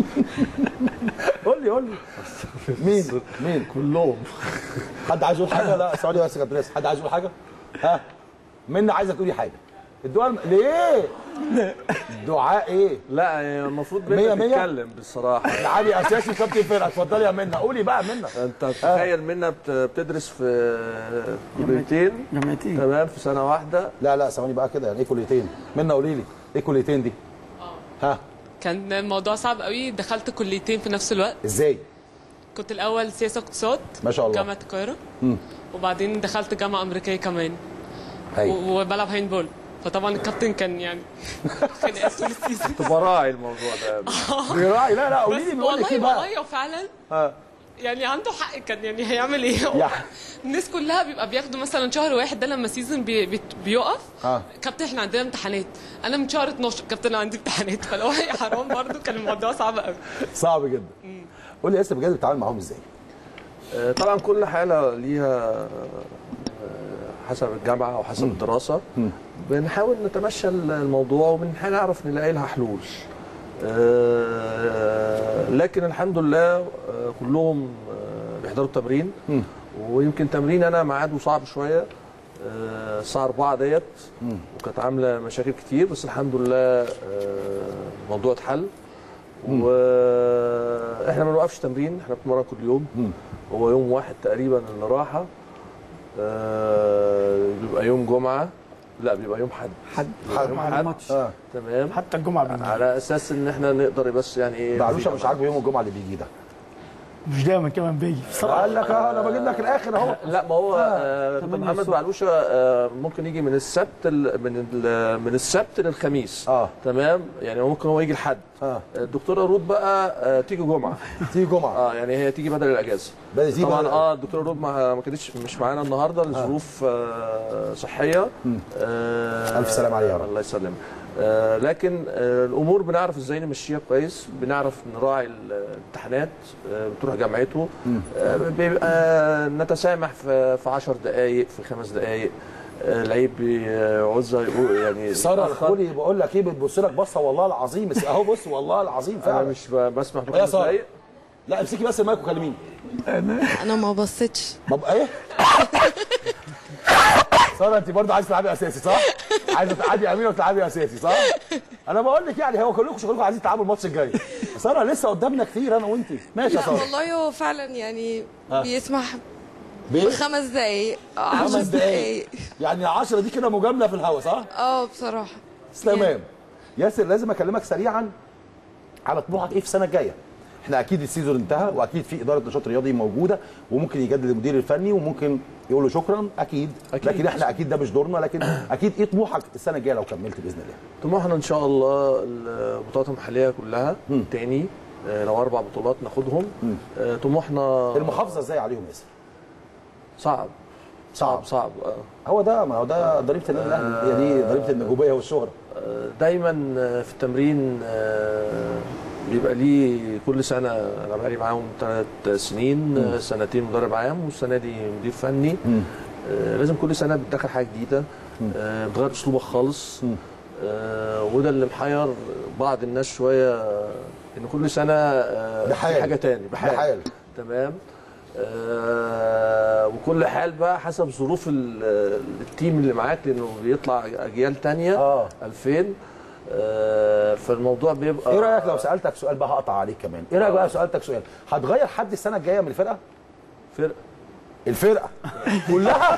قول لي قول لي مين مين كلهم حد عايز يقول حاجه لا ثواني بس يا كابتن ياسر حد عايز يقول حاجه ها منى عايزه تقولي حاجه الدعاء ليه دعاء ايه لا المفروض مية منى مية؟ تتكلم بصراحه علي اساسي كابتن فرقه اتفضلي يا منى قولي بقى منى انت تخيل منى بت- بتدرس في كليتين جامعتين تمام في سنه واحده لا لا ثواني بقى كده يعني ايه كليتين منى قولي لي ايه كليتين دي ها كان الموضوع صعب قوي دخلت كليتين في نفس الوقت ازاي كنت الاول سياسه اقتصاد ما شاء الله. جامعه القاهره مم. وبعدين دخلت جامعه امريكيه كمان هاي. و- وبلعب هاندبول فطبعا الكابتن كان يعني خناقات طول السيزون تبقى راعي الموضوع ده بيراعي لا لا قولي بس لي بيقول لك والله ايه بقى والله هو فعلا ها يعني عنده حق كان يعني هيعمل ايه يا. الناس كلها بيبقى بياخدوا مثلا شهر واحد ده لما سيزون بي بي بيقف ها كابتن احنا عندنا امتحانات انا من شهر 12 كابتن انا عندي امتحانات فلو هي حرام برضو كان الموضوع صعب قوي صعب جدا قول لي ياسر بجد بتتعامل معاهم ازاي آه، طبعا كل حاله ليها آه، حسب الجامعه او حسب الدراسه بنحاول نتمشى الموضوع وبنحاول نعرف نلاقي لها حلول آه، لكن الحمد لله آه، كلهم آه، بيحضروا التمرين ويمكن تمرين انا ميعاده صعب شويه آه، الساعه 4 ديت وكانت عامله مشاكل كتير بس الحمد لله آه، الموضوع اتحل واحنا ما بنوقفش تمرين احنا بنتمرن كل يوم هو يوم واحد تقريبا اللي راحه آه، بيبقى يوم جمعه لا بيبقى يوم حد حد بيبقى يوم مع حد الماتش. اه تمام حتى الجمعه بالليل على اساس ان احنا نقدر بس يعني ايه بعلوشه مش عاجبه يوم الجمعه اللي بيجي ده مش دايما كمان بيجي بصراحه قال لك اه انا بجيب لك الاخر اهو لا ما هو آه كابتن محمد بعلوشه آه ممكن يجي من السبت ال- من ال- من السبت للخميس اه تمام يعني هو ممكن هو يجي الحد اه الدكتوره رود بقى آه تيجي جمعه تيجي جمعه اه يعني هي تيجي بدل الاجازه بدل تيجي طبعا بدل- اه الدكتوره رود ما ما كانتش مش معانا النهارده لظروف آه صحيه آه ألف سلامة عليها يا رب. الله يسلمك آه لكن آه الامور بنعرف ازاي نمشيها كويس بنعرف نراعي الامتحانات آه بتروح جامعته آه بيبقى نتسامح في في 10 دقائق في خمس دقائق آه العيب بيعوزها يقول يعني ساره يتأخر. الخولي بقول لك ايه بتبص لك بصه والله العظيم بس اهو بص والله العظيم انا فعلا مش ب- بسمح يا بخمس ساره دقائق لا امسكي بس المايك وكلميني انا ما بصيتش طب ايه ساره انت برضه عايزه تلعبي اساسي صح؟ عايزه تلعبي امينه وتلعبي اساسي صح؟ انا بقول لك يعني هو كلكم شغلكم عايزين تلعبوا الماتش الجاي ساره لسه قدامنا كتير انا وانت ماشي يا لا ساره والله هو فعلا يعني آه. بيسمح بيه؟ بخمس دقايق عشر خمس دقايق يعني 10 دي كده مجامله في الهوا صح؟ اه بصراحه تمام ياسر لازم اكلمك سريعا على طموحك ايه في السنه الجايه احنا اكيد السيزون انتهى واكيد في اداره نشاط رياضي موجوده وممكن يجدد المدير الفني وممكن يقول له شكرا اكيد, أكيد. لكن احنا اكيد ده مش دورنا لكن اكيد ايه طموحك السنه الجايه لو كملت باذن الله طموحنا ان شاء الله البطولات المحليه كلها تاني آه، لو اربع بطولات ناخدهم آه، طموحنا المحافظه ازاي عليهم ياسر صعب صعب صعب آه. هو ده ما هو ده ضريبه النادي الاهلي هي دي ضريبه النجوميه والشهره آه، دايما آه، في التمرين آه، بيبقى ليه كل سنه انا بقالي معاهم ثلاث سنين آه، سنتين مدرب عام والسنه دي مدير فني آه، لازم كل سنه بتدخل حاجه جديده آه، بتغير اسلوبك خالص آه، وده اللي محير بعض الناس شويه آه، ان كل سنه آه، بحال. في حاجه تاني بحال, بحال. تمام آه وكل حال بقى حسب ظروف ال- التيم اللي معاك لانه بيطلع اجيال تانية اه 2000 آه فالموضوع بيبقى ايه رايك لو سالتك سؤال بقى هقطع عليك كمان ايه رايك بقى لو سالتك سؤال هتغير حد السنه الجايه من الفرقه فرقه الفرقه كلها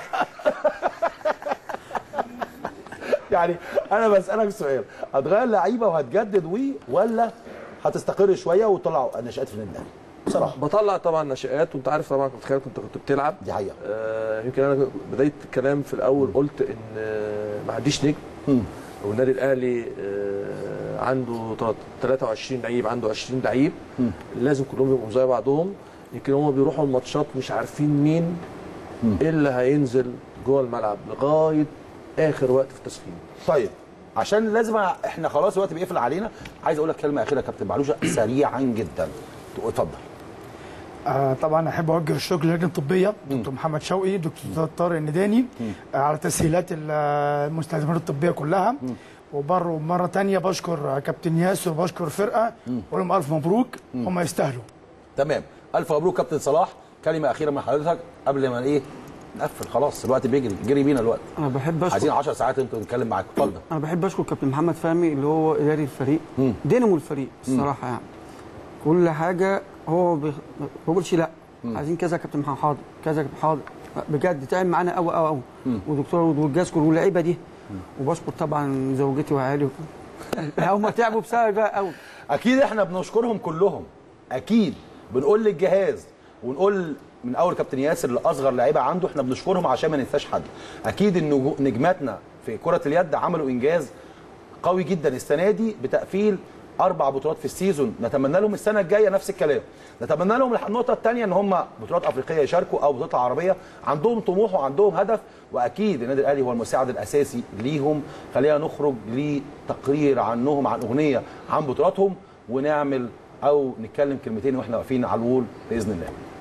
يعني انا بسالك سؤال هتغير لعيبه وهتجدد وي ولا هتستقر شويه وتطلع نشات في النادي الاهلي بصراحه بطلع طبعا نشآت وانت عارف طبعا كنت خير كنت كنت بتلعب دي حقيقه آه يمكن انا بدايه الكلام في الاول قلت ان آه، ما عنديش نجم والنادي الاهلي آه عنده 23 لعيب عنده 20 لعيب لازم كلهم يبقوا زي بعضهم يمكن هم بيروحوا الماتشات مش عارفين مين ايه اللي هينزل جوه الملعب لغايه اخر وقت في التسخين طيب عشان لازم أ- احنا خلاص الوقت بيقفل علينا عايز اقول لك كلمه اخيره يا كابتن معلوشه سريعا جدا اتفضل آه طبعا احب اوجه الشكر للجنه الطبيه دكتور محمد شوقي دكتور طارق النداني آه على تسهيلات ال- المستلزمات الطبيه كلها وبر مره تانية بشكر آه، كابتن ياسر وبشكر الفرقه بقول لهم الف مبروك هم يستاهلوا تمام الف مبروك كابتن صلاح كلمه اخيره من حضرتك قبل ما ايه نقفل خلاص الوقت بيجري جري بينا الوقت انا بحب عايزين اشكر 10 ساعات انتوا نتكلم معاك اتفضل انا بحب اشكر كابتن محمد فهمي اللي هو اداري الفريق دينامو الفريق الصراحه يعني كل حاجه هو بيخ- ما بيقولش لا عايزين كذا يا كابتن محمد حاضر كذا يا كابتن حاضر بجد تعب معانا قوي قوي قوي ودكتور والجاسكور واللعيبه دي وبشكر طبعا زوجتي وعيالي هم تعبوا بسبب بقى قوي اكيد احنا بنشكرهم كلهم اكيد بنقول للجهاز ونقول من اول كابتن ياسر لاصغر لعيبه عنده احنا بنشكرهم عشان ما ننساش حد اكيد النجو- نجماتنا في كره اليد عملوا انجاز قوي جدا السنه دي بتقفيل اربع بطولات في السيزون نتمنى لهم السنه الجايه نفس الكلام نتمنى لهم النقطه الثانيه ان هم بطولات افريقيه يشاركوا او بطولات عربيه عندهم طموح وعندهم هدف واكيد النادي الاهلي هو المساعد الاساسي ليهم خلينا نخرج لتقرير عنهم عن اغنيه عن بطولاتهم ونعمل او نتكلم كلمتين واحنا واقفين على الوول باذن الله